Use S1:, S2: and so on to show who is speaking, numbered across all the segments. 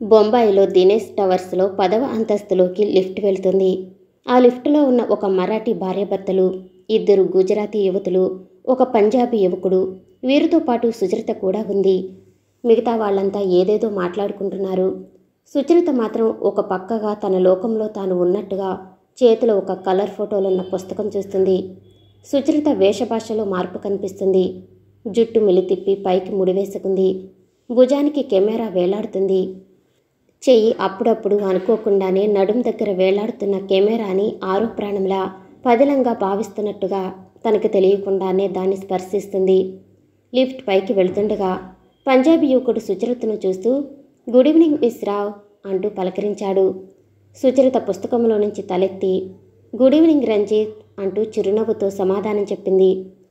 S1: బొంబాయిలో దినేష్ టవర్స్లో పదవ అంతస్తులోకి లిఫ్ట్ వెళ్తుంది ఆ లిఫ్టులో ఉన్న ఒక మరాఠీ భార్యాభర్తలు ఇద్దరు గుజరాతీ యువతులు ఒక పంజాబీ యువకుడు వీరితో పాటు సుచరిత కూడా ఉంది మిగతా వాళ్ళంతా ఏదేదో మాట్లాడుకుంటున్నారు సుచరిత మాత్రం ఒక పక్కగా తన లోకంలో తాను ఉన్నట్టుగా చేతిలో ఒక కలర్ ఫోటోలున్న పుస్తకం చూస్తుంది సుచరిత వేషభాషలో మార్పు కనిపిస్తుంది జుట్టు మెలితిప్పి పైకి ముడివేసుకుంది భుజానికి కెమెరా వేలాడుతుంది చెయ్యి అప్పుడప్పుడు అనుకోకుండానే నడుం దగ్గర వేలాడుతున్న కెమెరాని ఆరో ప్రాణంలా పదిలంగా భావిస్తున్నట్టుగా తనకు తెలియకుండానే దాన్ని స్పర్శిస్తుంది లిఫ్ట్ పైకి వెళ్తుండగా పంజాబీ యువకుడు సుచరితను చూస్తూ గుడ్ ఈవినింగ్ మిస్ రావ్ అంటూ పలకరించాడు సుచరిత పుస్తకంలో నుంచి తలెత్తి గుడ్ ఈవినింగ్ రంజిత్ అంటూ చిరునవ్వుతో సమాధానం చెప్పింది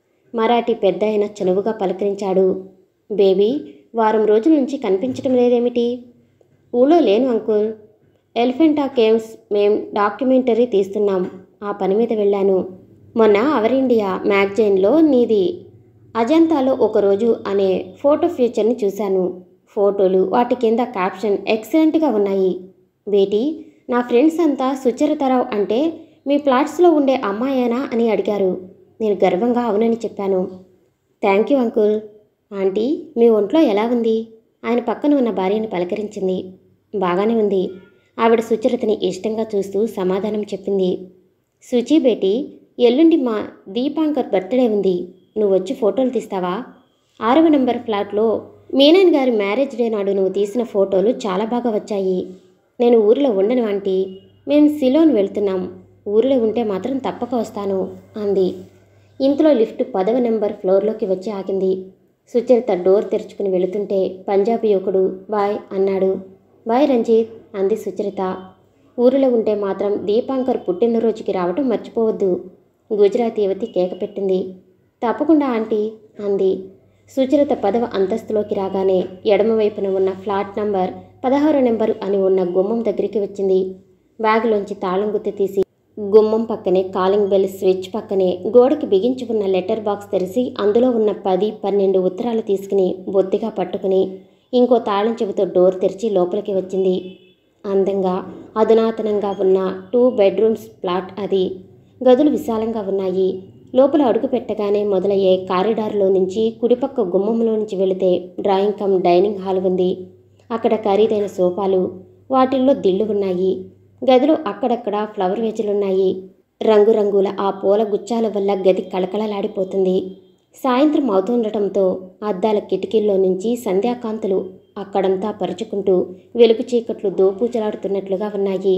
S1: మరాఠీ పెద్ద ఆయన చనువుగా పలకరించాడు బేబీ వారం రోజుల నుంచి కనిపించడం లేదేమిటి ఊళ్ళో లేను అంకుల్ ఎలిఫెంటా కేవ్స్ మేం డాక్యుమెంటరీ తీస్తున్నాం ఆ పని మీద వెళ్ళాను మొన్న అవర్ ఇండియా మ్యాగజైన్లో నీది అజంతాలో ఒకరోజు అనే ఫోటో ఫ్యూచర్ని చూశాను ఫోటోలు వాటి కింద క్యాప్షన్ ఎక్సలెంట్గా ఉన్నాయి బేటీ నా ఫ్రెండ్స్ అంతా సుచరితరావు అంటే మీ ప్లాట్స్లో ఉండే అమ్మాయేనా అని అడిగారు నేను గర్వంగా అవునని చెప్పాను థ్యాంక్ యూ అంకుల్ ఆంటీ మీ ఒంట్లో ఎలా ఉంది ఆయన పక్కన ఉన్న భార్యను పలకరించింది బాగానే ఉంది ఆవిడ సుచరితని ఇష్టంగా చూస్తూ సమాధానం చెప్పింది సుచి బేటీ ఎల్లుండి మా దీపాంకర్ బర్త్డే ఉంది నువ్వు వచ్చి ఫోటోలు తీస్తావా ఆరవ నెంబర్ ఫ్లాట్లో మీనన్ గారి మ్యారేజ్ డే నాడు నువ్వు తీసిన ఫోటోలు చాలా బాగా వచ్చాయి నేను ఊరిలో ఉండను ఆంటీ మేము సిలోన్ వెళ్తున్నాం ఊరిలో ఉంటే మాత్రం తప్పక వస్తాను అంది ఇంతలో లిఫ్ట్ పదవ నెంబర్ ఫ్లోర్లోకి వచ్చి ఆగింది సుచరిత డోర్ తెరుచుకుని వెళుతుంటే పంజాబీ యువకుడు బాయ్ అన్నాడు బాయ్ రంజిత్ అంది సుచరిత ఊరిలో ఉంటే మాత్రం దీపాంకర్ పుట్టినరోజుకి రావటం మర్చిపోవద్దు గుజరాతీ యువతి కేక పెట్టింది తప్పకుండా ఆంటీ అంది సుచరిత పదవ అంతస్తులోకి రాగానే ఎడమవైపున ఉన్న ఫ్లాట్ నంబర్ పదహారు నెంబరు అని ఉన్న గుమ్మం దగ్గరికి వచ్చింది బ్యాగులోంచి తాళం గుత్తి తీసి గుమ్మం పక్కనే కాలింగ్ బెల్ స్విచ్ పక్కనే గోడకి బిగించి ఉన్న లెటర్ బాక్స్ తెరిచి అందులో ఉన్న పది పన్నెండు ఉత్తరాలు తీసుకుని బొత్తిగా పట్టుకుని ఇంకో తాళం చెవితో డోర్ తెరిచి లోపలికి వచ్చింది అందంగా అధునాతనంగా ఉన్న టూ బెడ్రూమ్స్ ప్లాట్ అది గదులు విశాలంగా ఉన్నాయి లోపల అడుగు పెట్టగానే మొదలయ్యే కారిడార్లో నుంచి కుడిపక్క గుమ్మంలో నుంచి వెళితే డ్రాయింగ్ కమ్ డైనింగ్ హాల్ ఉంది అక్కడ ఖరీదైన సోఫాలు వాటిల్లో దిళ్ళు ఉన్నాయి గదిలో అక్కడక్కడ ఫ్లవర్ వేజులున్నాయి రంగురంగుల ఆ పూల గుచ్చాల వల్ల గది కళకళలాడిపోతుంది సాయంత్రం అవుతుండటంతో అద్దాల కిటికీల్లో నుంచి సంధ్యాకాంతులు అక్కడంతా పరుచుకుంటూ వెలుగు చీకట్లు దోపూచలాడుతున్నట్లుగా ఉన్నాయి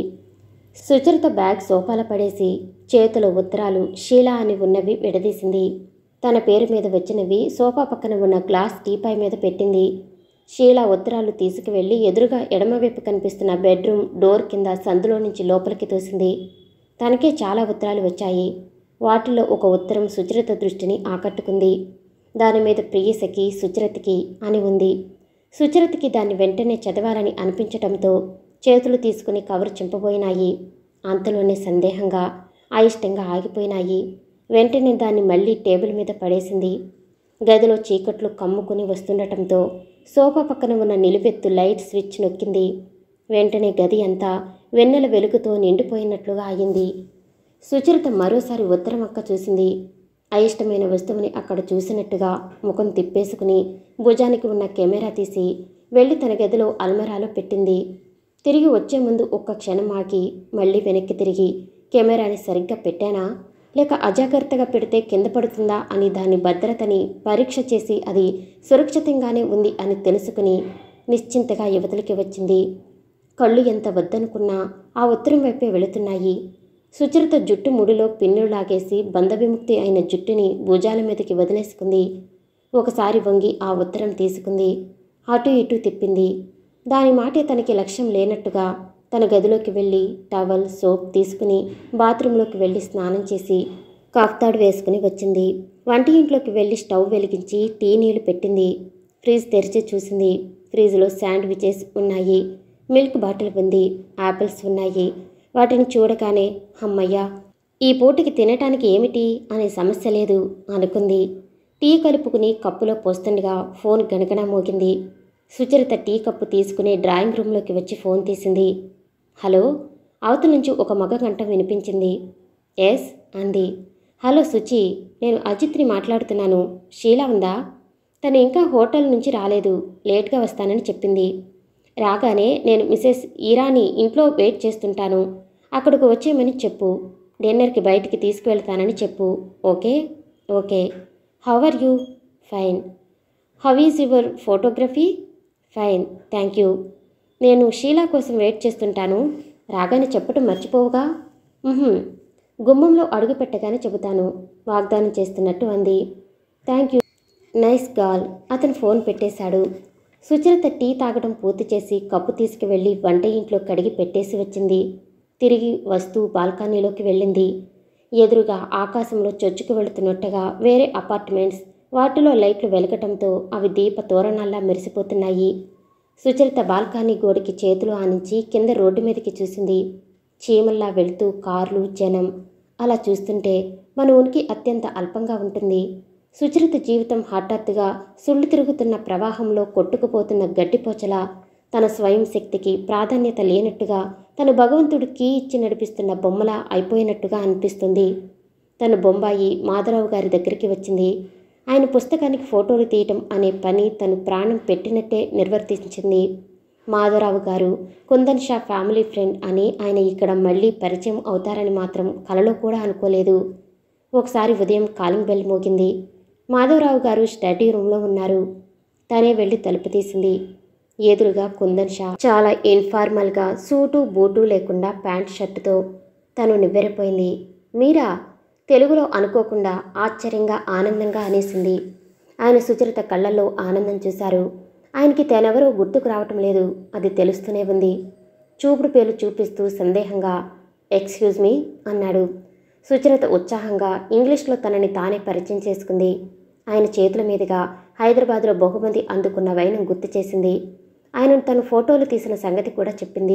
S1: సుచరిత బ్యాగ్ సోఫాల పడేసి చేతిలో ఉత్తరాలు షీలా అని ఉన్నవి విడదీసింది తన పేరు మీద వచ్చినవి సోఫా పక్కన ఉన్న గ్లాస్ టీపాయ్ మీద పెట్టింది షీలా ఉత్తరాలు తీసుకువెళ్ళి ఎదురుగా ఎడమవైపు కనిపిస్తున్న బెడ్రూమ్ డోర్ కింద సందులో నుంచి లోపలికి తోసింది తనకే చాలా ఉత్తరాలు వచ్చాయి వాటిలో ఒక ఉత్తరం సుచరిత దృష్టిని ఆకట్టుకుంది దాని మీద ప్రియసకి సుచరితకి అని ఉంది సుచరితకి దాన్ని వెంటనే చదవాలని అనిపించటంతో చేతులు తీసుకుని కవర్ చింపబోయినాయి అంతలోనే సందేహంగా అయిష్టంగా ఆగిపోయినాయి వెంటనే దాన్ని మళ్ళీ టేబుల్ మీద పడేసింది గదిలో చీకట్లు కమ్ముకుని వస్తుండటంతో సోఫా పక్కన ఉన్న నిలువెత్తు లైట్ స్విచ్ నొక్కింది వెంటనే గది అంతా వెన్నెల వెలుగుతో నిండిపోయినట్లుగా అయింది సుచరిత మరోసారి ఉత్తరం అక్క చూసింది అయిష్టమైన వస్తువుని అక్కడ చూసినట్టుగా ముఖం తిప్పేసుకుని భుజానికి ఉన్న కెమెరా తీసి వెళ్ళి తన గదిలో అల్మరాలో పెట్టింది తిరిగి వచ్చే ముందు ఒక్క క్షణం ఆగి మళ్ళీ వెనక్కి తిరిగి కెమెరాని సరిగ్గా పెట్టానా లేక అజాగ్రత్తగా పెడితే కింద పడుతుందా అని దాని భద్రతని పరీక్ష చేసి అది సురక్షితంగానే ఉంది అని తెలుసుకుని నిశ్చింతగా యువతలకి వచ్చింది కళ్ళు ఎంత వద్దనుకున్నా ఆ ఉత్తరం వైపే వెళుతున్నాయి సుచరిత జుట్టు ముడిలో పిన్నులు లాగేసి బంధవిముక్తి అయిన జుట్టుని భుజాల మీదకి వదిలేసుకుంది ఒకసారి వంగి ఆ ఉత్తరం తీసుకుంది అటు ఇటు తిప్పింది దాని మాటే తనకి లక్ష్యం లేనట్టుగా తన గదిలోకి వెళ్ళి టవల్ సోప్ తీసుకుని బాత్రూంలోకి వెళ్ళి స్నానం చేసి కాఫ్తాడు వేసుకుని వచ్చింది వంట ఇంట్లోకి వెళ్ళి స్టవ్ వెలిగించి టీ నీళ్లు పెట్టింది ఫ్రిడ్జ్ తెరిచి చూసింది ఫ్రిడ్జ్లో శాండ్విచెస్ ఉన్నాయి మిల్క్ బాటిల్ ఉంది యాపిల్స్ ఉన్నాయి వాటిని చూడగానే అమ్మయ్యా ఈ పూటకి తినటానికి ఏమిటి అనే సమస్య లేదు అనుకుంది టీ కలుపుకుని కప్పులో పోస్తుండగా ఫోన్ గణగణ మోగింది సుచరిత టీ కప్పు తీసుకుని డ్రాయింగ్ రూమ్లోకి వచ్చి ఫోన్ తీసింది హలో అవతల నుంచి ఒక మగ గంట వినిపించింది ఎస్ అంది హలో సుచి నేను అజిత్ని మాట్లాడుతున్నాను షీలా ఉందా తను ఇంకా హోటల్ నుంచి రాలేదు లేట్గా వస్తానని చెప్పింది రాగానే నేను మిసెస్ ఈరాని ఇంట్లో వెయిట్ చేస్తుంటాను అక్కడికి వచ్చేయమని చెప్పు డిన్నర్కి బయటికి తీసుకువెళ్తానని చెప్పు okay okay how are you fine how is your photography fine thank you నేను షీలా కోసం వెయిట్ చేస్తుంటాను రాగానే చెప్పటం మర్చిపోవుగా "ఉహుం." గుమ్మంలో అడుగు పెట్టగానే చెబుతాను వాగ్దానం చేస్తున్నట్టు అంది థ్యాంక్ యూ నైస్ గాల్ అతను ఫోన్ పెట్టేశాడు సుచరిత టీ తాగడం పూర్తి చేసి కప్పు తీసుకువెళ్ళి వంట ఇంట్లో కడిగి పెట్టేసి వచ్చింది తిరిగి వస్తూ బాల్కనీలోకి వెళ్ళింది ఎదురుగా ఆకాశంలో చొచ్చుకు వెళుతున్నట్టుగా వేరే అపార్ట్మెంట్స్ వాటిలో లైట్లు వెలగటంతో అవి దీప తోరణాల్లా మెరిసిపోతున్నాయి సుచరిత బాల్కనీ గోడకి చేతులు ఆనించి కింద రోడ్డు మీదకి చూసింది చీమల్లా వెళ్తూ కార్లు జనం అలా చూస్తుంటే మన ఉనికి అత్యంత అల్పంగా ఉంటుంది సుచరిత జీవితం హఠాత్తుగా సుళ్ళు తిరుగుతున్న ప్రవాహంలో కొట్టుకుపోతున్న గడ్డిపోచలా తన స్వయం శక్తికి ప్రాధాన్యత లేనట్టుగా తను భగవంతుడు కీ ఇచ్చి నడిపిస్తున్న బొమ్మలా అయిపోయినట్టుగా అనిపిస్తుంది తను బొంబాయి మాధవరావు గారి దగ్గరికి వచ్చింది ఆయన పుస్తకానికి ఫోటోలు తీయటం అనే పని తను ప్రాణం పెట్టినట్టే నిర్వర్తించింది మాధవరావు గారు కుందన్ షా ఫ్యామిలీ ఫ్రెండ్ అని ఆయన ఇక్కడ మళ్ళీ పరిచయం అవుతారని మాత్రం కలలో కూడా అనుకోలేదు ఒకసారి ఉదయం కాలింగ్ బెల్ మోగింది మాధవరావు గారు స్టడీ రూమ్లో ఉన్నారు తనే వెళ్ళి తలుపు తీసింది ఎదురుగా కుందన్ షా చాలా ఇన్ఫార్మల్గా సూటు బూటు లేకుండా ప్యాంట్ షర్టుతో తను నివ్వెరపోయింది మీరా తెలుగులో అనుకోకుండా ఆశ్చర్యంగా ఆనందంగా అనేసింది ఆయన సుచరిత కళ్ళల్లో ఆనందం చూశారు ఆయనకి తనెవరో గుర్తుకు రావటం లేదు అది తెలుస్తూనే ఉంది చూపుడు పేలు చూపిస్తూ సందేహంగా ఎక్స్క్యూజ్ మీ అన్నాడు సుచరిత ఉత్సాహంగా ఇంగ్లీష్లో తనని తానే పరిచయం చేసుకుంది ఆయన చేతుల మీదుగా హైదరాబాద్లో బహుమతి అందుకున్న వైనం గుర్తు చేసింది ఆయనను తను ఫోటోలు తీసిన సంగతి కూడా చెప్పింది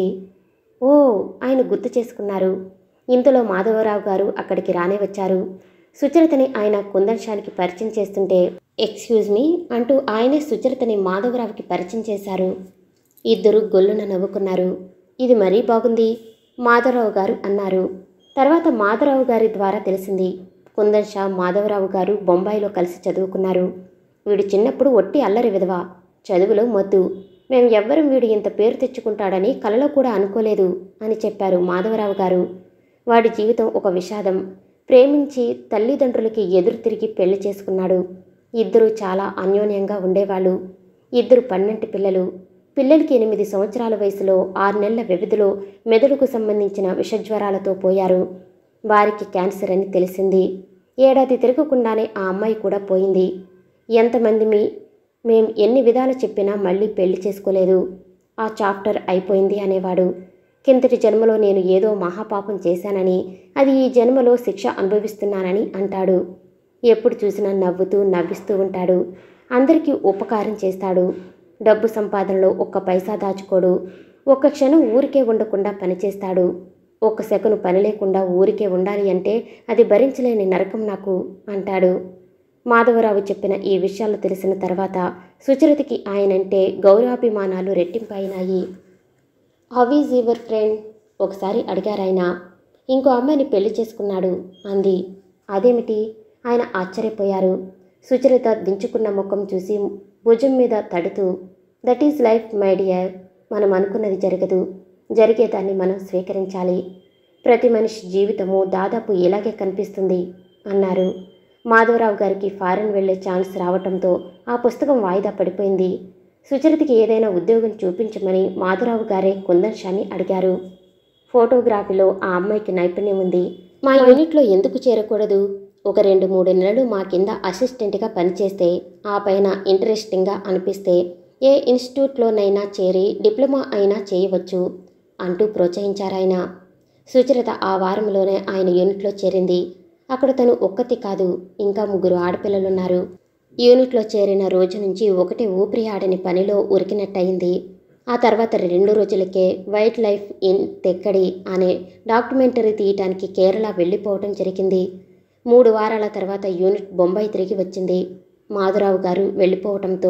S1: ఓ ఆయన గుర్తు చేసుకున్నారు ఇంతలో మాధవరావు గారు అక్కడికి రానే వచ్చారు సుచరితని ఆయన కుందన్షానికి పరిచయం చేస్తుంటే ఎక్స్క్యూజ్ మీ అంటూ ఆయనే సుచరితని మాధవరావుకి పరిచయం చేశారు ఇద్దరు గొల్లున నవ్వుకున్నారు ఇది మరీ బాగుంది మాధవరావు గారు అన్నారు తర్వాత మాధవరావు గారి ద్వారా తెలిసింది కుందన్ షా మాధవరావు గారు బొంబాయిలో కలిసి చదువుకున్నారు వీడు చిన్నప్పుడు ఒట్టి అల్లరి విధవ చదువులో మొద్దు మేము ఎవ్వరం వీడు ఇంత పేరు తెచ్చుకుంటాడని కలలో కూడా అనుకోలేదు అని చెప్పారు మాధవరావు గారు వాడి జీవితం ఒక విషాదం ప్రేమించి తల్లిదండ్రులకి ఎదురు తిరిగి పెళ్లి చేసుకున్నాడు ఇద్దరు చాలా అన్యోన్యంగా ఉండేవాళ్ళు ఇద్దరు పన్నెంటి పిల్లలు పిల్లలకి ఎనిమిది సంవత్సరాల వయసులో ఆరు నెలల వ్యవధిలో మెదడుకు సంబంధించిన విషజ్వరాలతో పోయారు వారికి క్యాన్సర్ అని తెలిసింది ఏడాది తిరగకుండానే ఆ అమ్మాయి కూడా పోయింది ఎంతమంది మీ మేం ఎన్ని విధాలు చెప్పినా మళ్ళీ పెళ్లి చేసుకోలేదు ఆ చాప్టర్ అయిపోయింది అనేవాడు కిందటి జన్మలో నేను ఏదో మహాపాపం చేశానని అది ఈ జన్మలో శిక్ష అనుభవిస్తున్నానని అంటాడు ఎప్పుడు చూసినా నవ్వుతూ నవ్విస్తూ ఉంటాడు అందరికీ ఉపకారం చేస్తాడు డబ్బు సంపాదనలో ఒక్క పైసా దాచుకోడు ఒక్క క్షణం ఊరికే ఉండకుండా పనిచేస్తాడు ఒక్క సెకను పని లేకుండా ఊరికే ఉండాలి అంటే అది భరించలేని నరకం నాకు అంటాడు మాధవరావు చెప్పిన ఈ విషయాలు తెలిసిన తర్వాత సుచరితకి ఆయనంటే గౌరవాభిమానాలు రెట్టింపైనాయి హౌ ఈజ్ యువర్ ఫ్రెండ్ ఒకసారి అడిగారాయన ఇంకో అమ్మాయిని పెళ్లి చేసుకున్నాడు అంది అదేమిటి ఆయన ఆశ్చర్యపోయారు సుచరిత దించుకున్న ముఖం చూసి భుజం మీద తడుతూ that is life my dear మనం అనుకున్నది జరగదు జరిగేదాన్ని మనం స్వీకరించాలి ప్రతి మనిషి జీవితము దాదాపు ఇలాగే కనిపిస్తుంది అన్నారు మాధవరావు గారికి ఫారెన్ వెళ్ళే ఛాన్స్ రావటంతో ఆ పుస్తకం వాయిదా పడిపోయింది సుచరితకి ఏదైనా ఉద్యోగం చూపించమని మాధవరావు గారే కుందన్ షాని అడిగారు ఫోటోగ్రఫీలో ఆ అమ్మాయికి నైపుణ్యం ఉంది మా యూనిట్లో ఎందుకు చేరకూడదు ఒక రెండు మూడు నెలలు మా కింద అసిస్టెంట్గా పనిచేస్తే ఆ పైన ఇంట్రెస్టింగ్గా అనిపిస్తే ఏ ఇన్స్టిట్యూట్లోనైనా చేరి డిప్లొమా అయినా చేయవచ్చు అంటూ ప్రోత్సహించారాయన సుచరిత ఆ వారంలోనే ఆయన యూనిట్లో చేరింది అక్కడ తను ఒక్కతి కాదు ఇంకా ముగ్గురు ఆడపిల్లలున్నారు యూనిట్లో చేరిన రోజు నుంచి ఒకటే ఊపిరి ఆడని పనిలో ఉరికినట్టయింది ఆ తర్వాత రెండు రోజులకే వైల్డ్ లైఫ్ ఇన్ తెక్కడి అనే డాక్యుమెంటరీ తీయటానికి కేరళ వెళ్ళిపోవటం జరిగింది మూడు వారాల తర్వాత యూనిట్ బొంబాయి తిరిగి వచ్చింది మాధురావు గారు వెళ్ళిపోవటంతో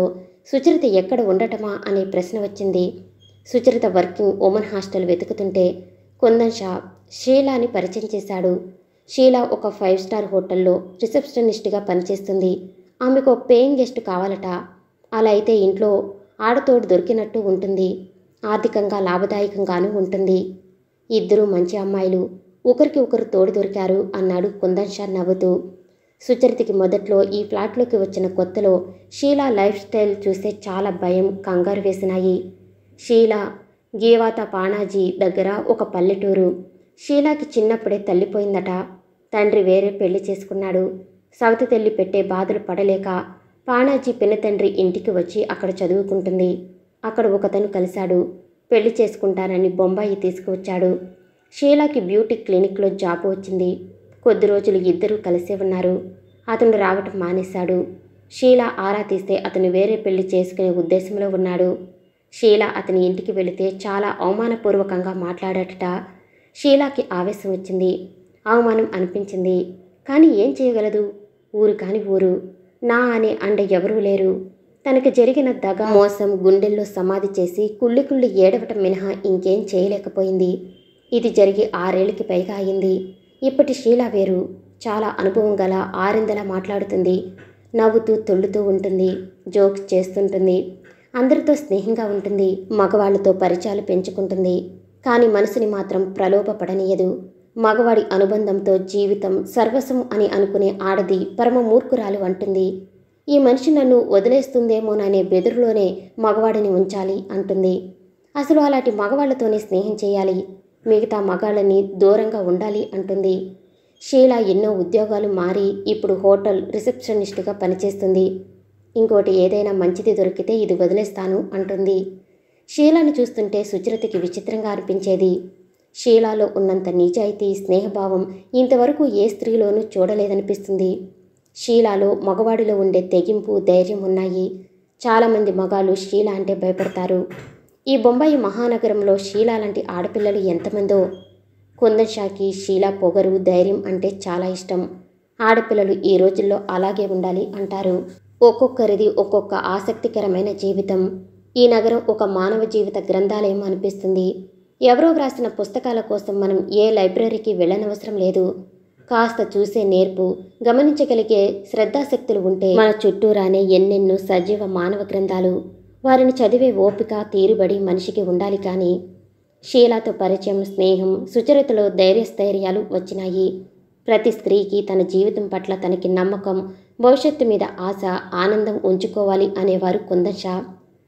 S1: సుచరిత ఎక్కడ ఉండటమా అనే ప్రశ్న వచ్చింది సుచరిత వర్కింగ్ ఉమెన్ హాస్టల్ వెతుకుతుంటే కుందన్ షా షీలాని పరిచయం చేశాడు షీలా ఒక ఫైవ్ స్టార్ హోటల్లో రిసెప్షనిస్ట్గా పనిచేస్తుంది ఆమెకు ఒక పేయింగ్ గెస్ట్ కావాలట అలా అయితే ఇంట్లో ఆడతోడు దొరికినట్టు ఉంటుంది ఆర్థికంగా లాభదాయకంగానూ ఉంటుంది ఇద్దరూ మంచి అమ్మాయిలు ఒకరికి ఒకరు తోడు దొరికారు అన్నాడు కుందన్ షా నవ్వుతూ సుచరితకి మొదట్లో ఈ ఫ్లాట్లోకి వచ్చిన కొత్తలో షీలా లైఫ్ స్టైల్ చూస్తే చాలా భయం కంగారు వేసినాయి షీలా గీవాత పాణాజీ దగ్గర ఒక పల్లెటూరు షీలాకి చిన్నప్పుడే తల్లిపోయిందట తండ్రి వేరే పెళ్లి చేసుకున్నాడు సవతి తల్లి పెట్టే బాధలు పడలేక పాణాజీ పినతండ్రి ఇంటికి వచ్చి అక్కడ చదువుకుంటుంది అక్కడ ఒకతను కలిశాడు పెళ్లి చేసుకుంటానని బొంబాయి తీసుకువచ్చాడు షీలాకి బ్యూటీ క్లినిక్లో జాబ్ వచ్చింది కొద్ది రోజులు ఇద్దరూ కలిసే ఉన్నారు అతను రావటం మానేశాడు షీలా ఆరా తీస్తే అతను వేరే పెళ్లి చేసుకునే ఉద్దేశంలో ఉన్నాడు షీలా అతని ఇంటికి వెళితే చాలా అవమానపూర్వకంగా మాట్లాడటట షీలాకి ఆవేశం వచ్చింది అవమానం అనిపించింది కానీ ఏం చేయగలదు ఊరు కాని ఊరు నా అనే అండ ఎవరూ లేరు తనకి జరిగిన దగ మోసం గుండెల్లో సమాధి చేసి కుళ్ళి కుళ్ళి ఏడవటం మినహా ఇంకేం చేయలేకపోయింది ఇది జరిగి ఆరేళ్లకి పైగా అయింది ఇప్పటి షీలా వేరు చాలా అనుభవం గల ఆరిందలా మాట్లాడుతుంది నవ్వుతూ తొల్లుతూ ఉంటుంది జోక్స్ చేస్తుంటుంది అందరితో స్నేహంగా ఉంటుంది మగవాళ్లతో పరిచయాలు పెంచుకుంటుంది కానీ మనసుని మాత్రం ప్రలోభపడనీయదు మగవాడి అనుబంధంతో జీవితం సర్వస్వం అని అనుకునే ఆడది పరమ మూర్ఖురాలు అంటుంది ఈ మనిషి నన్ను వదిలేస్తుందేమోననే బెదురులోనే మగవాడిని ఉంచాలి అంటుంది అసలు అలాంటి మగవాళ్లతోనే స్నేహం చేయాలి మిగతా మగాళ్ళని దూరంగా ఉండాలి అంటుంది షీలా ఎన్నో ఉద్యోగాలు మారి ఇప్పుడు హోటల్ రిసెప్షనిస్ట్గా పనిచేస్తుంది ఇంకోటి ఏదైనా మంచిది దొరికితే ఇది వదిలేస్తాను అంటుంది షీలాని చూస్తుంటే సుచరితకి విచిత్రంగా అనిపించేది షీలాలో ఉన్నంత నిజాయితీ స్నేహభావం ఇంతవరకు ఏ స్త్రీలోనూ చూడలేదనిపిస్తుంది షీలాలో మగవాడిలో ఉండే తెగింపు ధైర్యం ఉన్నాయి చాలామంది మగాళ్ళు షీలా అంటే భయపడతారు ఈ బొంబాయి మహానగరంలో షీలా లాంటి ఆడపిల్లలు ఎంతమందో కుందన్ షాకి షీలా పొగరు ధైర్యం అంటే చాలా ఇష్టం ఆడపిల్లలు ఈ రోజుల్లో అలాగే ఉండాలి అంటారు ఒక్కొక్కరిది ఒక్కొక్క ఆసక్తికరమైన జీవితం ఈ నగరం ఒక మానవ జీవిత గ్రంథాలయం అనిపిస్తుంది ఎవరో వ్రాసిన పుస్తకాల కోసం మనం ఏ లైబ్రరీకి వెళ్ళనవసరం లేదు కాస్త చూసే నేర్పు గమనించగలిగే శ్రద్ధాశక్తులు ఉంటే మన చుట్టూరానే ఎన్నెన్నో సజీవ మానవ గ్రంథాలు వారిని చదివే ఓపిక తీరుబడి మనిషికి ఉండాలి కానీ షీలాతో పరిచయం స్నేహం సుచరితలో ధైర్యస్థైర్యాలు వచ్చినాయి ప్రతి స్త్రీకి తన జీవితం పట్ల తనకి నమ్మకం భవిష్యత్తు మీద ఆశ ఆనందం ఉంచుకోవాలి అనేవారు కుందన్ షా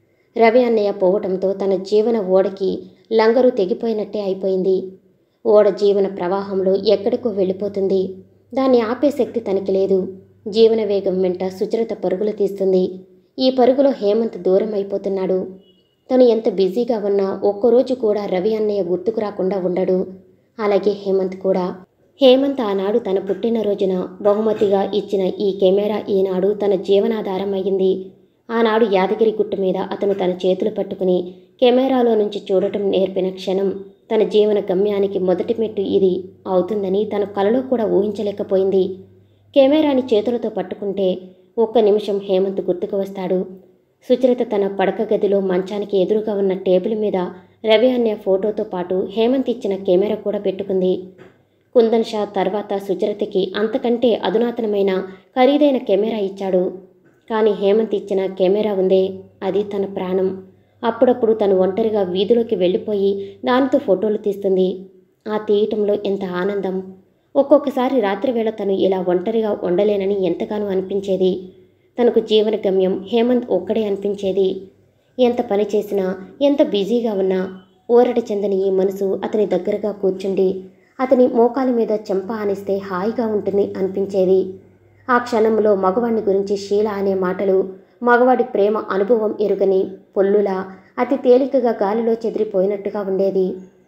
S1: రవి అన్నయ్య పోవటంతో తన జీవన ఓడకి లంగరు తెగిపోయినట్టే అయిపోయింది ఓడ జీవన ప్రవాహంలో ఎక్కడికో వెళ్ళిపోతుంది దాన్ని ఆపే శక్తి తనకి లేదు జీవన వేగం వెంట సుచరిత పరుగులు తీస్తుంది ఈ పరుగులో హేమంత్ దూరం అయిపోతున్నాడు తను ఎంత బిజీగా ఉన్నా ఒక్కరోజు కూడా రవి అన్నయ్య గుర్తుకు రాకుండా ఉండడు అలాగే హేమంత్ కూడా హేమంత్ ఆనాడు తన పుట్టినరోజున బహుమతిగా ఇచ్చిన ఈ కెమెరా ఈనాడు తన జీవనాధారం అయ్యింది ఆనాడు యాదగిరి గుట్ట మీద అతను తన చేతులు పట్టుకుని కెమెరాలో నుంచి చూడటం నేర్పిన క్షణం తన జీవన గమ్యానికి మొదటి మెట్టు ఇది అవుతుందని తన కలలో కూడా ఊహించలేకపోయింది కెమెరాని చేతులతో పట్టుకుంటే ఒక్క నిమిషం హేమంత్ గుర్తుకు వస్తాడు సుచరిత తన పడక గదిలో మంచానికి ఎదురుగా ఉన్న టేబుల్ మీద రవి అనే ఫోటోతో పాటు హేమంత్ ఇచ్చిన కెమెరా కూడా పెట్టుకుంది కుందన్ షా తర్వాత సుచరితకి అంతకంటే అధునాతనమైన ఖరీదైన కెమెరా ఇచ్చాడు కానీ హేమంత్ ఇచ్చిన కెమెరా ఉందే అది తన ప్రాణం అప్పుడప్పుడు తను ఒంటరిగా వీధిలోకి వెళ్ళిపోయి దానితో ఫోటోలు తీస్తుంది ఆ తీయటంలో ఎంత ఆనందం ఒక్కొక్కసారి రాత్రివేళ తను ఇలా ఒంటరిగా ఉండలేనని ఎంతగానో అనిపించేది తనకు జీవన గమ్యం హేమంత్ ఒక్కడే అనిపించేది ఎంత పని చేసినా ఎంత బిజీగా ఉన్నా ఊరట చెందని ఈ మనసు అతని దగ్గరగా కూర్చుండి అతని మోకాలి మీద చెంప ఆనిస్తే హాయిగా ఉంటుంది అనిపించేది ఆ క్షణంలో మగవాడిని గురించి శీల అనే మాటలు మగవాడి ప్రేమ అనుభవం ఎరుగని పొల్లులా అతి తేలికగా గాలిలో చెదిరిపోయినట్టుగా ఉండేది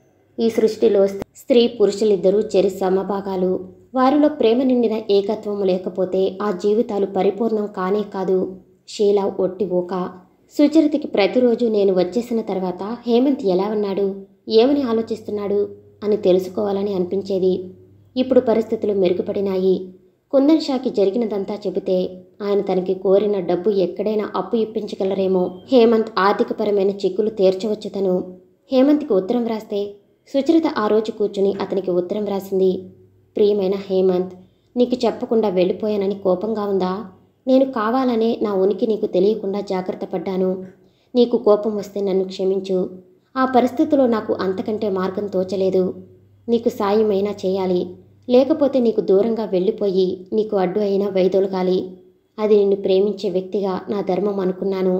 S1: ఈ సృష్టిలో స్త్రీ పురుషులిద్దరూ చెరి సమభాగాలు వారిలో ప్రేమ నిండిన ఏకత్వం లేకపోతే ఆ జీవితాలు పరిపూర్ణం కానే కాదు షీల ఒట్టి ఊక సుచరితకి ప్రతిరోజు నేను వచ్చేసిన తర్వాత హేమంత్ ఎలా ఉన్నాడు ఏమని ఆలోచిస్తున్నాడు అని తెలుసుకోవాలని అనిపించేది ఇప్పుడు పరిస్థితులు మెరుగుపడినాయి కుందన్ షాకి జరిగినదంతా చెబితే ఆయన తనకి కోరిన డబ్బు ఎక్కడైనా అప్పు ఇప్పించగలరేమో హేమంత్ ఆర్థికపరమైన చిక్కులు తీర్చవచ్చు తను హేమంత్కి ఉత్తరం వ్రాస్తే సుచరిత ఆ రోజు కూర్చుని అతనికి ఉత్తరం వ్రాసింది ప్రియమైన హేమంత్ నీకు చెప్పకుండా వెళ్ళిపోయానని కోపంగా ఉందా నేను కావాలనే నా ఉనికి నీకు తెలియకుండా జాగ్రత్త పడ్డాను నీకు కోపం వస్తే నన్ను క్షమించు ఆ పరిస్థితిలో నాకు అంతకంటే మార్గం తోచలేదు నీకు సాయమైనా చేయాలి లేకపోతే నీకు దూరంగా వెళ్ళిపోయి నీకు అడ్డు అయినా వైదొలగాలి అది నిన్ను ప్రేమించే వ్యక్తిగా నా ధర్మం అనుకున్నాను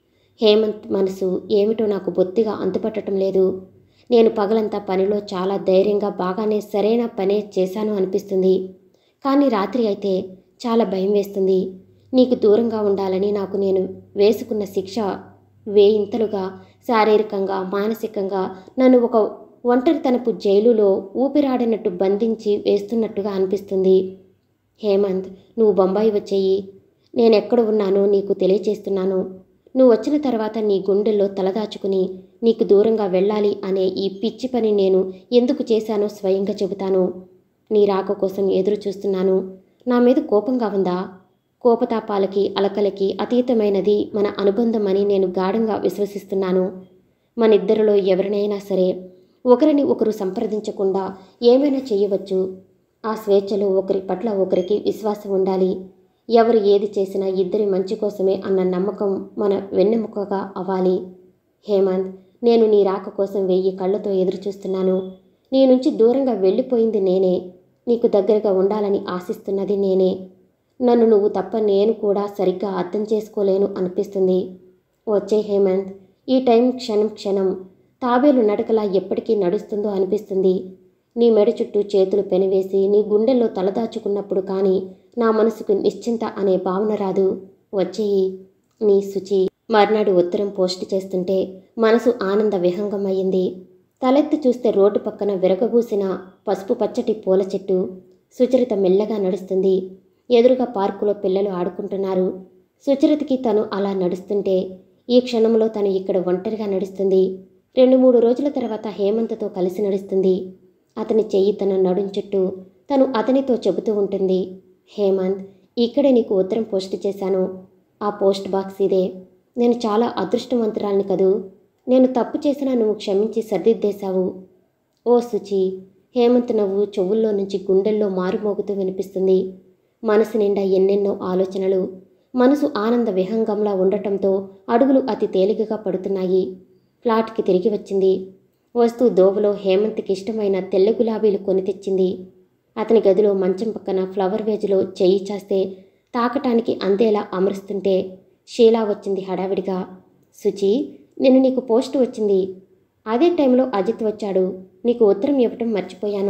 S1: హేమంత్ మనసు ఏమిటో నాకు బొత్తిగా అంతుపట్టడం లేదు నేను పగలంతా పనిలో చాలా ధైర్యంగా బాగానే సరైన పనే చేశాను అనిపిస్తుంది కానీ రాత్రి అయితే చాలా భయం వేస్తుంది నీకు దూరంగా ఉండాలని నాకు నేను వేసుకున్న శిక్ష వేయింతలుగా శారీరకంగా మానసికంగా నన్ను ఒక ఒంటరితనపు జైలులో ఊపిరాడినట్టు బంధించి వేస్తున్నట్టుగా అనిపిస్తుంది హేమంత్ నువ్వు బొంబాయి వచ్చేయి నేనెక్కడ ఉన్నానో నీకు తెలియచేస్తున్నాను నువ్వు వచ్చిన తర్వాత నీ గుండెల్లో తలదాచుకుని నీకు దూరంగా వెళ్ళాలి అనే ఈ పిచ్చి పని నేను ఎందుకు చేశానో స్వయంగా చెబుతాను నీ రాక కోసం ఎదురు చూస్తున్నాను నా మీద కోపంగా ఉందా కోపతాపాలకి అలకలకి అతీతమైనది మన అనుబంధం అని నేను గాఢంగా విశ్వసిస్తున్నాను మన ఇద్దరిలో ఎవరినైనా సరే ఒకరిని ఒకరు సంప్రదించకుండా ఏమైనా చేయవచ్చు ఆ స్వేచ్ఛలో ఒకరి పట్ల ఒకరికి విశ్వాసం ఉండాలి ఎవరు ఏది చేసినా ఇద్దరి మంచి కోసమే అన్న నమ్మకం మన వెన్నెముకగా అవ్వాలి హేమంత్ నేను నీ రాక కోసం వెయ్యి కళ్ళతో ఎదురు చూస్తున్నాను నీ నుంచి దూరంగా వెళ్ళిపోయింది నేనే నీకు దగ్గరగా ఉండాలని ఆశిస్తున్నది నేనే నన్ను నువ్వు తప్ప నేను కూడా సరిగ్గా అర్థం చేసుకోలేను అనిపిస్తుంది వచ్చే హేమంత్ ఈ టైం క్షణం క్షణం తాబేలు నడకలా ఎప్పటికీ నడుస్తుందో అనిపిస్తుంది నీ మెడ చుట్టూ చేతులు పెనవేసి నీ గుండెల్లో తలదాచుకున్నప్పుడు కానీ నా మనసుకు నిశ్చింత అనే భావన రాదు వచ్చేయి నీ శుచి మర్నాడు ఉత్తరం పోస్ట్ చేస్తుంటే మనసు ఆనంద విహంగం అయ్యింది తలెత్తి చూస్తే రోడ్డు పక్కన విరగబూసిన పసుపు పచ్చటి పూల చెట్టు సుచరిత మెల్లగా నడుస్తుంది ఎదురుగా పార్కులో పిల్లలు ఆడుకుంటున్నారు సుచరితకి తను అలా నడుస్తుంటే ఈ క్షణంలో తను ఇక్కడ ఒంటరిగా నడుస్తుంది రెండు మూడు రోజుల తర్వాత హేమంత్తో కలిసి నడుస్తుంది అతని చెయ్యి తన నడుం చుట్టూ తను అతనితో చెబుతూ ఉంటుంది హేమంత్ ఇక్కడే నీకు ఉత్తరం పోస్ట్ చేశాను ఆ పోస్ట్ బాక్స్ ఇదే నేను చాలా అదృష్టవంతురాల్ని కదూ నేను తప్పు చేసినా నువ్వు క్షమించి సర్దిద్దేశావు ఓ సుచి హేమంత్ నవ్వు చెవుల్లో నుంచి గుండెల్లో మారుమోగుతూ వినిపిస్తుంది మనసు నిండా ఎన్నెన్నో ఆలోచనలు మనసు ఆనంద విహంగంలా ఉండటంతో అడుగులు అతి తేలికగా పడుతున్నాయి ఫ్లాట్కి తిరిగి వచ్చింది వస్తూ దోవలో హేమంత్కి ఇష్టమైన తెల్ల గులాబీలు కొని తెచ్చింది అతని గదిలో మంచం పక్కన ఫ్లవర్ వేజ్లో చెయ్యి చేస్తే తాకటానికి అందేలా అమరుస్తుంటే షీలా వచ్చింది హడావిడిగా సుచి నిన్ను నీకు పోస్ట్ వచ్చింది అదే టైంలో అజిత్ వచ్చాడు నీకు ఉత్తరం ఇవ్వటం మర్చిపోయాను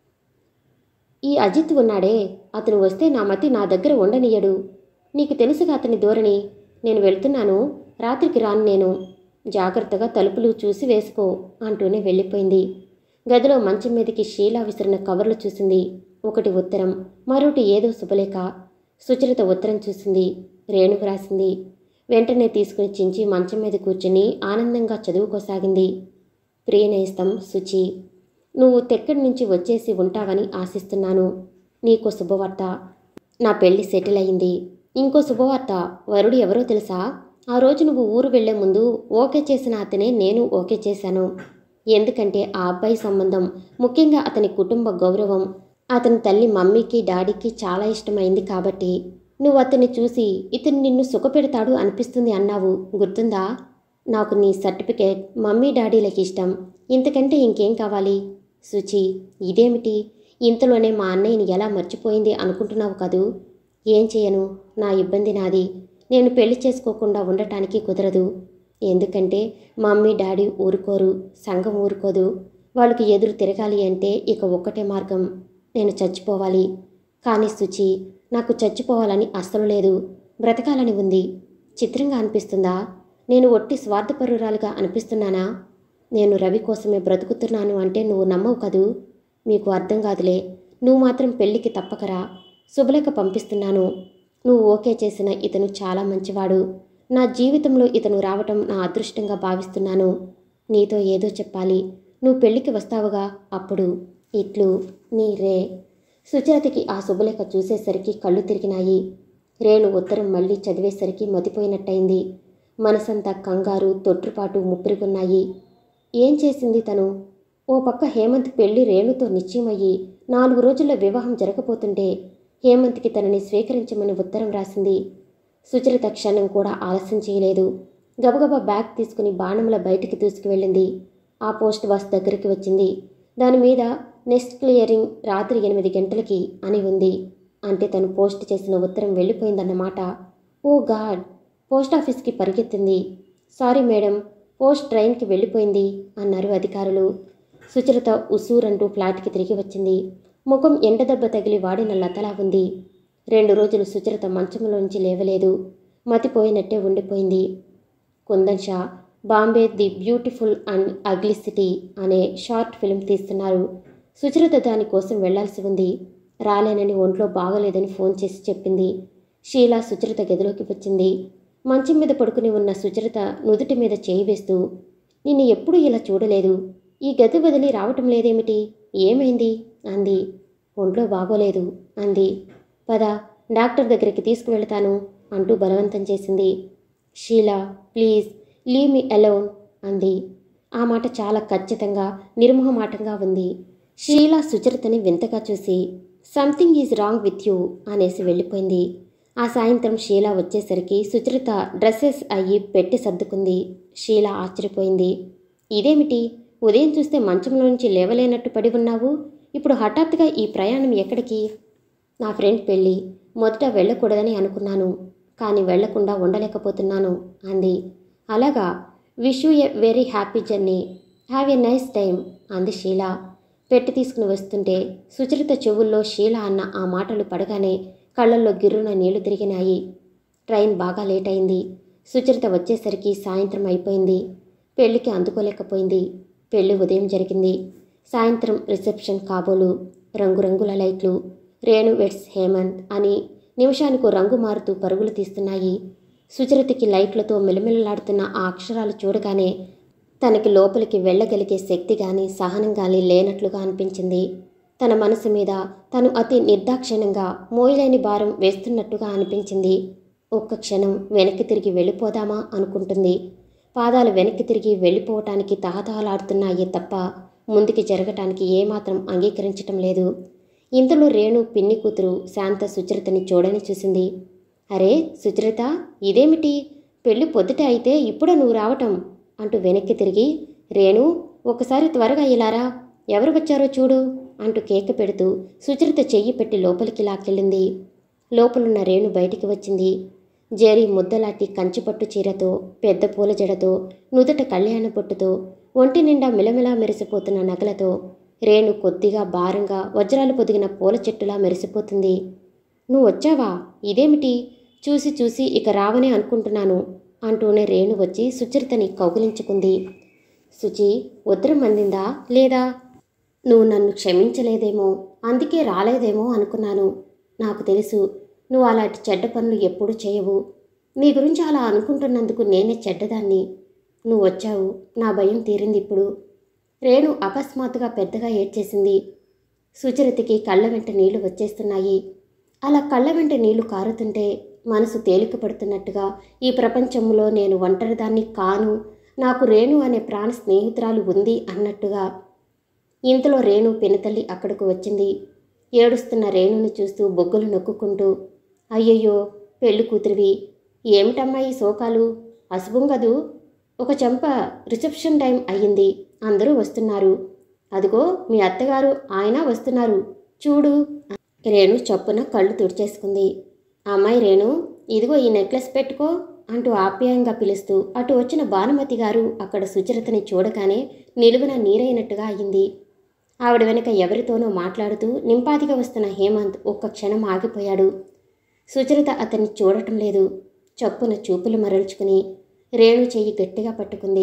S1: ఈ అజిత్ ఉన్నాడే అతను వస్తే నా మతి నా దగ్గర ఉండనియ్యడు నీకు తెలుసుగా అతని ధోరణి నేను వెళ్తున్నాను రాత్రికి రాను నేను జాగ్రత్తగా తలుపులు చూసి వేసుకో అంటూనే వెళ్ళిపోయింది గదిలో మంచం మీదకి షీలా విసిరిన కవర్లు చూసింది ఒకటి ఉత్తరం మరొకటి ఏదో శుభలేఖ సుచరిత ఉత్తరం చూసింది రేణుకు రాసింది వెంటనే తీసుకుని చించి మంచం మీద కూర్చుని ఆనందంగా చదువుకోసాగింది ప్రియనేస్తం శుచి నువ్వు తెక్కడి నుంచి వచ్చేసి ఉంటావని ఆశిస్తున్నాను నీకో శుభవార్త నా పెళ్లి సెటిల్ అయింది ఇంకో శుభవార్త వరుడు ఎవరో తెలుసా ఆ రోజు నువ్వు ఊరు వెళ్లే ముందు ఓకే చేసిన అతనే నేను ఓకే చేశాను ఎందుకంటే ఆ అబ్బాయి సంబంధం ముఖ్యంగా అతని కుటుంబ గౌరవం అతని తల్లి మమ్మీకి డాడీకి చాలా ఇష్టమైంది కాబట్టి నువ్వు అతన్ని చూసి ఇతను నిన్ను సుఖపెడతాడు అనిపిస్తుంది అన్నావు గుర్తుందా నాకు నీ సర్టిఫికేట్ మమ్మీ డాడీలకి ఇష్టం ఇంతకంటే ఇంకేం కావాలి సుచి ఇదేమిటి ఇంతలోనే మా అన్నయ్యని ఎలా మర్చిపోయింది అనుకుంటున్నావు కదూ ఏం చేయను నా ఇబ్బంది నాది నేను పెళ్లి చేసుకోకుండా ఉండటానికి కుదరదు ఎందుకంటే మమ్మీ డాడీ ఊరుకోరు సంఘం ఊరుకోదు వాళ్ళకి ఎదురు తిరగాలి అంటే ఇక ఒక్కటే మార్గం నేను చచ్చిపోవాలి కానీ సుచి నాకు చచ్చిపోవాలని అస్సలు లేదు బ్రతకాలని ఉంది చిత్రంగా అనిపిస్తుందా నేను ఒట్టి స్వార్థపరురాలుగా అనిపిస్తున్నానా నేను రవి కోసమే బ్రతుకుతున్నాను అంటే నువ్వు నమ్మవు కదూ మీకు అర్థం కాదులే నువ్వు మాత్రం పెళ్ళికి తప్పకరా శుభలేఖ పంపిస్తున్నాను నువ్వు ఓకే చేసిన ఇతను చాలా మంచివాడు నా జీవితంలో ఇతను రావటం నా అదృష్టంగా భావిస్తున్నాను నీతో ఏదో చెప్పాలి నువ్వు పెళ్ళికి వస్తావుగా అప్పుడు ఇట్లు నీ రే సుచరితకి ఆ శుభలేఖ చూసేసరికి కళ్ళు తిరిగినాయి రేణు ఉత్తరం మళ్ళీ చదివేసరికి మతిపోయినట్టయింది మనసంతా కంగారు తొట్టుపాటు ముప్పిరిగున్నాయి ఏం చేసింది తను ఓ పక్క హేమంత్ పెళ్లి రేణుతో నిశ్చయమయ్యి నాలుగు రోజుల్లో వివాహం జరగబోతుంటే హేమంత్కి తనని స్వీకరించమని ఉత్తరం రాసింది సుచరిత క్షణం కూడా ఆలస్యం చేయలేదు గబగబా బ్యాగ్ తీసుకుని బాణంల బయటికి తీసుకువెళ్ళింది ఆ పోస్ట్ బాక్స్ దగ్గరికి వచ్చింది దాని మీద నెక్స్ట్ క్లియరింగ్ రాత్రి ఎనిమిది గంటలకి అని ఉంది అంటే తను పోస్ట్ చేసిన ఉత్తరం వెళ్ళిపోయిందన్నమాట ఓ గాడ్ పోస్ట్ ఆఫీస్కి పరిగెత్తింది సారీ మేడం పోస్ట్ ట్రైన్కి వెళ్ళిపోయింది అన్నారు అధికారులు సుచరిత ఉసూరంటూ ఫ్లాట్కి తిరిగి వచ్చింది ముఖం ఎండదెబ్బ తగిలి వాడిన లతలా ఉంది రెండు రోజులు సుచరిత మంచంలోంచి లేవలేదు మతిపోయినట్టే ఉండిపోయింది Kundan Shah Bombay the beautiful and ugly city అనే షార్ట్ ఫిల్మ్ తీస్తున్నారు సుచరిత దానికోసం వెళ్లాల్సి ఉంది రాలేనని ఒంట్లో బాగలేదని ఫోన్ చేసి చెప్పింది షీలా సుచరిత గదిలోకి వచ్చింది మంచం మీద పడుకుని ఉన్న సుచరిత నుదుటి మీద చేయి వేస్తూ నిన్ను ఎప్పుడూ ఇలా చూడలేదు ఈ గది వదిలి రావటం లేదేమిటి ఏమైంది అంది ఒంట్లో బాగోలేదు అంది పద డాక్టర్ దగ్గరికి తీసుకువెళ్తాను అంటూ బలవంతం చేసింది Sheela please leave me alone అంది ఆ మాట చాలా ఖచ్చితంగా నిర్మోహమాటంగా ఉంది షీలా సుచరితని వింతగా చూసి something is wrong with you అనేసి వెళ్ళిపోయింది ఆ సాయంత్రం షీలా వచ్చేసరికి సుచరిత డ్రెస్సెస్ అయ్యి పెట్టి సర్దుకుంది షీలా ఆశ్చర్యపోయింది ఇదేమిటి ఉదయం చూస్తే మంచంలోంచి లేవలేనట్టు పడి ఉన్నావు ఇప్పుడు హఠాత్తుగా ఈ ప్రయాణం ఎక్కడికి నా ఫ్రెండ్ పెళ్ళి మొదట వెళ్ళకూడదని అనుకున్నాను కానీ వెళ్లకుండా ఉండలేకపోతున్నాను అంది అలాగా wish you a very happy journey have a nice time అంది షీలా పెట్టి తీసుకుని వస్తుంటే సుచరిత చెవుల్లో షీల అన్న ఆ మాటలు పడగానే కళ్ళల్లో గిర్రున నీళ్లు తిరిగినాయి ట్రైన్ బాగా లేట్ అయింది సుచరిత వచ్చేసరికి సాయంత్రం అయిపోయింది పెళ్లికి అందుకోలేకపోయింది పెళ్లి ఉదయం జరిగింది సాయంత్రం రిసెప్షన్ కాబోలు రంగురంగుల లైట్లు రేణు వెట్స్ హేమంత్ అని నిమిషానికి రంగు మారుతూ పరుగులు తీస్తున్నాయి సుచరితకి లైట్లతో మిలమిలలాడుతున్న ఆ అక్షరాలు చూడగానే తనకి లోపలికి వెళ్ళగలిగే శక్తి కానీ సహనం కానీ లేనట్లుగా అనిపించింది తన మనసు మీద తను అతి నిర్దాక్షిణ్యంగా మోయలేని భారం వేస్తున్నట్టుగా అనిపించింది ఒక్క క్షణం వెనక్కి తిరిగి వెళ్ళిపోదామా అనుకుంటుంది పాదాలు వెనక్కి తిరిగి వెళ్ళిపోవటానికి తహతహలాడుతున్నాయే తప్ప ముందుకి జరగటానికి ఏమాత్రం అంగీకరించటం లేదు ఇంతలో రేణు పిన్ని కూతురు శాంత సుచరితని చూడని చూసింది అరే సుచరిత ఇదేమిటి పెళ్ళి పొద్దుట అయితే ఇప్పుడే నువ్వు రావటం అంటూ వెనక్కి తిరిగి రేణు ఒకసారి త్వరగా ఇలారా ఎవరు వచ్చారో చూడు అంటూ కేక పెడుతూ సుచరిత చెయ్యి పెట్టి లోపలికి లాక్కెళ్ళింది లోపలున్న రేణు బయటికి వచ్చింది జెరీ ముద్దలాంటి కంచిపట్టు చీరతో పెద్ద పూల జడతో నుదుట కళ్యాణ పొట్టుతో ఒంటి నిండా మిలమిలా మెరిసిపోతున్న నగలతో రేణు కొద్దిగా భారంగా వజ్రాలు పొదిగిన పూల చెట్టులా మెరిసిపోతుంది నువ్వు వచ్చావా ఇదేమిటి చూసి చూసి ఇక రావనే అనుకుంటున్నాను అంటూనే రేణు వచ్చి సుచరితని కౌగిలించుకుంది సుచి ఉత్తరం అందిందా లేదా నువ్వు నన్ను క్షమించలేదేమో అందుకే రాలేదేమో అనుకున్నాను నాకు తెలుసు నువ్వు అలాంటి చెడ్డ పనులు ఎప్పుడూ చేయవు నీ గురించి అలా అనుకుంటున్నందుకు నేనే చెడ్డదాన్ని నువ్వు వచ్చావు నా భయం తీరింది ఇప్పుడు రేణు అకస్మాత్తుగా పెద్దగా ఏడ్చేసింది సుచరితకి కళ్ళ వెంట నీళ్లు వచ్చేస్తున్నాయి అలా కళ్ళ వెంట నీళ్లు కారుతుంటే మనసు తేలిక పడుతున్నట్టుగా ఈ ప్రపంచంలో నేను ఒంటరిదాన్ని కాను నాకు రేణు అనే ప్రాణ స్నేహితురాలు ఉంది అన్నట్టుగా ఇంతలో రేణు పినతల్లి అక్కడకు వచ్చింది ఏడుస్తున్న రేణుని చూస్తూ బొగ్గులు నొక్కుంటూ అయ్యయ్యో పెళ్లి కూతురివి ఏమిటమ్మా ఈ శోకాలు అశుభం కదూ ఒక చెంప రిసెప్షన్ టైం అయ్యింది అందరూ వస్తున్నారు అదిగో మీ అత్తగారు ఆయన వస్తున్నారు చూడు రేణు చప్పున కళ్ళు తుడిచేసుకుంది అమ్మాయి రేణు ఇదిగో ఈ నెక్లెస్ పెట్టుకో అంటూ ఆప్యాయంగా పిలుస్తూ అటు వచ్చిన భానుమతి గారు అక్కడ సుచరితని చూడగానే నిలువున నీరైనట్టుగా అయింది ఆవిడ వెనక ఎవరితోనో మాట్లాడుతూ నింపాదిగా వస్తున్న హేమంత్ ఒక్క క్షణం ఆగిపోయాడు సుచరిత అతన్ని చూడటం లేదు చప్పున చూపులు మరల్చుకుని రేణు చెయ్యి గట్టిగా పట్టుకుంది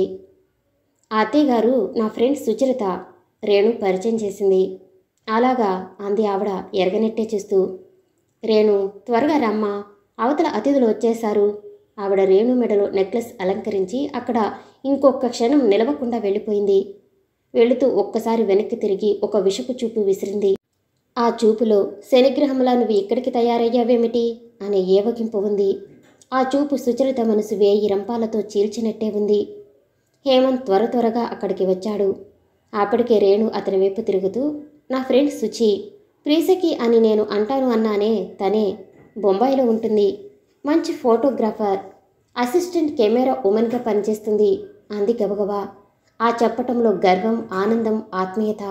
S1: ఆ అత్తయ్య గారు నా ఫ్రెండ్ సుచరిత రేణు పరిచయం చేసింది అలాగా అంది ఆవిడ ఎరగనెట్టే చూస్తూ రేణు త్వరగా రమ్మా అవతల అతిథులు వచ్చేశారు ఆవిడ రేణు మెడలో నెక్లెస్ అలంకరించి అక్కడ ఇంకొక క్షణం నిలవకుండా వెళ్ళిపోయింది వెళుతూ ఒక్కసారి వెనక్కి తిరిగి ఒక విషపు చూపు విసిరింది ఆ చూపులో శనిగ్రహంలా నువ్వు ఇక్కడికి తయారయ్యావేమిటి అనే ఏవగింపు ఉంది ఆ చూపు సుచరిత మనసు వేయి రంపాలతో చీల్చినట్టే ఉంది హేమంత్ త్వర త్వరగా అక్కడికి వచ్చాడు అప్పటికే రేణు అతని వైపు తిరుగుతూ నా ఫ్రెండ్ సుచి ప్రీసకి అని నేను అంటాను అన్నానే తనే బొంబాయిలో ఉంటుంది మంచి ఫోటోగ్రాఫర్ అసిస్టెంట్ కెమెరా ఉమెన్గా పనిచేస్తుంది అంది గబగబా ఆ చెప్పటంలో గర్వం ఆనందం ఆత్మీయత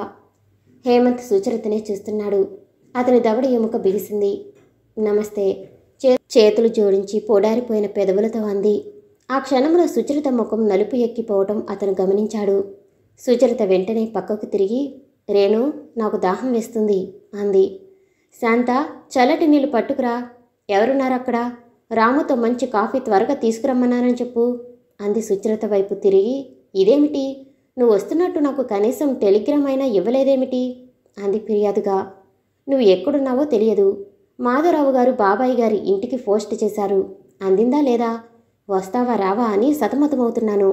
S1: హేమంత్ సుచరితనే చూస్తున్నాడు అతని దవడ ఎముక బిగిసింది నమస్తే చే చేతులు జోడించి పొడారిపోయిన పెదవులతో అంది ఆ క్షణంలో సుచరిత ముఖం నలుపు ఎక్కిపోవటం అతను గమనించాడు సుచరిత వెంటనే పక్కకు తిరిగి రేణు నాకు దాహం వేస్తుంది అంది శాంత చల్లటి నీళ్ళు పట్టుకురా ఎవరున్నారు అక్కడ రాముతో మంచి కాఫీ త్వరగా తీసుకురమ్మన్నానని చెప్పు అంది సుచరిత వైపు తిరిగి ఇదేమిటి నువ్వు వస్తున్నట్టు నాకు కనీసం టెలిగ్రామ్ అయినా ఇవ్వలేదేమిటి అంది ఫిర్యాదుగా నువ్వు ఎక్కడున్నావో తెలియదు మాధవరావు గారు బాబాయ్ గారి ఇంటికి పోస్ట్ చేశారు అందిందా లేదా వస్తావా రావా అని సతమతమవుతున్నాను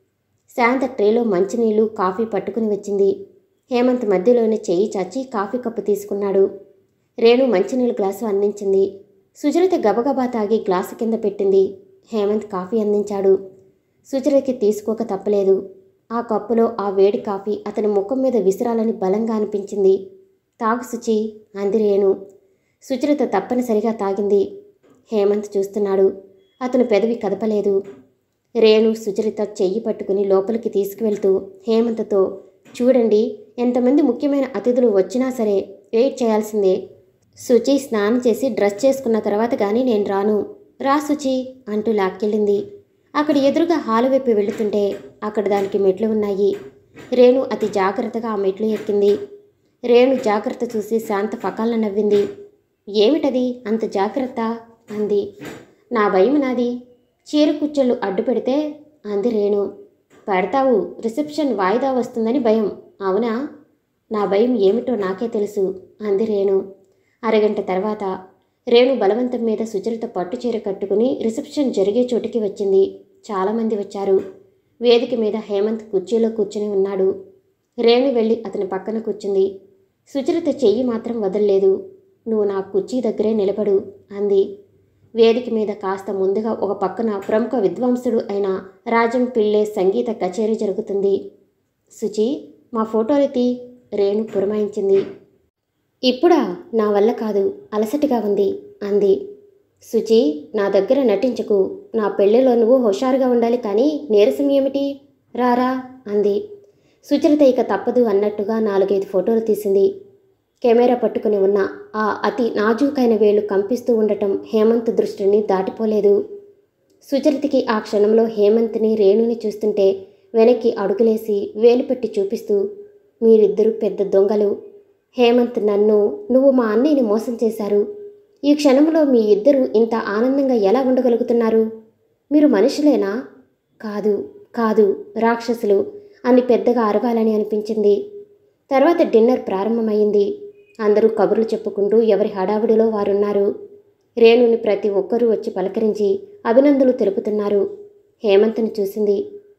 S1: శాంత ట్రేలో మంచినీళ్ళు కాఫీ పట్టుకుని వచ్చింది హేమంత్ మధ్యలోనే చెయ్యి చాచి కాఫీ కప్పు తీసుకున్నాడు రేణు మంచినీళ్ళు గ్లాసు అందించింది సుచరిత గబగబా తాగి గ్లాసు కింద పెట్టింది హేమంత్ కాఫీ అందించాడు సుచరితకి తీసుకోక తప్పలేదు ఆ కప్పులో ఆ వేడి కాఫీ అతని ముఖం మీద విసిరాలని బలంగా అనిపించింది తాగు సుచి అంది రేణు సుచరిత తప్పనిసరిగా తాగింది హేమంత్ చూస్తున్నాడు అతను పెదవి కదపలేదు రేణు సుచరిత చెయ్యి పట్టుకుని లోపలికి తీసుకువెళ్తూ హేమంత్తో చూడండి ఎంతమంది ముఖ్యమైన అతిథులు వచ్చినా సరే వెయిట్ చేయాల్సిందే సుచి స్నానం చేసి డ్రెస్ చేసుకున్న తర్వాత కానీ నేను రాను రా సుచి అంటూ లాక్కెళ్ళింది అక్కడ ఎదురుగా హాలు వైపు వెళుతుంటే అక్కడ దానికి మెట్లు ఉన్నాయి రేణు అతి జాగ్రత్తగా ఆ మెట్లు ఎక్కింది రేణు జాగ్రత్త చూసి శాంత ఫకాలను నవ్వింది ఏమిటది అంత జాగ్రత్త అంది నా భయం నాది చీర కుచ్చెళ్ళు అడ్డు పెడితే అంది రేణు పెడతావు రిసెప్షన్ వాయిదా వస్తుందని భయం అవునా నా భయం ఏమిటో నాకే తెలుసు అంది రేణు అరగంట తర్వాత రేణు బలవంతం మీద సుచరిత పట్టు చీర కట్టుకుని రిసెప్షన్ జరిగే చోటికి వచ్చింది చాలామంది వచ్చారు వేదిక మీద హేమంత్ కుర్చీలో కూర్చుని ఉన్నాడు రేణు వెళ్ళి అతని పక్కన కూర్చుంది సుచరిత చెయ్యి మాత్రం వదల్లేదు నువ్వు నా కుర్చీ దగ్గరే నిలబడు అంది వేదిక మీద కాస్త ముందుగా ఒక పక్కన ప్రముఖ విద్వాంసుడు అయిన రాజం పిళ్ళే సంగీత కచేరీ జరుగుతుంది సుచి మా ఫోటోలు తీ రేణు పురమాయించింది ఇప్పుడా నా వల్ల కాదు అలసటిగా ఉంది అంది సుచి నా దగ్గర నటించకు నా పెళ్ళిలో నువ్వు హుషారుగా ఉండాలి కానీ నీరసం ఏమిటి రారా అంది సుచరిత ఇక తప్పదు అన్నట్టుగా నాలుగైదు ఫోటోలు తీసింది కెమెరా పట్టుకుని ఉన్న ఆ అతి నాజూకైన వేలు కంపిస్తూ ఉండటం హేమంత్ దృష్టిని దాటిపోలేదు సుచరితకి ఆ క్షణంలో హేమంత్ని రేణుని చూస్తుంటే వెనక్కి అడుగులేసి వేలు పెట్టి చూపిస్తూ మీరిద్దరూ పెద్ద దొంగలు హేమంత్ నన్ను నువ్వు మా అన్నయ్యని మోసం చేశారు ఈ క్షణంలో మీ ఇద్దరు ఇంత ఆనందంగా ఎలా ఉండగలుగుతున్నారు మీరు మనుషులేనా కాదు కాదు రాక్షసులు అని పెద్దగా అరవాలని అనిపించింది తర్వాత డిన్నర్ ప్రారంభమైంది అందరూ కబుర్లు చెప్పుకుంటూ ఎవరి హడావుడిలో వారున్నారు రేణుని ప్రతి ఒక్కరూ వచ్చి పలకరించి అభినందనలు తెలుపుతున్నారు హేమంత్ని చూసింది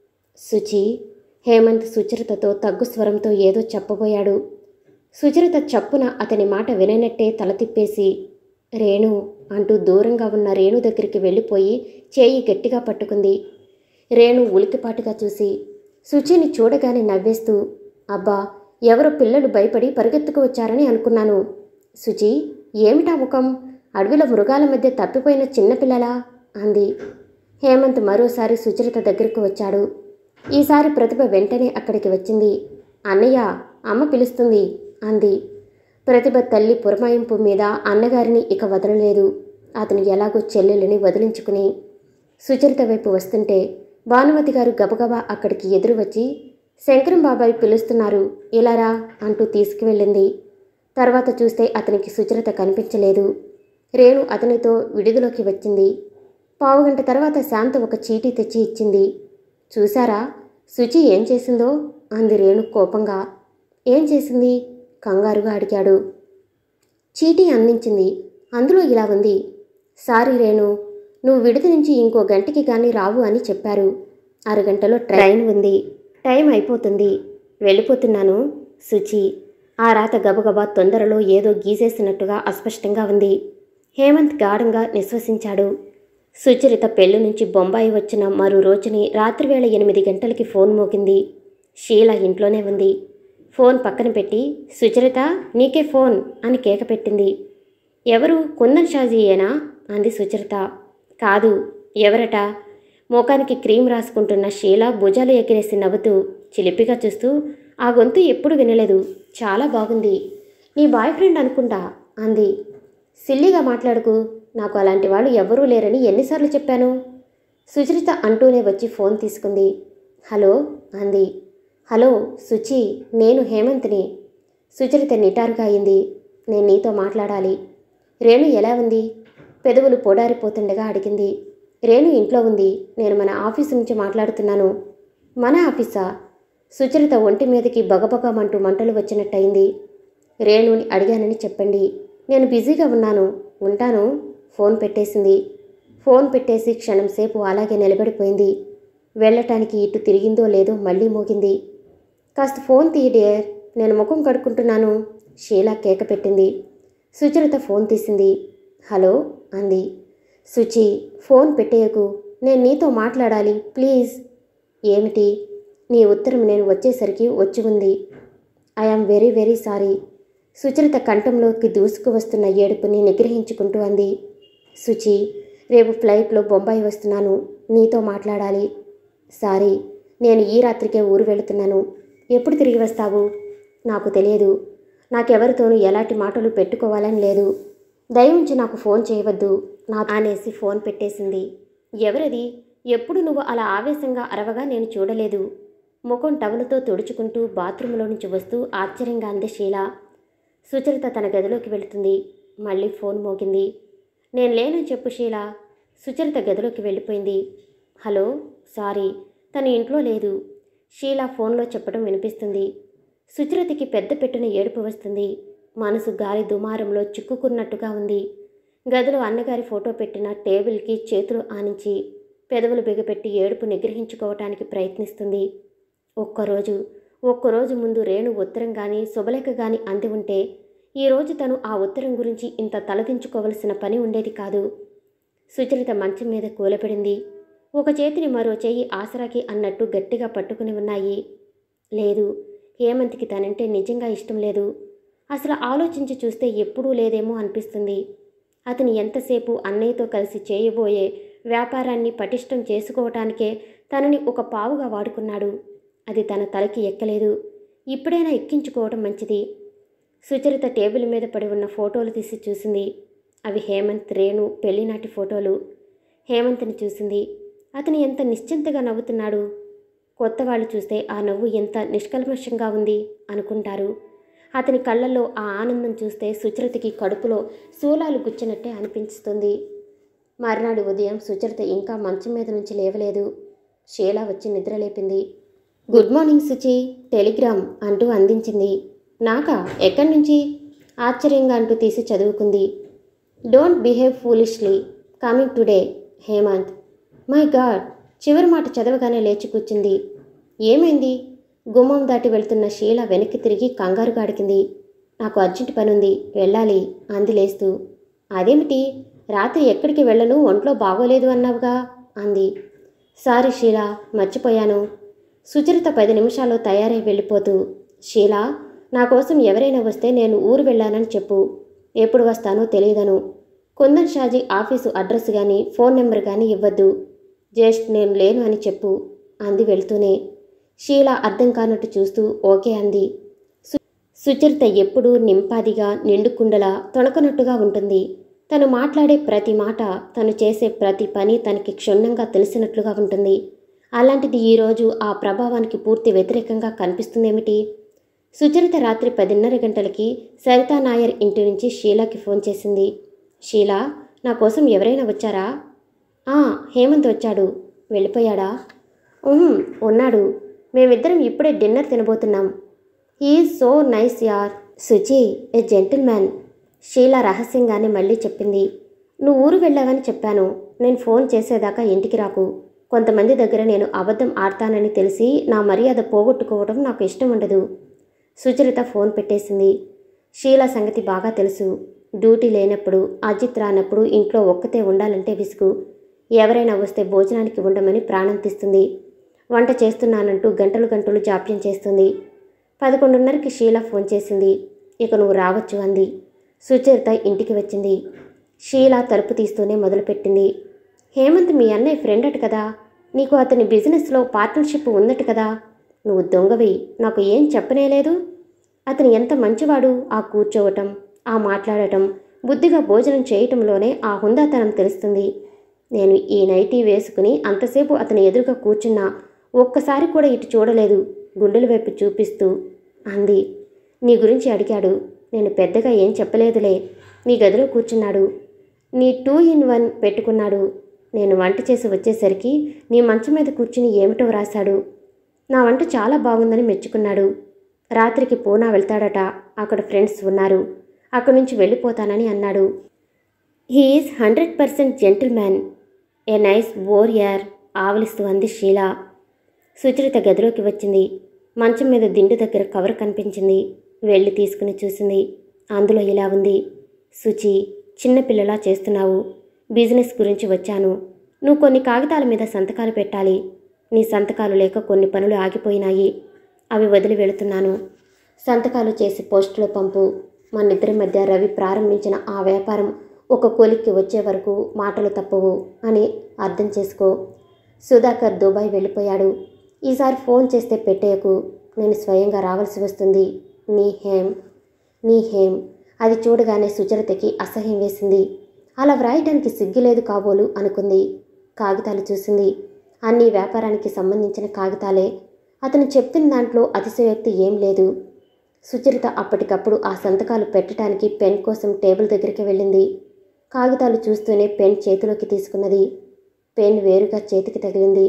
S1: సుచి హేమంత్ సుచరితతో తగ్గు స్వరంతో ఏదో చెప్పబోయాడు సుచరిత చప్పున అతని మాట విననట్టే తల తిప్పేసి రేణు అంటూ దూరంగా ఉన్న రేణు దగ్గరికి వెళ్ళిపోయి చేయి గట్టిగా పట్టుకుంది రేణు ఉలికిపాటుగా చూసి సుచిని చూడగానే నవ్వేస్తూ అబ్బా ఎవరో పిల్లలు భయపడి పరిగెత్తుకు వచ్చారని అనుకున్నాను సుచి ఏమిటా ముఖం అడవిలో మృగాల మధ్య తప్పిపోయిన చిన్నపిల్లలా అంది హేమంత్ మరోసారి సుచరిత దగ్గరకు వచ్చాడు ఈసారి ప్రతిభ వెంటనే అక్కడికి వచ్చింది అన్నయ్య అమ్మ పిలుస్తుంది అంది ప్రతిభ తల్లి పురమాయింపు మీద అన్నగారిని ఇక వదలలేదు అతను ఎలాగో చెల్లెలిని వదిలించుకుని సుచరిత వైపు వస్తుంటే భానుమతి గారు గబగబా అక్కడికి ఎదురు వచ్చి శంకరం బాబాయ్ పిలుస్తున్నారు ఇలారా అంటూ తీసుకువెళ్ళింది తర్వాత చూస్తే అతనికి సుచరిత కనిపించలేదు రేణు అతనితో విడిదిలోకి వచ్చింది పావుగంట తర్వాత శాంత ఒక చీటీ తెచ్చి ఇచ్చింది చూశారా శుచి ఏం చేసిందో అంది రేణు కోపంగా ఏం చేసింది కంగారుగా అడిగాడు చీటీ అందించింది అందులో ఇలా ఉంది సారీ రేణు నువ్వు విడిది నుంచి ఇంకో గంటకి కానీ రావు అని చెప్పారు అరగంటలో ట్రైన్ ఉంది టైం అయిపోతుంది వెళ్ళిపోతున్నాను సుచి ఆ రాత గబగబా తొందరలో ఏదో గీసేసినట్టుగా అస్పష్టంగా ఉంది హేమంత్ గాఢంగా నిశ్వసించాడు సుచరిత పెళ్లి నుంచి బొంబాయి వచ్చిన మరో రోజుని రాత్రివేళ ఎనిమిది గంటలకి ఫోన్ మోగింది షీల ఇంట్లోనే ఉంది ఫోన్ పక్కన పెట్టి సుచరిత నీకే ఫోన్ అని కేక పెట్టింది ఎవరు కుందన్ షాజీయేనా అంది సుచరిత కాదు ఎవరట మోకానికి క్రీమ్ రాసుకుంటున్న షీల భుజాలు ఎగిరేసి నవ్వుతూ చిలిపిగా చూస్తూ ఆ గొంతు ఎప్పుడు వినలేదు చాలా బాగుంది నీ బాయ్ ఫ్రెండ్ అనుకుంటా అంది సిల్లిగా మాట్లాడుకు నాకు అలాంటి వాళ్ళు ఎవ్వరూ లేరని ఎన్నిసార్లు చెప్పాను సుచరిత అంటూనే వచ్చి ఫోన్ తీసుకుంది హలో అంది హలో సుచి నేను హేమంత్ని సుచరిత నిటారుగా అయింది నేను నీతో మాట్లాడాలి రేణు ఎలా ఉంది పెదవులు పొడారిపోతుండగా అడిగింది రేణు ఇంట్లో ఉంది నేను మన ఆఫీసు నుంచి మాట్లాడుతున్నాను మన ఆఫీసా సుచరిత ఒంటి మీదకి బగబగమంటూ మంటలు వచ్చినట్టయింది రేణుని అడిగానని చెప్పండి నేను బిజీగా ఉన్నాను ఉంటాను ఫోన్ పెట్టేసింది ఫోన్ పెట్టేసి క్షణం సేపు అలాగే నిలబడిపోయింది వెళ్ళటానికి ఇటు తిరిగిందో లేదో మళ్ళీ మోగింది కాస్త ఫోన్ తీయి డియర్ నేను ముఖం కడుక్కుంటున్నాను షీలా కేక పెట్టింది సుచరిత ఫోన్ తీసింది హలో అంది సుచి ఫోన్ పెట్టేయకు నేను నీతో మాట్లాడాలి ప్లీజ్ ఏమిటి నీ ఉత్తరం నేను వచ్చేసరికి వచ్చి ఉంది I am very very sorry Sucharita కంఠంలోకి దూసుకు వస్తున్న ఏడుపుని నిగ్రహించుకుంటూ అంది సుచి రేపు ఫ్లైట్లో బొంబాయి వస్తున్నాను నీతో మాట్లాడాలి సారీ నేను ఈ రాత్రికే ఊరు వెళుతున్నాను ఎప్పుడు తిరిగి వస్తావు నాకు తెలియదు నాకెవరితోనూ ఎలాంటి మాటలు పెట్టుకోవాలని లేదు దయవుంచి నాకు ఫోన్ చేయవద్దు నా అనేసి ఫోన్ పెట్టేసింది ఎవరది ఎప్పుడు నువ్వు అలా ఆవేశంగా అరవగా నేను చూడలేదు ముఖం టవలుతో తుడుచుకుంటూ బాత్రూంలో నుంచి వస్తూ ఆశ్చర్యంగా అంది షీల సుచరిత తన గదిలోకి వెళుతుంది మళ్ళీ ఫోన్ మోగింది నేను లేనని చెప్పు షీల సుచరిత గదిలోకి వెళ్ళిపోయింది హలో సారీ తను ఇంట్లో లేదు షీల ఫోన్లో చెప్పడం వినిపిస్తుంది సుచరితకి పెద్ద పెట్టిన ఏడుపు వస్తుంది మనసు గాలి దుమారంలో చిక్కుకున్నట్టుగా ఉంది గదిలో అన్నగారి ఫోటో పెట్టిన టేబుల్కి చేతులు ఆనించి పెదవులు బిగపెట్టి ఏడుపు నిగ్రహించుకోవటానికి ప్రయత్నిస్తుంది ఒక్కరోజు ఒక్కరోజు ముందు రేణు ఉత్తరం కానీ శుభలేఖ కానీ అంది ఉంటే ఈరోజు తను ఆ ఉత్తరం గురించి ఇంత తలదించుకోవలసిన పని ఉండేది కాదు సుచరిత మంచం మీద కూలపడింది ఒక చేతిని మరో చెయ్యి ఆసరాకి అన్నట్టు గట్టిగా పట్టుకుని ఉన్నాయి లేదు హేమంత్కి తనంటే నిజంగా ఇష్టం లేదు అసలు ఆలోచించి చూస్తే ఎప్పుడూ లేదేమో అనిపిస్తుంది అతను ఎంతసేపు అన్నయ్యతో కలిసి చేయబోయే వ్యాపారాన్ని పటిష్టం చేసుకోవటానికే తనని ఒక పావుగా వాడుకున్నాడు అది తన తలకి ఎక్కలేదు ఇప్పుడైనా ఎక్కించుకోవడం మంచిది సుచరిత టేబుల్ మీద పడి ఉన్న ఫోటోలు తీసి చూసింది అవి హేమంత్ రేణు పెళ్లినాటి ఫోటోలు హేమంత్ని చూసింది అతను ఎంత నిశ్చింతగా నవ్వుతున్నాడు కొత్త వాళ్ళు చూస్తే ఆ నవ్వు ఎంత నిష్కల్మషంగా ఉంది అనుకుంటారు అతని కళ్ళల్లో ఆ ఆనందం చూస్తే సుచరితకి కడుపులో శూలాలు గుచ్చినట్టే అనిపిస్తుంది మర్నాడు ఉదయం సుచరిత ఇంకా మంచం మీద నుంచి లేవలేదు షీలా వచ్చి నిద్రలేపింది గుడ్ మార్నింగ్ సుచి టెలిగ్రామ్ అంటూ అందించింది నాకా ఎక్కడి నుంచి ఆశ్చర్యంగా అంటూ తీసి చదువుకుంది don't behave foolishly coming today Hemant my god చివరి మాట చదవగానే లేచి కూర్చుంది ఏమైంది గుమ్మం దాటి వెళ్తున్న షీల వెనక్కి తిరిగి కంగారుగా అడిగింది నాకు అర్జెంట్ పనుంది వెళ్ళాలి అంది లేస్తూ అదేమిటి రాత్రి ఎక్కడికి వెళ్ళను ఒంట్లో బాగోలేదు అన్నావుగా అంది సారీ షీల మర్చిపోయాను సుచరిత పది నిమిషాల్లో తయారై వెళ్ళిపోతూ షీలా నా కోసం ఎవరైనా వస్తే నేను ఊరు వెళ్ళానని చెప్పు ఎప్పుడు వస్తానో తెలియదను కుందన్ షాజీ ఆఫీసు అడ్రస్ కానీ ఫోన్ నెంబర్ కానీ ఇవ్వద్దు జస్ట్ నేను లేను అని చెప్పు అంది వెళ్తూనే షీల అర్థం కానట్టు చూస్తూ ఓకే అంది సు- సుచరిత ఎప్పుడూ నింపాదిగా నిండుకుండలా తొణకనట్టుగా ఉంటుంది తను మాట్లాడే ప్రతి మాట తను చేసే ప్రతి పని తనకి క్షుణ్ణంగా తెలిసినట్లుగా ఉంటుంది అలాంటిది ఈరోజు ఆ ప్రభావానికి పూర్తి వ్యతిరేకంగా కనిపిస్తుందేమిటి సుచరిత రాత్రి పదిన్నర గంటలకి సరితా నాయర్ ఇంటి నుంచి షీలాకి ఫోన్ చేసింది షీలా నా కోసం ఎవరైనా వచ్చారా ఆ హేమంత్ వచ్చాడు వెళ్ళిపోయాడా ఉహుం, ఉన్నాడు మేమిద్దరం ఇప్పుడే డిన్నర్ తినబోతున్నాం ఈజ్ సో నైస్ యార్ Suchi a gentleman Sheela రహస్యంగానే మళ్ళీ చెప్పింది నువ్వు ఊరు వెళ్ళావని చెప్పాను నేను ఫోన్ చేసేదాకా ఇంటికి రాకు కొంతమంది దగ్గర నేను అబద్ధం ఆడతానని తెలిసి నా మర్యాద పోగొట్టుకోవడం నాకు ఇష్టం ఉండదు సుచరిత ఫోన్ పెట్టేసింది షీలా సంగతి బాగా తెలుసు డ్యూటీ లేనప్పుడు అజిత్ రానప్పుడు ఇంట్లో ఒక్కతే ఉండాలంటే విసుగు ఎవరైనా వస్తే భోజనానికి ఉండమని ప్రాణం తీస్తుంది వంట చేస్తున్నానంటూ గంటలు గంటలు జాప్యం చేస్తుంది పదకొండున్నరకి షీలా ఫోన్ చేసింది ఇక నువ్వు రావచ్చు అంది సుచరిత ఇంటికి వచ్చింది షీలా తలుపు తీస్తూనే మొదలుపెట్టింది హేమంత్ మీ అన్నయ్య ఫ్రెండ్ అట కదా నీకు అతని బిజినెస్లో పార్ట్నర్షిప్ ఉందట కదా నువ్వు దొంగవి నాకు ఏం చెప్పనేలేదు అతను ఎంత మంచివాడు ఆ కూర్చోవటం ఆ మాట్లాడటం బుద్ధిగా భోజనం చేయటంలోనే ఆ హుందాతనం తెలుస్తుంది నేను ఈ నైటీ వేసుకుని అంతసేపు అతని ఎదురుగా కూర్చున్నా ఒక్కసారి కూడా ఇటు చూడలేదు గుండెల వైపు చూపిస్తూ అంది నీ గురించి అడిగాడు నేను పెద్దగా ఏం చెప్పలేదులే నీ గదిలో కూర్చున్నాడు నీ టూ ఇన్ వన్ పెట్టుకున్నాడు నేను వంట చేసి వచ్చేసరికి నీ మంచం మీద కూర్చుని ఏమిటో రాశాడు నా వంట చాలా బాగుందని మెచ్చుకున్నాడు రాత్రికి పూనా వెళ్తాడట అక్కడ ఫ్రెండ్స్ ఉన్నారు అక్కడి నుంచి వెళ్ళిపోతానని అన్నాడు he is hundred percent gentleman a nice borer ఆవలిస్తూ అంది షీలా సుచరిత గదిలోకి వచ్చింది మంచం మీద దిండు దగ్గర కవర్ కనిపించింది వెళ్ళి తీసుకుని చూసింది అందులో ఇలా ఉంది సుచి చిన్నపిల్లలా చేస్తున్నావు బిజినెస్ గురించి వచ్చాను నువ్వు కొన్ని కాగితాల మీద సంతకాలు పెట్టాలి నీ సంతకాలు లేక కొన్ని పనులు ఆగిపోయినాయి అవి వదిలి వెళుతున్నాను సంతకాలు చేసి పోస్టులో పంపు మనిద్దరి మధ్య రవి ప్రారంభించిన ఆ వ్యాపారం ఒక కొలిక్కి వచ్చే వరకు మాటలు తప్పవు అని అర్థం చేసుకో సుధాకర్ దుబాయ్ వెళ్ళిపోయాడు ఈసారి ఫోన్ చేస్తే పెట్టేయకు నేను స్వయంగా రావాల్సి వస్తుంది నీ హేమ్ నీ హేమ్ అది చూడగానే సుచరితకి అసహ్యం వేసింది అలా వ్రాయటానికి సిగ్గులేదు కాబోలు అనుకుంది కాగితాలు చూసింది అన్ని వ్యాపారానికి సంబంధించిన కాగితాలే అతను చెప్పిన దాంట్లో అతిశయోక్తి ఏం లేదు సుచరిత అప్పటికప్పుడు ఆ సంతకాలు పెట్టడానికి పెన్ కోసం టేబుల్ దగ్గరికి వెళ్ళింది కాగితాలు చూస్తూనే పెన్ చేతిలోకి తీసుకున్నది పెన్ వేరుగా చేతికి తగిలింది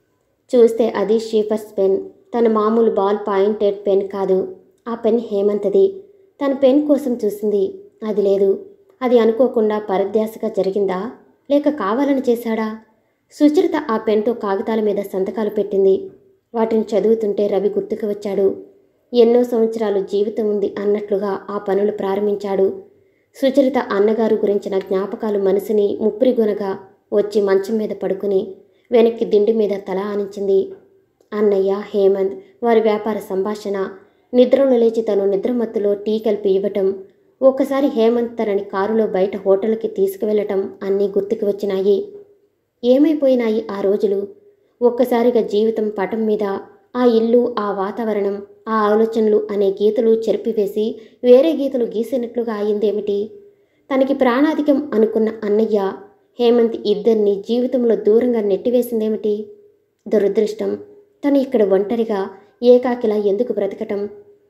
S1: చూస్తే అది షీఫర్స్ పెన్ తన మామూలు బాల్ పాయింటెడ్ పెన్ కాదు ఆ పెన్ హేమంతది తన పెన్ కోసం చూసింది అది లేదు అది అనుకోకుండా పరధ్యాసగా జరిగిందా లేక కావాలని చేశాడా సుచరిత ఆ పెన్తో కాగితాల మీద సంతకాలు పెట్టింది వాటిని చదువుతుంటే రవి గుర్తుకు వచ్చాడు ఎన్నో సంవత్సరాలు జీవితం ఉంది అన్నట్లుగా ఆ పనులు ప్రారంభించాడు సుచరిత అన్నగారు గురించిన జ్ఞాపకాలు మనసుని ముప్పిరిగొనగా వచ్చి మంచం మీద పడుకుని వెనక్కి దిండి మీద తల ఆనించింది అన్నయ్య హేమంత్ వారి వ్యాపార సంభాషణ నిద్రలో లేచి తను నిద్రమత్తులో టీ కలిపి ఇవ్వటం ఒక్కసారి హేమంత్ తనని కారులో బయట హోటల్కి తీసుకువెళ్ళటం అన్నీ గుర్తుకు వచ్చినాయి ఏమైపోయినాయి ఆ రోజులు ఒక్కసారిగా జీవితం పటం మీద ఆ ఇల్లు ఆ వాతావరణం ఆ ఆలోచనలు అనే గీతలు చెరిపివేసి వేరే గీతలు గీసినట్లుగా అయిందేమిటి తనకి ప్రాణాధికం అనుకున్న అన్నయ్య హేమంత్ ఇద్దరిని జీవితంలో దూరంగా నెట్టివేసిందేమిటి దురదృష్టం తను ఇక్కడ ఒంటరిగా ఏకాకిలా ఎందుకు బ్రతకటం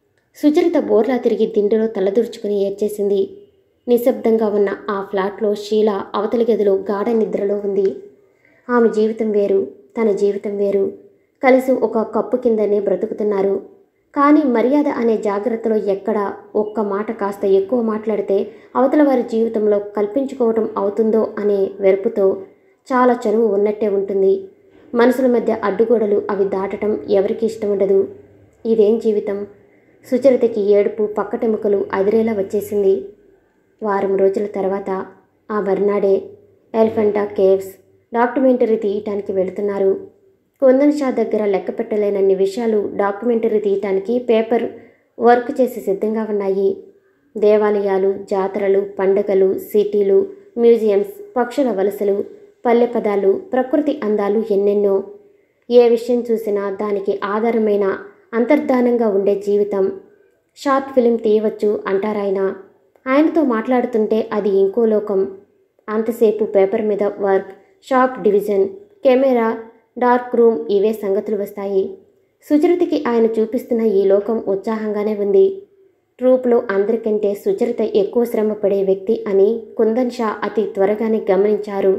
S1: సుచరిత బోర్లా తిరిగి దిండులో తలదూర్చుకుని ఏడ్చేసింది నిశ్శబ్దంగా ఉన్న ఆ ఫ్లాట్లో షీల అవతలి గదిలో గాఢ నిద్రలో ఉంది ఆమె జీవితం వేరు తన జీవితం వేరు కలిసి ఒక కప్పు కిందనే బ్రతుకుతున్నారు కానీ మర్యాద అనే జాగ్రత్తలో ఎక్కడ ఒక్క మాట కాస్త ఎక్కువ మాట్లాడితే అవతల వారి జీవితంలో కల్పించుకోవటం అవుతుందో అనే వెరుపుతో చాలా చనువు ఉన్నట్టే ఉంటుంది మనసుల మధ్య అడ్డుగోడలు అవి దాటటం ఎవరికి ఇష్టం ఉండదు ఇదేం జీవితం సుచరితకి ఏడుపు పక్కటెముకలు అదిరేలా వచ్చేసింది వారం రోజుల తర్వాత ఆ మర్నాడే ఎలిఫెంటా కేవ్స్ డాక్యుమెంటరీ తీయటానికి వెళుతున్నారు కుందన్ షా దగ్గర లెక్క పెట్టలేనన్ని విషయాలు డాక్యుమెంటరీ తీయటానికి పేపర్ వర్క్ చేసి సిద్ధంగా ఉన్నాయి దేవాలయాలు జాతరలు పండుగలు సిటీలు మ్యూజియంస్ పక్షుల వలసలు పల్లె పదాలు ప్రకృతి అందాలు ఎన్నెన్నో ఏ విషయం చూసినా దానికి ఆధారమైన అంతర్ధానంగా ఉండే జీవితం షార్ట్ ఫిలిం తీయవచ్చు అంటారాయన ఆయనతో మాట్లాడుతుంటే అది ఇంకో లోకం అంతసేపు పేపర్ మీద workshop division camera dark room ఇవే సంగతులు వస్తాయి సుచరితకి ఆయన చూపిస్తున్న ఈ లోకం ఉత్సాహంగానే ఉంది ట్రూప్లో అందరికంటే సుచరిత ఎక్కువ శ్రమ పడే వ్యక్తి అని కుందన్ షా అతి త్వరగానే గమనించారు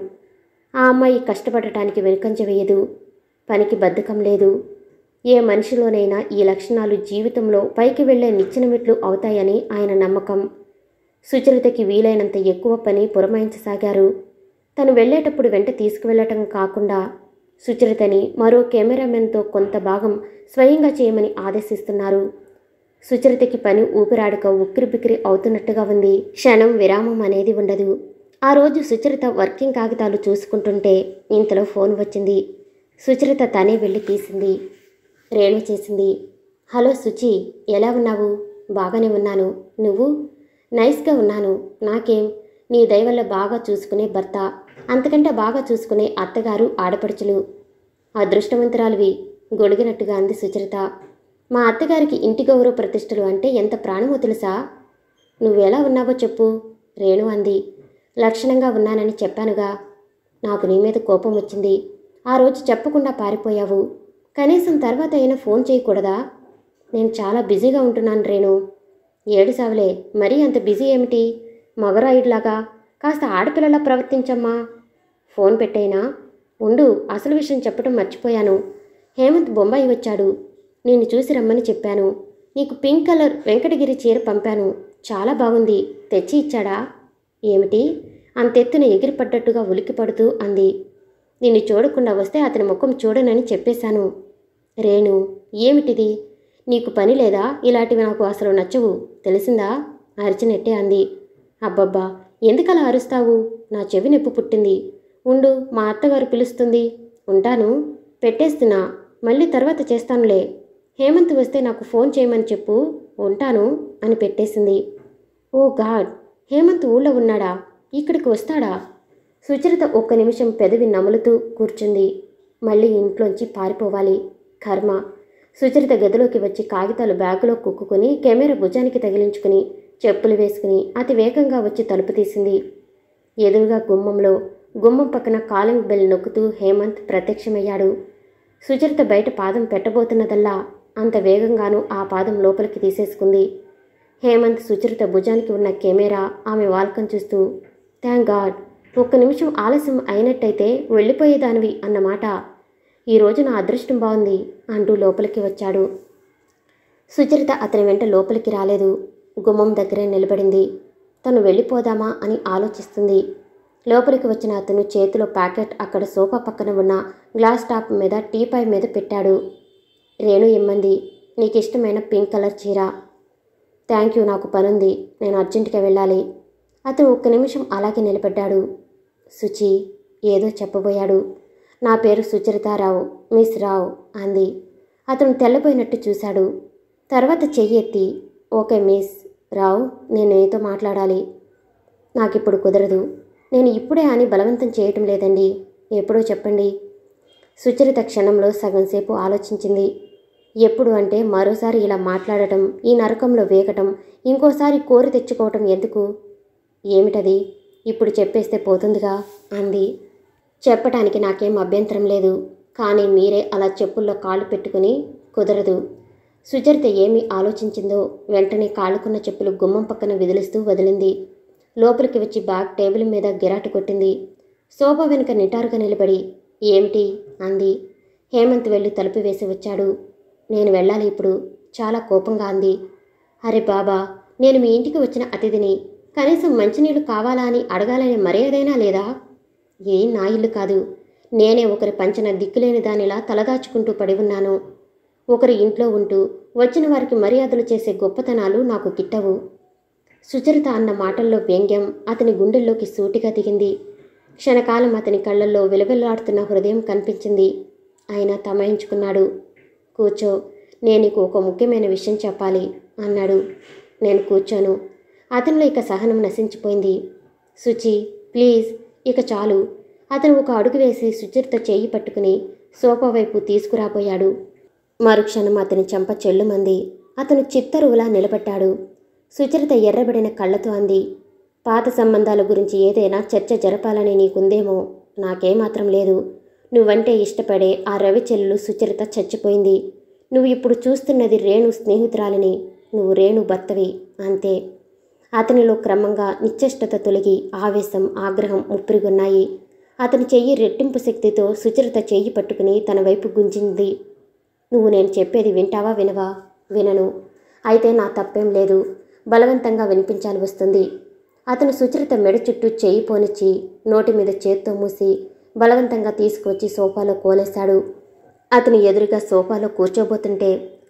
S1: ఆ అమ్మాయి కష్టపడటానికి వెనుకంజ వేయదు పనికి బద్ధకం లేదు ఏ మనిషిలోనైనా ఈ లక్షణాలు జీవితంలో పైకి వెళ్లే నిచ్చెన మెట్లు అవుతాయని ఆయన నమ్మకం సుచరితకి వీలైనంత ఎక్కువ పని పురమాయించసాగారు తను వెళ్ళేటప్పుడు వెంట తీసుకువెళ్ళటం కాకుండా సుచరితని మరో కెమెరామెన్తో కొంత భాగం స్వయంగా చేయమని ఆదేశిస్తున్నారు సుచరితకి పని ఊపిరాడక ఉక్కిరి బిక్కిరి అవుతున్నట్టుగా ఉంది క్షణం విరామం అనేది ఉండదు ఆ రోజు సుచరిత వర్కింగ్ కాగితాలు చూసుకుంటుంటే ఇంతలో ఫోన్ వచ్చింది సుచరిత తనే వెళ్ళి తీసింది రేణు చేసింది హలో సుచి ఎలా ఉన్నావు బాగానే ఉన్నాను నువ్వు నైస్గా ఉన్నాను నాకేం నీ దయ వల్ల బాగా చూసుకునే భర్త అంతకంటే బాగా చూసుకునే అత్తగారు ఆడపడుచులు అదృష్టవంతురాలివి గొడిగినట్టుగా అంది సుచరిత మా అత్తగారికి ఇంటి గౌరవ ప్రతిష్టలు అంటే ఎంత ప్రాణమో తెలుసా నువ్వెలా ఉన్నావో చెప్పు రేణు అంది లక్షణంగా ఉన్నానని చెప్పానుగా నాకు నీ మీద కోపం వచ్చింది ఆ రోజు చెప్పకుండా పారిపోయావు కనీసం తర్వాత అయినా ఫోన్ చేయకూడదా నేను చాలా బిజీగా ఉంటున్నాను రేణు ఏడు సావులే మరీ అంత బిజీ ఏమిటి మగరాయుడిలాగా కాస్త ఆడపిల్లలా ప్రవర్తించమ్మా ఫోన్ పెట్టైనా ఉండు అసలు విషయం చెప్పడం మర్చిపోయాను హేమంత్ బొంబాయి వచ్చాడు నిన్ను చూసి రమ్మని చెప్పాను నీకు పింక్ కలర్ వెంకటగిరి చీర పంపాను చాలా బాగుంది తెచ్చి ఇచ్చాడా ఏమిటి అంతెత్తున ఎగిరిపడ్డట్టుగా ఉలిక్కిపడుతూ అంది నిన్ను చూడకుండా వస్తే అతని ముఖం చూడనని చెప్పేశాను రేణు ఏమిటిది నీకు పని లేదా ఇలాంటివి నాకు అసలు నచ్చవు తెలిసిందా అరిచినట్టే అంది అబ్బబ్బా ఎందుకలా అరుస్తావు నా చెవి నొప్పి పుట్టింది ఉండు మా అత్తగారు పిలుస్తుంది ఉంటాను పెట్టేస్తున్నా మళ్ళీ తర్వాత చేస్తానులే హేమంత్ వస్తే నాకు ఫోన్ చేయమని చెప్పు ఉంటాను అని పెట్టేసింది ఓ గాడ్ హేమంత్ ఊళ్ళో ఉన్నాడా ఇక్కడికి వస్తాడా సుచరిత ఒక్క నిమిషం పెదవి నములుతూ కూర్చుంది మళ్ళీ ఇంట్లోంచి పారిపోవాలి కర్మ సుచరిత గదిలోకి వచ్చి కాగితాలు బ్యాగులో కుక్కుని కెమెరా భుజానికి తగిలించుకుని చెప్పులు వేసుకుని అతి వేగంగా వచ్చి తలుపు తీసింది ఎదురుగా గుమ్మంలో గుమ్మం పక్కన కాలింగ్ బెల్ నొక్కుతూ హేమంత్ ప్రత్యక్షమయ్యాడు సుచరిత బయట పాదం పెట్టబోతున్నదల్లా అంత వేగంగానూ ఆ పాదం లోపలికి తీసేసుకుంది హేమంత్ సుచరిత భుజానికి ఉన్న కెమెరా ఆమె వాల్కం చూస్తూ థ్యాంక్ గాడ్ ఒక్క నిమిషం ఆలస్యం అయినట్టయితే వెళ్ళిపోయేదానివి అన్నమాట ఈరోజు నా అదృష్టం బాగుంది అంటూ లోపలికి వచ్చాడు సుచరిత అతని వెంట లోపలికి రాలేదు గుమ్మం దగ్గరే నిలబడింది తను వెళ్ళిపోదామా అని ఆలోచిస్తుంది లోపలికి వచ్చిన అతను చేతిలో ప్యాకెట్ అక్కడ సోఫా పక్కన ఉన్న గ్లాస్ టాప్ మీద టీపాయ్ మీద పెట్టాడు రేణు ఇమ్మంది నీకు ఇష్టమైన పింక్ కలర్ చీర థ్యాంక్ యూ నాకు పనుంది నేను అర్జెంటుగా వెళ్ళాలి అతను ఒక్క నిమిషం అలాగే నిలబడ్డాడు సుచి ఏదో చెప్పబోయాడు నా పేరు సుచరితారావు మిస్ రావు అంది అతను తెల్లబోయినట్టు చూశాడు తర్వాత చెయ్యి ఎత్తి ఓకే మిస్ రావు నేను నీతో మాట్లాడాలి నాకిప్పుడు కుదరదు నేను ఇప్పుడే అని బలవంతం చేయటం లేదండి ఎప్పుడో చెప్పండి సుచరిత క్షణంలో సగం సేపు ఆలోచించింది ఎప్పుడు అంటే మరోసారి ఇలా మాట్లాడటం ఈ నరకంలో వేగటం ఇంకోసారి కోరి తెచ్చుకోవటం ఎందుకు ఏమిటది ఇప్పుడు చెప్పేస్తే పోతుందిగా అంది చెప్పటానికి నాకేం అభ్యంతరం లేదు కానీ మీరే అలా చెప్పుల్లో కాళ్ళు పెట్టుకుని కుదరదు సుచరిత ఏమి ఆలోచించిందో వెంటనే కాళ్ళకున్న చెప్పులు గుమ్మం పక్కన విదిలిస్తూ వదిలింది లోపలికి వచ్చి బ్యాగ్ టేబుల్ మీద గిరాటు కొట్టింది సోఫా వెనుక నిటారుగా నిలబడి ఏమిటి అంది హేమంత్ వెళ్ళి తలుపు వేసి వచ్చాడు నేను వెళ్ళాలి ఇప్పుడు చాలా కోపంగా అంది అరే బాబా నేను మీ ఇంటికి వచ్చిన అతిథిని కనీసం మంచినీళ్ళు కావాలా అని అడగాలనే మర్యాదైనా లేదా ఏ నా ఇల్లు కాదు నేనే ఒకరి పంచన దిక్కులేని దానిలా తలదాచుకుంటూ పడి ఉన్నాను ఒకరి ఇంట్లో ఉంటూ వచ్చిన వారికి మర్యాదలు చేసే గొప్పతనాలు నాకు గిట్టవు సుచరిత అన్న మాటల్లో వ్యంగ్యం అతని గుండెల్లోకి సూటిగా దిగింది క్షణకాలం అతని కళ్ళల్లో విలవిల్లాడుతున్న హృదయం కనిపించింది ఆయన తమాయించుకున్నాడు కూర్చో నేను నీకు ఒక ముఖ్యమైన విషయం చెప్పాలి అన్నాడు నేను కూర్చోను అతనిలో ఇక సహనం నశించిపోయింది సుచి ప్లీజ్ ఇక చాలు అతను ఒక అడుగు వేసి సుచరిత చేయి పట్టుకుని సోఫా వైపు తీసుకురాబోయాడు మరుక్షణం అతని చెంప చెల్లుమంది అతను చిత్తరువులా నిలబడ్డాడు సుచరిత ఎర్రబడిన కళ్ళతో అంది పాత సంబంధాల గురించి ఏదైనా చర్చ జరపాలని నీకుందేమో నాకేమాత్రం లేదు నువ్వంటే ఇష్టపడే ఆ రవి చెల్లెలు సుచరిత చచ్చిపోయింది నువ్వు ఇప్పుడు చూస్తున్నది రేణు స్నేహితురాలిని నువ్వు రేణు భర్తవి అంతే అతనిలో క్రమంగా నిశ్చేష్టత తొలగి ఆవేశం ఆగ్రహం ఉప్పిరిగొన్నాయి అతని చెయ్యి రెట్టింపు శక్తితో సుచరిత చెయ్యి పట్టుకుని తన వైపు గుంజింది నువ్వు నేను చెప్పేది వింటావా వినవా వినను అయితే నా తప్పేం లేదు బలవంతంగా వినిపించాలి వస్తుంది అతను సుచరిత మెడ చుట్టూ చేయి పోనిచ్చి నోటి మీద చేత్తో మూసి బలవంతంగా తీసుకువచ్చి సోఫాలో కోలేశాడు అతను ఎదురుగా సోఫాలో కూర్చోబోతుంటే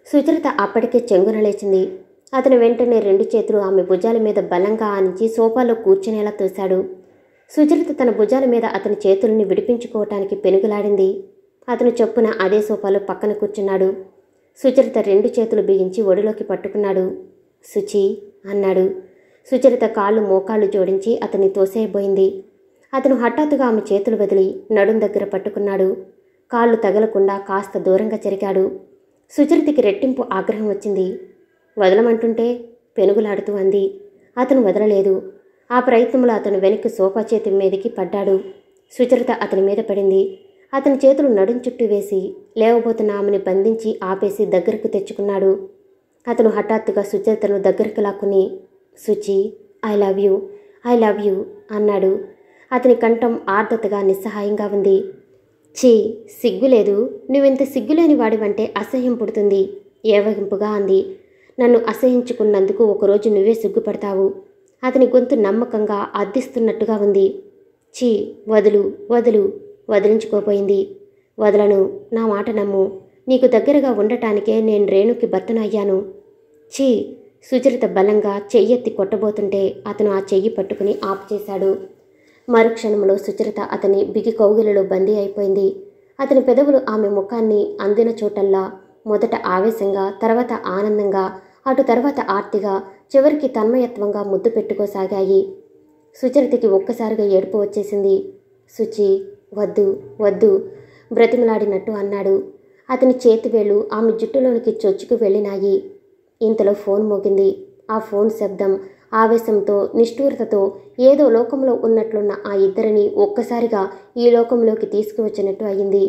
S1: సుచరిత అప్పటికే చెంగున లేచింది అతను వెంటనే రెండు చేతులు ఆమె భుజాల మీద బలంగా ఆనించి సోఫాలో కూర్చునేలా తోశాడు సుచరిత తన భుజాల మీద అతని చేతుల్ని విడిపించుకోవటానికి పెనుగులాడింది అతను చొప్పున అదే సోఫాలో పక్కన కూర్చున్నాడు సుచరిత రెండు చేతులు బిగించి ఒడిలోకి పట్టుకున్నాడు సుచి అన్నాడు సుచరిత కాళ్ళు మోకాళ్ళు జోడించి అతన్ని తోసేయబోయింది అతను హఠాత్తుగా ఆమె చేతులు వదిలి నడుం దగ్గర పట్టుకున్నాడు కాళ్ళు తగలకుండా కాస్త దూరంగా జరిగాడు సుచరితకి రెట్టింపు ఆగ్రహం వచ్చింది వదలమంటుంటే పెనుగులాడుతూ అంది అతను వదలలేదు ఆ ప్రయత్నంలో అతను వెనక్కి సోఫా చేతి మీదకి పడ్డాడు సుచరిత అతని మీద పడింది అతని చేతులు నడుం చుట్టూ వేసి లేవబోతున్న ఆమెను బంధించి ఆపేసి దగ్గరకు తెచ్చుకున్నాడు అతను హఠాత్తుగా సుచరితను దగ్గరకు లాక్కుని Suchi I love you I love you అన్నాడు అతని కంఠం ఆర్ద్రతగా నిస్సహాయంగా ఉంది ఛీ సిగ్గులేదు నువ్వింత సిగ్గులేని వాడివంటే అసహ్యం పుడుతుంది ఏవగింపుగా అంది నన్ను అసహించుకున్నందుకు ఒకరోజు నువ్వే సిగ్గుపడతావు అతని గొంతు నమ్మకంగా అద్దిస్తున్నట్టుగా ఉంది ఛీ వదులు వదులు వదిలించుకోపోయింది వదలను నా మాట నమ్ము నీకు దగ్గరగా ఉండటానికే నేను రేణుకి భర్తను అయ్యాను ఛీ సుచరిత బలంగా చెయ్యెత్తి కొట్టబోతుంటే అతను ఆ చెయ్యి పట్టుకుని ఆపు చేశాడు మరుక్షణంలో సుచరిత అతని బిగి కౌగిలిలో బందీ అయిపోయింది అతని పెదవులు ఆమె ముఖాన్ని అందిన చోటల్లా మొదట ఆవేశంగా తర్వాత ఆనందంగా అటు తర్వాత ఆర్తిగా చివరికి తన్మయత్వంగా ముద్దు పెట్టుకోసాగాయి సుచరితకి ఒక్కసారిగా ఏడుపు వచ్చేసింది సుచి వద్దు వద్దు బ్రతిమలాడినట్టు అన్నాడు అతని చేతివేళ్లు ఆమె జుట్టులోనికి చొచ్చుకు వెళ్ళినాయి ఇంతలో ఫోన్ మోగింది ఆ ఫోన్ శబ్దం ఆవేశంతో నిష్ఠూరతతో ఏదో లోకంలో ఉన్నట్లున్న ఆ ఇద్దరిని ఒక్కసారిగా ఈ లోకంలోకి తీసుకువచ్చినట్టు అయింది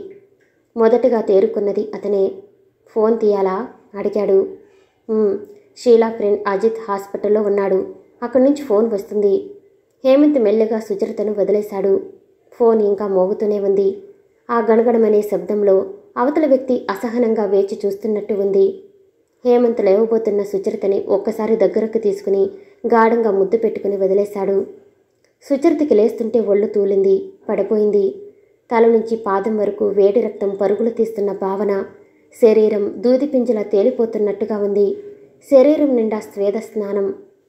S1: మొదటగా తేరుకున్నది అతనే ఫోన్ తీయాలా అడిగాడు "ఉమ్, షీలా ఫ్రెండ్ అజిత్ హాస్పిటల్లో ఉన్నాడు అక్కడి నుంచి ఫోన్ వస్తుంది హేమంత్ మెల్లగా సుచరితను వదిలేశాడు ఫోన్ ఇంకా మోగుతూనే ఉంది ఆ గణగణమనే శబ్దంలో అవతల వ్యక్తి అసహనంగా వేచి చూస్తున్నట్టు ఉంది హేమంత్ లేవబోతున్న సుచరితని ఒక్కసారి దగ్గరకు తీసుకుని గాఢంగా ముద్దు పెట్టుకుని వదిలేశాడు సుచరితకి లేస్తుంటే ఒళ్ళు తూలింది పడిపోయింది తల నుంచి పాదం వరకు వేడి రక్తం పరుగులు తీస్తున్న భావన శరీరం దూదిపింజలా తేలిపోతున్నట్టుగా ఉంది శరీరం నిండా స్వేద స్నానం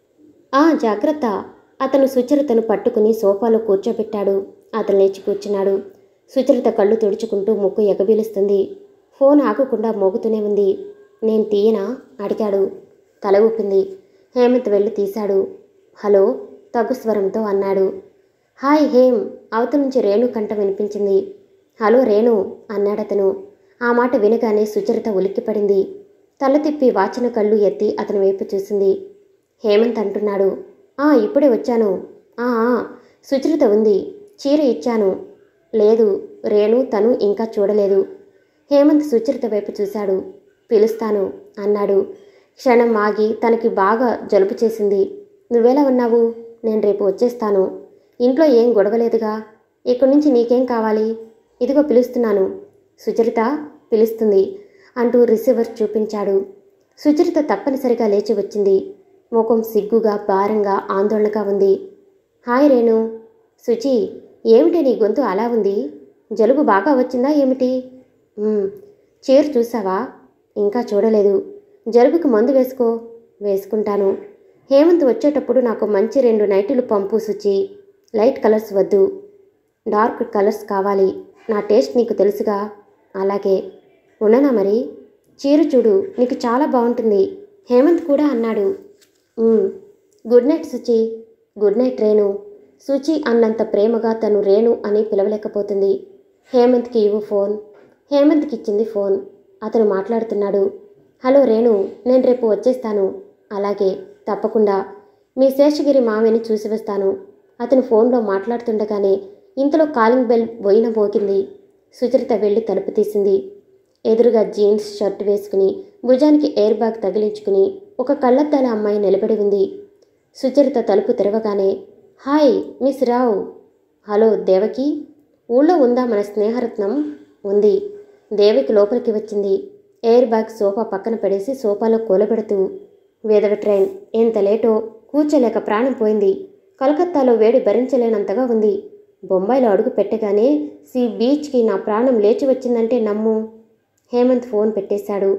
S1: ఆ జాగ్రత్త అతను సుచరితను పట్టుకుని సోఫాలో కూర్చోబెట్టాడు అతను లేచి కూర్చున్నాడు సుచరిత కళ్ళు తుడుచుకుంటూ ముక్కు ఎగబీలుస్తుంది ఫోన్ ఆగకుండా మోగుతూనే ఉంది నేను తీయనా అడిగాడు తల ఊపింది హేమంత్ వెళ్ళి తీశాడు హలో తగ్గు స్వరంతో అన్నాడు హాయ్ హేమ్ అవతల నుంచి రేణు కంట వినిపించింది హలో రేణు అన్నాడతను ఆ మాట వినగానే సుచరిత ఉలిక్కిపడింది తల తిప్పి వాచిన కళ్ళు ఎత్తి అతని వైపు చూసింది హేమంత్ అంటున్నాడు ఆ ఇప్పుడే వచ్చాను ఆ ఆ, సుచరిత ఉంది చీర ఇచ్చాను లేదు రేణు తను ఇంకా చూడలేదు హేమంత్ సుచరిత వైపు చూశాడు పిలుస్తాను అన్నాడు క్షణం ఆగి తనకి బాగా జలుబు చేసింది నువ్వెలా ఉన్నావు నేను రేపు వచ్చేస్తాను ఇంట్లో ఏం గొడవలేదుగా ఇక్కడి నుంచి నీకేం కావాలి ఇదిగో పిలుస్తున్నాను సుచరిత పిలుస్తుంది అంటూ రిసీవర్ చూపించాడు సుచరిత తప్పనిసరిగా లేచి వచ్చింది ముఖం సిగ్గుగా భారంగా ఆందోళనగా ఉంది హాయ్ రేణు సుచి ఏమిటి నీ గొంతు అలా ఉంది జలుబు బాగా వచ్చిందా ఏమిటి "ఉమ్, చీర చూసావా ఇంకా చూడలేదు జలుబుకి మందు వేసుకో వేసుకుంటాను హేమంత్ వచ్చేటప్పుడు నాకు మంచి రెండు నైటీలు పంపు సుచి లైట్ కలర్స్ వద్దు డార్క్ కలర్స్ కావాలి నా టేస్ట్ నీకు తెలుసుగా అలాగే ఉండనా మరి చీర చూడు నీకు చాలా బాగుంటుంది హేమంత్ కూడా అన్నాడు "um, good night Suchi good night Renu Suchi అన్నంత ప్రేమగా తను రేణు అని పిలవలేకపోతుంది హేమంత్కి ఇవ్వు ఫోన్ హేమంత్కి ఇచ్చింది ఫోన్ అతను మాట్లాడుతున్నాడు హలో రేణు నేను రేపు వచ్చేస్తాను అలాగే తప్పకుండా మీ శేషగిరి మామయ్యని చూసి వస్తాను అతను ఫోన్లో మాట్లాడుతుండగానే ఇంతలో కాలింగ్ బెల్ బోయిన మోగింది సుచరిత వెళ్ళి తలుపు తీసింది ఎదురుగా జీన్స్ షర్ట్ వేసుకుని భుజానికి ఎయిర్ బ్యాగ్ తగిలించుకుని ఒక కళ్ళద్దాల అమ్మాయి నిలబడి ఉంది సుచరిత తలుపు తెరవగానే hi miss Rao hello Devaki ఊళ్ళో ఉందా మన స్నేహరత్నం ఉంది దేవకి లోపలికి వచ్చింది ఎయిర్ బ్యాగ్ సోఫా పక్కన పడేసి సోఫాలో కూలబెడుతూ వేదవ ట్రైన్ ఎంత లేటో కూర్చోలేక ప్రాణం పోయింది కలకత్తాలో వేడి భరించలేనంతగా ఉంది బొంబాయిలో అడుగు పెట్టగానే సీ బీచ్కి నా ప్రాణం లేచి వచ్చిందంటే నమ్ము హేమంత్ ఫోన్ పెట్టేశాడు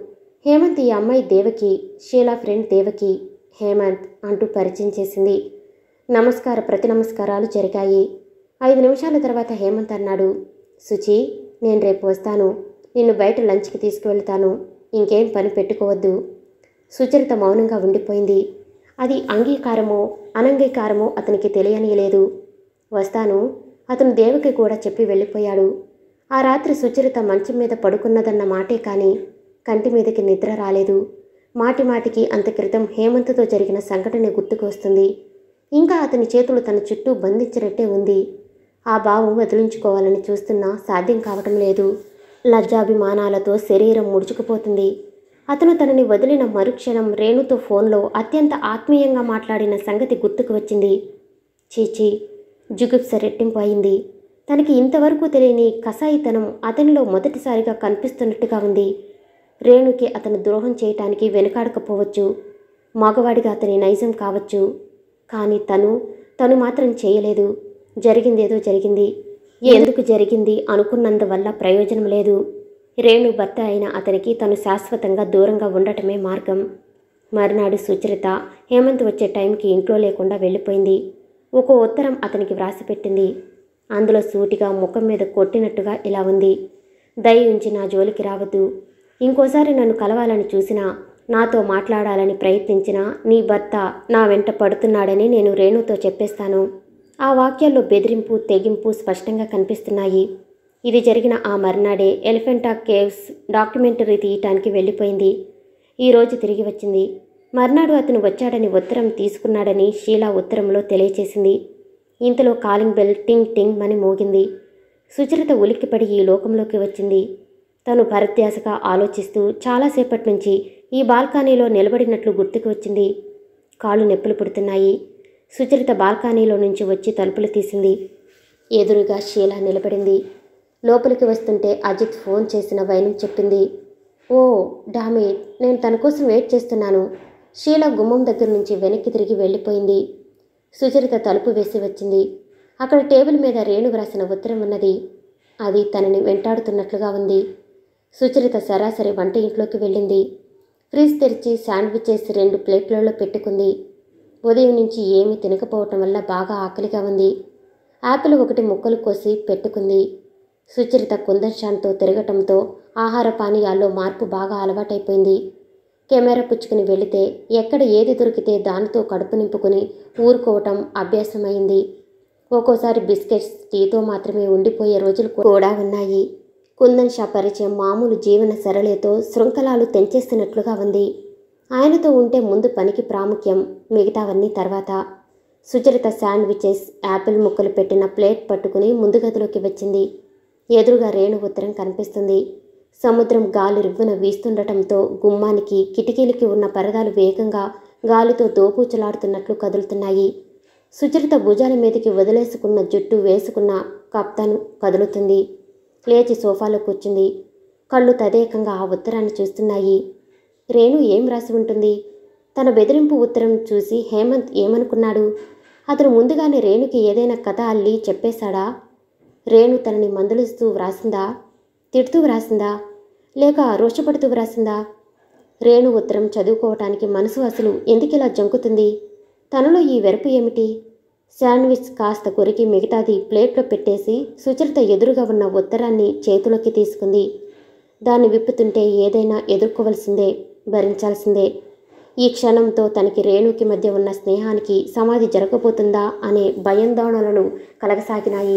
S1: హేమంత్ ఈ అమ్మాయి దేవకి షీలా ఫ్రెండ్ దేవకి హేమంత్ అంటూ పరిచయం చేసింది నమస్కార ప్రతి నమస్కారాలు జరిగాయి ఐదు నిమిషాల తర్వాత హేమంత్ అన్నాడు సుచి నేను రేపు వస్తాను నిన్ను బయట లంచ్కి తీసుకువెళ్తాను ఇంకేం పని పెట్టుకోవద్దు సుచరిత మౌనంగా ఉండిపోయింది అది అంగీకారమో అనంగీకారమో అతనికి తెలియనీయలేదు వస్తాను అతను దేవకి కూడా చెప్పి వెళ్ళిపోయాడు ఆ రాత్రి సుచరిత మంచం మీద పడుకున్నదన్న మాటే కానీ కంటి మీదకి నిద్ర రాలేదు మాటి మాటికి అంత క్రితం హేమంత్తో జరిగిన సంఘటన గుర్తుకు వస్తుంది ఇంకా అతని చేతులు తన చుట్టూ బంధించినట్టే ఉంది ఆ భావం వదిలించుకోవాలని చూస్తున్నా సాధ్యం కావటం లేదు లజ్జాభిమానాలతో శరీరం ముడుచుకుపోతుంది అతను తనని వదిలిన మరుక్షణం రేణుతో ఫోన్లో అత్యంత ఆత్మీయంగా మాట్లాడిన సంగతి గుర్తుకు వచ్చింది చీచీ జుగుప్స రెట్టింపు అయింది తనకి ఇంతవరకు తెలియని కసాయితనం అతనిలో మొదటిసారిగా కనిపిస్తున్నట్టుగా ఉంది రేణుకి అతను ద్రోహం చేయటానికి వెనుకాడకపోవచ్చు మగవాడిగా అతని నైజం కావచ్చు కానీ తను తను మాత్రం చేయలేదు జరిగిందేదో జరిగింది ఎందుకు జరిగింది అనుకున్నందువల్ల ప్రయోజనం లేదు రేణు భర్త అయిన అతనికి తను శాశ్వతంగా దూరంగా ఉండటమే మార్గం మర్నాడు సుచరిత హేమంత్ వచ్చే టైంకి ఇంట్లో లేకుండా వెళ్ళిపోయింది ఒక ఉత్తరం అతనికి వ్రాసిపెట్టింది అందులో సూటిగా ముఖం మీద కొట్టినట్టుగా ఇలా ఉంది దయ ఉంచి నా జోలికి రావద్దు ఇంకోసారి నన్ను కలవాలని చూసినా నాతో మాట్లాడాలని ప్రయత్నించినా నీ భర్త నా వెంట పడుతున్నాడని నేను రేణుతో చెప్పేస్తాను ఆ వాక్యాల్లో బెదిరింపు తెగింపు స్పష్టంగా కనిపిస్తున్నాయి ఇది జరిగిన ఆ మర్నాడే ఎలిఫెంటా కేవ్స్ డాక్యుమెంటరీ తీయటానికి వెళ్ళిపోయింది ఈరోజు తిరిగి వచ్చింది మర్నాడు అతను వచ్చాడని ఉత్తరం తీసుకున్నాడని షీలా ఉత్తరంలో తెలియచేసింది ఇంతలో కాలింగ్ బెల్ టింగ్ టింగ్ అని మోగింది సుచరిత ఉలిక్కిపడి ఈ లోకంలోకి వచ్చింది తను పరధ్యాసగా ఆలోచిస్తూ చాలాసేపటి నుంచి ఈ బాల్కనీలో నిలబడినట్లు గుర్తుకు వచ్చింది కాళ్ళు నొప్పులు పుడుతున్నాయి సుచరిత బాల్కనీలో నుంచి వచ్చి తలుపులు తీసింది ఎదురుగా షీలా నిలబడింది లోపలికి వస్తుంటే అజిత్ ఫోన్ చేసిన వైనం చెప్పింది ఓ డామేట్ నేను తన కోసం వెయిట్ చేస్తున్నాను షీలా గుమ్మం దగ్గర నుంచి వెనక్కి తిరిగి వెళ్ళిపోయింది సుచరిత తలుపు వేసి వచ్చింది అక్కడ టేబుల్ మీద రేణు వ్రాసిన ఉత్తరం ఉన్నది అది తనని వెంటాడుతున్నట్లుగా ఉంది సుచరిత సరాసరి వంట ఇంట్లోకి వెళ్ళింది ఫ్రిజ్ తెరిచి శాండ్విచెస్ రెండు ప్లేట్లలో పెట్టుకుంది ఉదయం నుంచి ఏమీ తినకపోవటం వల్ల బాగా ఆకలిగా ఉంది యాపిల్ ఒకటి ముక్కలు కోసి పెట్టుకుంది సుచరిత కుందన్ షాన్తో తిరగటంతో ఆహార పానీయాల్లో మార్పు బాగా అలవాటైపోయింది కెమెరా పుచ్చుకుని వెళితే ఎక్కడ ఏది దొరికితే దానితో కడుపు నింపుకుని ఊరుకోవటం అభ్యాసమైంది ఒక్కోసారి బిస్కెట్స్ టీతో మాత్రమే ఉండిపోయే రోజులు కూడా ఉన్నాయి కుందన్ షా పరిచయం మామూలు జీవన సరళితో శృంఖలాలు తెంచేస్తున్నట్లుగా ఉంది ఆయనతో ఉంటే ముందు పనికి ప్రాముఖ్యం మిగతావన్నీ తర్వాత సుచరిత శాండ్విచెస్ యాపిల్ ముక్కలు పెట్టిన ప్లేట్ పట్టుకుని ముందు గదిలోకి వచ్చింది ఎదురుగా రేణు ఉత్తరం కనిపిస్తుంది సముద్రం గాలి రివ్వున వీస్తుండటంతో గుమ్మానికి కిటికీలకి ఉన్న పరదాలు వేగంగా గాలితో దోపూచలాడుతున్నట్లు కదులుతున్నాయి సుచరిత భుజాల మీదకి వదిలేసుకున్న జుట్టు వేసుకున్న కప్తాను కదులుతుంది లేచి సోఫాలో కూర్చుంది కళ్ళు తదేకంగా ఆ ఉత్తరాన్ని చూస్తున్నాయి రేణు ఏం రాసి ఉంటుంది తన బెదిరింపు ఉత్తరం చూసి హేమంత్ ఏమనుకున్నాడు అతను ముందుగానే రేణుకి ఏదైనా కథ అల్లి చెప్పేశాడా రేణు తనని మందలిస్తూ వ్రాసిందా తిడుతూ వ్రాసిందా లేక రోషపడుతూ వ్రాసిందా రేణు ఉత్తరం చదువుకోవటానికి మనసు అసలు ఎందుకిలా జంకుతుంది తనలో ఈ వెరపు ఏమిటి శాండ్విచ్ కాస్త కొరికి మిగతాది ప్లేట్లో పెట్టేసి సుచరిత ఎదురుగా ఉన్న ఉత్తరాన్ని చేతిలోకి తీసుకుంది దాన్ని విప్పుతుంటే ఏదైనా ఎదుర్కోవలసిందే భరించాల్సిందే ఈ క్షణంతో తనకి రేణుకి మధ్య ఉన్న స్నేహానికి సమాధి జరగబోతుందా అనే భయాందోళనలు కలగసాగినాయి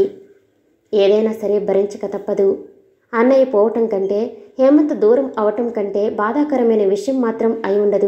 S1: ఏదైనా సరే భరించక తప్పదు అన్నయ్య పోవటం కంటే హేమంత్ దూరం అవటం కంటే బాధాకరమైన విషయం మాత్రం అయి ఉండదు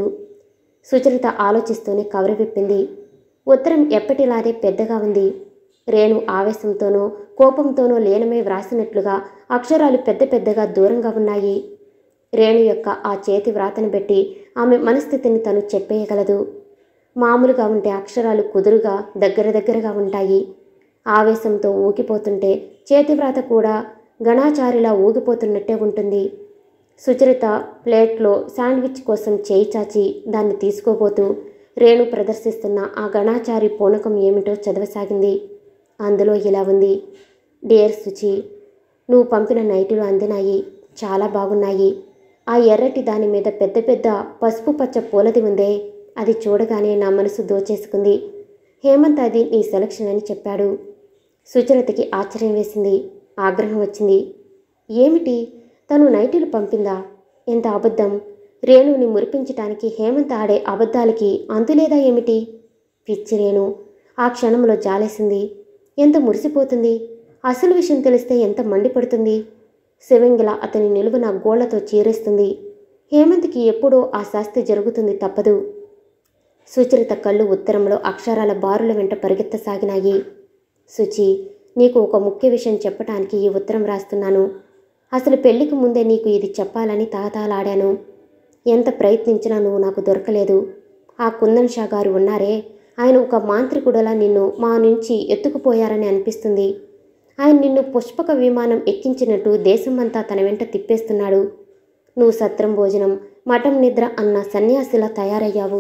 S1: సుచరిత ఆలోచిస్తూనే కవరు విప్పింది ఉత్తరం ఎప్పటిలానే పెద్దగా ఉంది రేణు ఆవేశంతోనో కోపంతోనో లీనమై వ్రాసినట్లుగా అక్షరాలు పెద్ద పెద్దగా దూరంగా ఉన్నాయి రేణు యొక్క ఆ చేతి వ్రాతను బట్టి ఆమె మనస్థితిని తను చెప్పేయగలదు మామూలుగా ఉంటే అక్షరాలు కుదురుగా దగ్గర దగ్గరగా ఉంటాయి ఆవేశంతో ఊగిపోతుంటే చేతివ్రాత కూడా గణాచారిలా ఊగిపోతున్నట్టే ఉంటుంది సుచరిత ప్లేట్లో శాండ్విచ్ కోసం చేయి చాచి దాన్ని తీసుకోబోతూ రేణు ప్రదర్శిస్తున్న ఆ గణాచారి పూనకం ఏమిటో చదవసాగింది అందులో ఇలా ఉంది డియర్ సుచి నువ్వు పంపిన నైటులు అందినాయి చాలా బాగున్నాయి ఆ ఎర్రటి దాని మీద పెద్ద పెద్ద పసుపు పచ్చ పూలది ఉందే అది చూడగానే నా మనసు దోచేసుకుంది హేమంత్ అది నీ సెలక్షన్ అని చెప్పాడు సుచరితకి ఆశ్చర్యం వేసింది ఆగ్రహం వచ్చింది ఏమిటి తను నైటీలు పంపిందా ఎంత అబద్ధం రేణుని మురిపించటానికి హేమంత్ ఆడే అబద్ధాలకి అంతులేదా ఏమిటి పిచ్చి రేణు ఆ క్షణంలో జాలేసింది ఎంత మురిసిపోతుంది అసలు విషయం తెలిస్తే ఎంత మండిపడుతుంది శివంగిల అతని నిలువున గోళ్లతో చీరేస్తుంది హేమంత్కి ఎప్పుడో ఆ శాస్తి జరుగుతుంది తప్పదు సుచరిత కళ్ళు ఉత్తరంలో అక్షరాల బారుల వెంట పరిగెత్తసాగినాయి సుచి నీకు ఒక ముఖ్య విషయం చెప్పటానికి ఈ ఉత్తరం రాస్తున్నాను అసలు పెళ్లికి ముందే నీకు ఇది చెప్పాలని తాతాలాడాను ఎంత ప్రయత్నించినా నువ్వు నాకు దొరకలేదు ఆ కుందన్ షా గారు ఉన్నారే ఆయన ఒక మాంత్రికుడలా నిన్ను మా నుంచి ఎత్తుకుపోయారని అనిపిస్తుంది ఆయన నిన్ను పుష్పక విమానం ఎక్కించినట్టు దేశమంతా తన వెంట తిప్పేస్తున్నాడు నువ్వు సత్రం భోజనం మఠం నిద్ర అన్న సన్యాసిలా తయారయ్యావు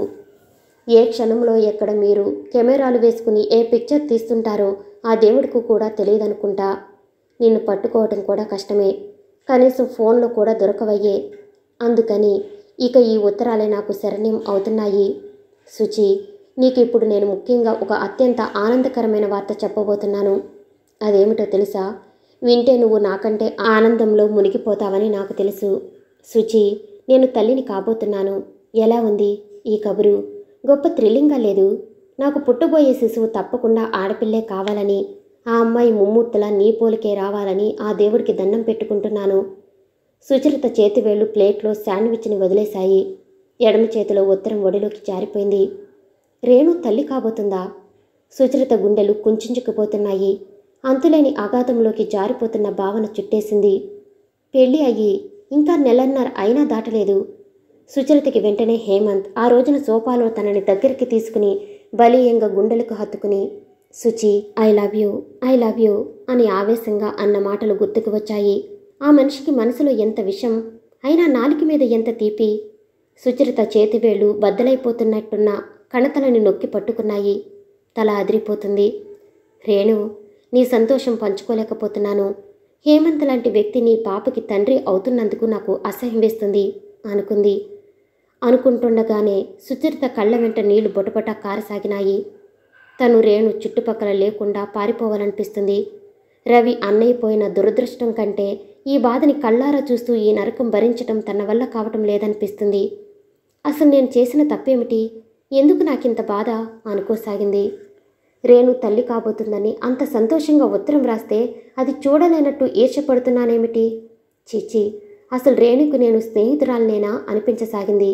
S1: ఏ క్షణంలో ఎక్కడ మీరు కెమెరాలు వేసుకుని ఏ పిక్చర్ తీస్తుంటారో ఆ దేవుడికి కూడా తెలియదనుకుంటా నిన్ను పట్టుకోవటం కూడా కష్టమే కనీసం ఫోన్లో కూడా దొరకవయ్యే అందుకని ఇక ఈ ఉత్తరాలే నాకు శరణ్యం అవుతున్నాయి సుచి నీకు ఇప్పుడు నేను ముఖ్యంగా ఒక అత్యంత ఆనందకరమైన వార్త చెప్పబోతున్నాను అదేమిటో తెలుసా వింటే నువ్వు నాకంటే ఆనందంలో మునిగిపోతావని నాకు తెలుసు సుచి నేను తల్లిని కాబోతున్నాను ఎలా ఉంది ఈ కబురు గొప్ప థ్రిల్లింగ్గా లేదు నాకు పుట్టబోయే శిశువు తప్పకుండా ఆడపిల్లే కావాలని ఆ అమ్మాయి ముమ్మూర్తులా నీ పోలికే రావాలని ఆ దేవుడికి దండం పెట్టుకుంటున్నాను సుచరిత చేతివేళ్లు ప్లేట్లో శాండ్విచ్ని వదిలేశాయి ఎడమ చేతిలో ఉత్తరం ఒడిలోకి జారిపోయింది రేణు తల్లి కాబోతుందా సుచరిత గుండెలు కుంచుకుపోతున్నాయి అంతులేని అగాధంలోకి జారిపోతున్న భావన చుట్టేసింది పెళ్లి అయ్యి ఇంకా నెలన్నర అయినా దాటలేదు సుచరితకి వెంటనే హేమంత్ ఆ రోజున సోఫాలో తనని దగ్గరికి తీసుకుని బలీయంగా గుండెలకు హత్తుకుని Suchi I love you I love you అని ఆవేశంగా అన్న మాటలు గుర్తుకు వచ్చాయి ఆ మనిషికి మనసులో ఎంత విషం అయినా నాలుక మీద ఎంత తీపి సుచరిత చేతివేళ్లు బద్దలైపోతున్నట్టున్న కణతలని నొక్కి పట్టుకున్నాయి తల అదిరిపోతుంది రేణు నీ సంతోషం పంచుకోలేకపోతున్నాను హేమంత్ లాంటి వ్యక్తి నీ పాపకి తండ్రి అవుతున్నందుకు నాకు అసహ్యం వేస్తుంది అనుకుంది అనుకుంటుండగానే సుచరిత కళ్ళ వెంట నీళ్లు బొటబొట కారసాగినాయి తను రేణు చుట్టుపక్కల లేకుండా పారిపోవాలనిపిస్తుంది రవి అన్నయ్యపోయిన దురదృష్టం కంటే ఈ బాధని కళ్ళారా చూస్తూ ఈ నరకం భరించటం తన వల్ల కావటం లేదనిపిస్తుంది అసలు నేను చేసిన తప్పేమిటి ఎందుకు నాకింత బాధ అనుకోసాగింది రేణు తల్లి కాబోతుందని అంత సంతోషంగా ఉత్తరం రాస్తే అది చూడలేనట్టు ఈర్షపడుతున్నానేమిటి చిచి అసలు రేణుకు నేను స్నేహితురాలనేనా అనిపించసాగింది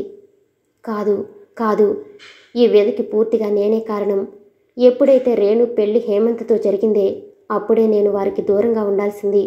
S1: కాదు కాదు ఈ వ్యధికి పూర్తిగా నేనే కారణం ఎప్పుడైతే రేణు పెళ్లి హేమంత్తో జరిగిందే అప్పుడే నేను వారికి దూరంగా ఉండాల్సింది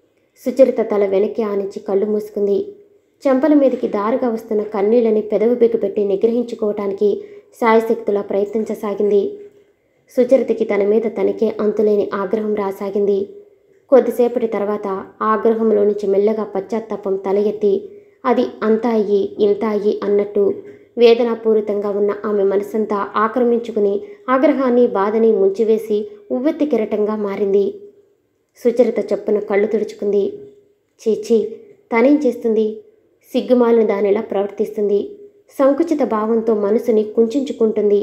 S1: సుచరిత తల వెనక్కి ఆనించి కళ్ళు మూసుకుంది చెంపల మీదకి దారుగా వస్తున్న కన్నీళ్ళని పెదవి బిగుపెట్టి నిగ్రహించుకోవటానికి సాయశక్తులా ప్రయత్నించసాగింది సుచరితకి తన మీద తనకే అంతులేని ఆగ్రహం రాసాగింది కొద్దిసేపటి తర్వాత ఆగ్రహంలో నుంచి మెల్లగా పశ్చాత్తాపం తల ఎత్తి అది అంత అయ్యి ఇంత అయ్యి అన్నట్టు వేదనాపూరితంగా ఉన్న ఆమె మనసంతా ఆక్రమించుకుని ఆగ్రహాన్ని బాధని ముంచివేసి ఉవ్వెత్తి కిరటంగా మారింది సుచరిత చప్పున కళ్ళు తుడుచుకుంది చీచి తనేం చేస్తుంది సిగ్గుమాలిన దానిలా ప్రవర్తిస్తుంది సంకుచిత భావంతో మనసుని కుంచుకుంటుంది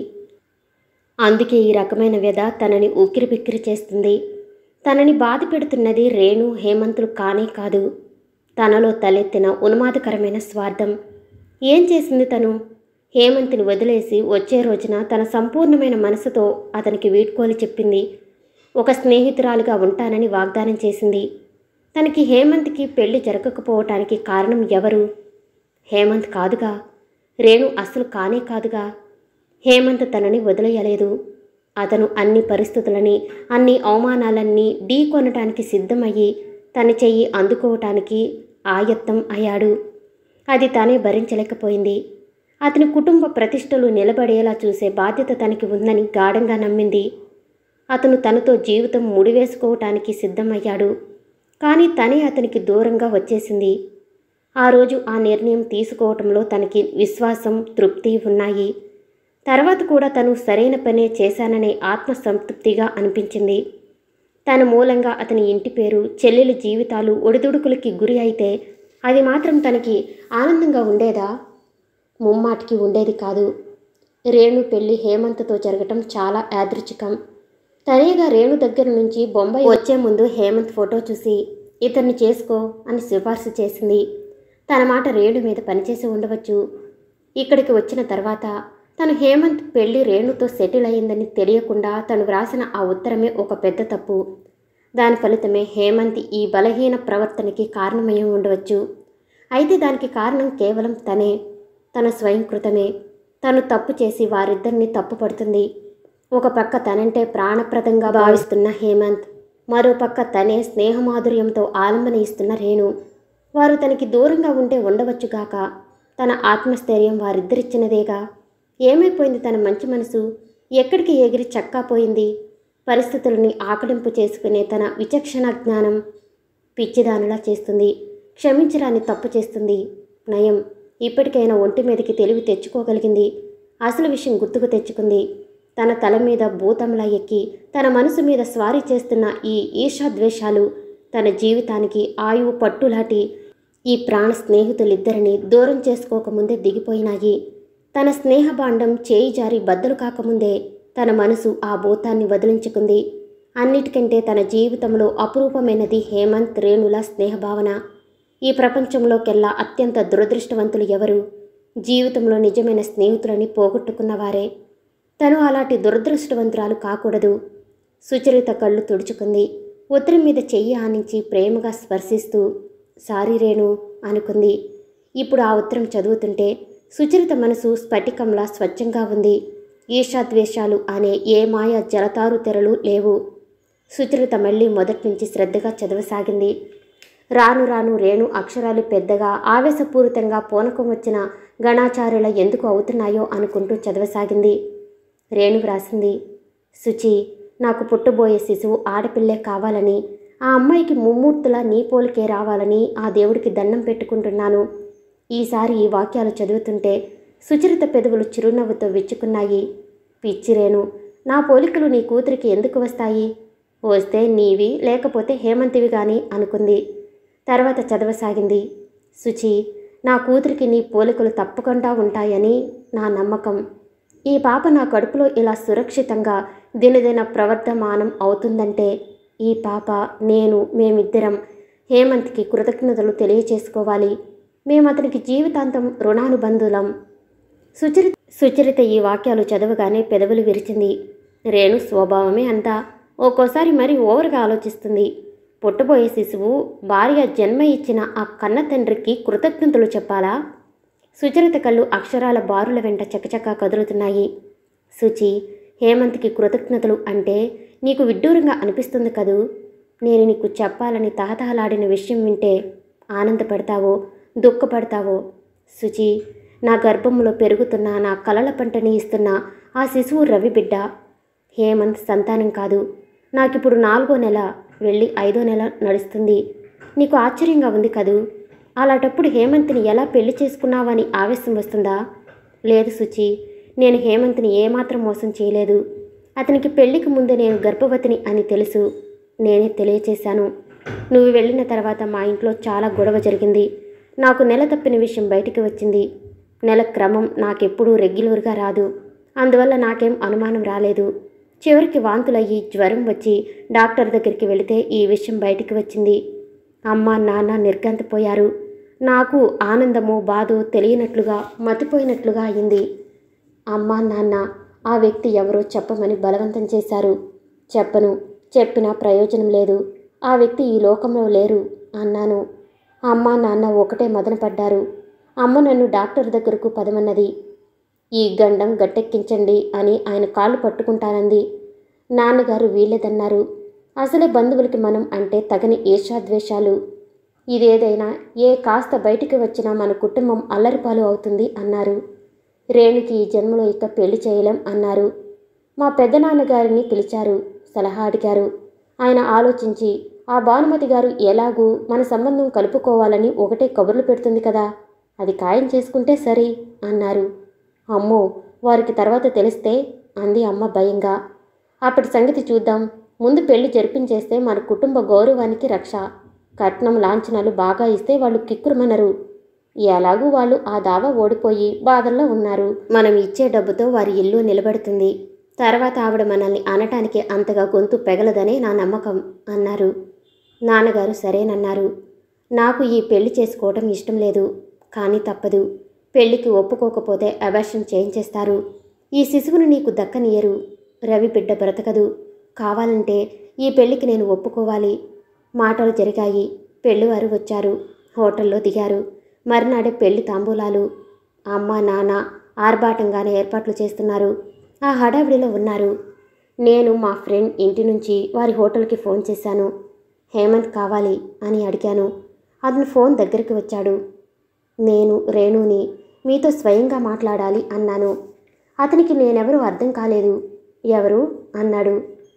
S1: అందుకే ఈ రకమైన వ్యధ తనని ఉక్కిరిబిక్కిరి చేస్తుంది తనని బాధ పెడుతున్నది రేణు హేమంతులు కానే కాదు తనలో తలెత్తిన ఉన్మాదకరమైన స్వార్థం ఏం చేసింది తను హేమంత్ని వదిలేసి వచ్చే రోజున తన సంపూర్ణమైన మనసుతో అతనికి వీడ్కోలు చెప్పింది ఒక స్నేహితురాలుగా ఉంటానని వాగ్దానం చేసింది తనకి హేమంత్కి పెళ్లి జరగకపోవటానికి కారణం ఎవరు హేమంత్ కాదుగా రేణు అస్సలు కానే కాదుగా హేమంత్ తనని వదిలేయలేదు అతను అన్ని పరిస్థితులని అన్ని అవమానాలన్నీ ఢీకొనటానికి సిద్ధమయ్యి తన చెయ్యి అందుకోవటానికి ఆయత్తం అయ్యాడు అది తానే భరించలేకపోయింది అతని కుటుంబ ప్రతిష్టలు నిలబడేలా చూసే బాధ్యత తనకి ఉందని గాఢంగా నమ్మింది అతను తనతో జీవితం ముడివేసుకోవటానికి సిద్ధమయ్యాడు కానీ తనే అతనికి దూరంగా వచ్చేసింది ఆ రోజు ఆ నిర్ణయం తీసుకోవటంలో తనకి విశ్వాసం తృప్తి ఉన్నాయి తర్వాత కూడా తను సరైన పనే చేశాననే ఆత్మసంతృప్తిగా అనిపించింది తన మూలంగా అతని ఇంటి పేరు చెల్లెలి జీవితాలు ఒడిదుడుకులకి గురి అయితే అది మాత్రం తనకి ఆనందంగా ఉండేదా ముమ్మాటికి ఉండేది కాదు రేణు పెళ్లి హేమంత్తో జరగటం చాలా యాదృచ్ఛికం తనేగా రేణు దగ్గర నుంచి బొంబాయి వచ్చే ముందు హేమంత్ ఫోటో చూసి ఇతన్ని చేసుకో అని సిఫార్సు చేసింది తన మాట రేణు మీద పనిచేసి ఉండవచ్చు ఇక్కడికి వచ్చిన తర్వాత తను హేమంత్ పెళ్లి రేణుతో సెటిల్ అయ్యిందని తెలియకుండా తను వ్రాసిన ఆ ఉత్తరమే ఒక పెద్ద తప్పు దాని ఫలితమే హేమంత్ ఈ బలహీన ప్రవర్తనకి కారణమై ఉండవచ్చు అయితే దానికి కారణం కేవలం తనే తన స్వయంకృతమే తను తప్పు చేసి వారిద్దరిని తప్పు పడుతుంది ఒక పక్క తనంటే ప్రాణప్రదంగా భావిస్తున్న హేమంత్ మరో పక్క తనే స్నేహమాధుర్యంతో ఆలంబన ఇస్తున్న రేణు వారు తనకి దూరంగా ఉంటే ఉండవచ్చుగాక తన ఆత్మస్థైర్యం వారిద్దరిచ్చినదేగా ఏమైపోయింది తన మంచి మనసు ఎక్కడికి ఎగిరి చక్కాపోయింది పరిస్థితులని ఆకలింపు చేసుకునే తన విచక్షణ జ్ఞానం పిచ్చిదానిలా చేస్తుంది క్షమించరాని తప్పు చేస్తుంది నయం ఇప్పటికైనా ఒంటి మీదకి తెలివి తెచ్చుకోగలిగింది అసలు విషయం గుర్తుకు తెచ్చుకుంది తన తల మీద భూతంలా ఎక్కి తన మనసు మీద స్వారీ చేస్తున్న ఈ ఈర్షాద్వేషాలు తన జీవితానికి ఆయువు పట్టులాటి ఈ ప్రాణ స్నేహితులిద్దరిని దూరం చేసుకోకముందే దిగిపోయినాయి తన స్నేహబాండం చేయి జారి బద్దలు కాకముందే తన మనసు ఆ భూతాన్ని వదిలించుకుంది అన్నిటికంటే తన జీవితంలో అపురూపమైనది హేమంత్ రేణుల స్నేహభావన ఈ ప్రపంచంలోకెల్లా అత్యంత దురదృష్టవంతులు ఎవరు జీవితంలో నిజమైన స్నేహితులని పోగొట్టుకున్నవారే తను అలాంటి దురదృష్టవంతురాలు కాకూడదు సుచరిత కళ్ళు తుడుచుకుంది ఉత్తరం మీద చెయ్యి ఆనించి ప్రేమగా స్పర్శిస్తూ సారీ రేణు అనుకుంది ఇప్పుడు ఆ ఉత్తరం చదువుతుంటే సుచరిత మనసు స్ఫటికంలా స్వచ్ఛంగా ఉంది ఈర్షాద్వేషాలు అనే ఏ మాయ జలతారు తెరలు లేవు సుచరిత మళ్ళీ మొదటి నుంచి శ్రద్ధగా చదవసాగింది రాను రాను రేణు అక్షరాలు పెద్దగా ఆవేశపూరితంగా పూనకం వచ్చిన గణాచార్యుల ఎందుకు అవుతున్నాయో అనుకుంటూ చదవసాగింది రేణు వ్రాసింది శుచి నాకు పుట్టబోయే శిశువు ఆడపిల్లే కావాలని ఆ అమ్మాయికి ముమ్మూర్తులా నీ పోలికే రావాలని ఆ దేవుడికి దండం పెట్టుకుంటున్నాను ఈసారి ఈ వాక్యాలు చదువుతుంటే సుచరిత పెదవులు చిరునవ్వుతో విచ్చుకున్నాయి పిచ్చిరేను నా పోలికలు నీ కూతురికి ఎందుకు వస్తాయి వస్తే నీవి లేకపోతే హేమంతివి గాని అనుకుంది తర్వాత చదవసాగింది సుచి నా కూతురికి నీ పోలికలు తప్పకుండా ఉంటాయని నా నమ్మకం ఈ పాప నా కడుపులో ఇలా సురక్షితంగా దినదిన ప్రవర్ధమానం అవుతుందంటే ఈ పాప నేను మేమిద్దరం హేమంత్కి కృతజ్ఞతలు తెలియచేసుకోవాలి మేము అతనికి జీవితాంతం రుణానుబంధులం సుచరిత సుచరిత ఈ వాక్యాలు చదవగానే పెదవులు విరిచింది రేణు స్వభావమే అంతా ఒక్కోసారి మరీ ఓవర్గా ఆలోచిస్తుంది పుట్టబోయే శిశువు భార్య జన్మ ఇచ్చిన ఆ కన్న తండ్రికి కృతజ్ఞతలు చెప్పాలా సుచరిత కళ్ళు అక్షరాల బారుల వెంట చకచకా కదులుతున్నాయి సుచి హేమంత్కి కృతజ్ఞతలు అంటే నీకు విడ్డూరంగా అనిపిస్తుంది కదూ నేను నీకు చెప్పాలని తహతహలాడిన విషయం వింటే ఆనందపడతావో దుఃఖపడతావో శుచి నా గర్భంలో పెరుగుతున్న నా కలల పంటని ఇస్తున్న ఆ శిశువు రవి బిడ్డ హేమంత్ సంతానం కాదు నాకిప్పుడు నాలుగో నెల వెళ్ళి ఐదో నెల నడుస్తుంది నీకు ఆశ్చర్యంగా ఉంది కదూ అలాంటప్పుడు హేమంత్ని ఎలా పెళ్లి చేసుకున్నావని ఆవేశం వస్తుందా లేదు శుచి నేను హేమంత్ని ఏమాత్రం మోసం చేయలేదు అతనికి పెళ్లికి ముందు నేను గర్భవతిని అని తెలుసు నేనే తెలియచేశాను నువ్వు వెళ్ళిన తర్వాత మా ఇంట్లో చాలా గొడవ జరిగింది నాకు నెల తప్పిన విషయం బయటికి వచ్చింది నెల క్రమం నాకెప్పుడూ రెగ్యులర్గా రాదు అందువల్ల నాకేం అనుమానం రాలేదు చివరికి వాంతులయ్యి జ్వరం వచ్చి డాక్టర్ దగ్గరికి వెళితే ఈ విషయం బయటికి వచ్చింది అమ్మ నాన్న నిర్గంతపోయారు నాకు ఆనందమో బాధో తెలియనట్లుగా మతిపోయినట్లుగా అయింది అమ్మ నాన్న ఆ వ్యక్తి ఎవరో చెప్పమని బలవంతం చేశారు చెప్పను చెప్పినా ప్రయోజనం లేదు ఆ వ్యక్తి ఈ లోకంలో లేరు అన్నాను అమ్మ నాన్న ఒకటే మదనపడ్డారు అమ్మ నన్ను డాక్టర్ దగ్గరకు పదమన్నది ఈ గండం గట్టెక్కించండి అని ఆయన కాళ్ళు పట్టుకుంటానంది నాన్నగారు వీలేదన్నారు అసలే బంధువులకి మనం అంటే తగని ఈర్షాద్వేషాలు ఇదేదైనా ఏ కాస్త బయటికి వచ్చినా మన కుటుంబం అల్లరిపాలు అవుతుంది అన్నారు రేణుకి ఈ జన్మలో ఇక పెళ్లి చేయలేం అన్నారు మా పెద్దనాన్నగారిని పిలిచారు సలహా అడిగారు ఆయన ఆలోచించి ఆ భానుమతి గారు ఎలాగూ మన సంబంధం కలుపుకోవాలని ఒకటే కబుర్లు పెడుతుంది కదా అది ఖాయం చేసుకుంటే సరి అన్నారు అమ్మో వారికి తర్వాత తెలిస్తే అంది అమ్మ భయంగా అప్పటి సంగతి చూద్దాం ముందు పెళ్లి జరిపించేస్తే మన కుటుంబ గౌరవానికి రక్ష కట్నం లాంఛనాలు బాగా ఇస్తే వాళ్ళు కిక్కురుమనరు ఎలాగూ వాళ్ళు ఆ దావా ఓడిపోయి బాధల్లో ఉన్నారు మనం ఇచ్చే డబ్బుతో వారి ఇల్లు నిలబడుతుంది తర్వాత ఆవిడ మనల్ని అనటానికి అంతగా గొంతు పెగలదనే నా నమ్మకం అన్నారు నాన్నగారు సరేనన్నారు నాకు ఈ పెళ్లి చేసుకోవటం ఇష్టం లేదు కానీ తప్పదు పెళ్లికి ఒప్పుకోకపోతే అబార్షన్ చేయించేస్తారు ఈ శిశువును నీకు దక్కనియరు రవి బిడ్డ బ్రతకదు కావాలంటే ఈ పెళ్లికి నేను ఒప్పుకోవాలి మాటలు జరిగాయి పెళ్లివారు వచ్చారు హోటల్లో దిగారు మర్నాడే పెళ్లి తాంబూలాలు అమ్మ నాన్న ఆర్భాటంగానే ఏర్పాట్లు చేస్తున్నారు ఆ హడావిడిలో ఉన్నారు నేను మా ఫ్రెండ్ ఇంటి నుంచి వారి హోటల్కి ఫోన్ చేశాను హేమంత్ కావాలి అని అడిగాను అతను ఫోన్ దగ్గరికి వచ్చాడు నేను రేణుని మీతో స్వయంగా మాట్లాడాలి అన్నాను అతనికి నేనెవరూ అర్థం కాలేదు ఎవరు అన్నాడు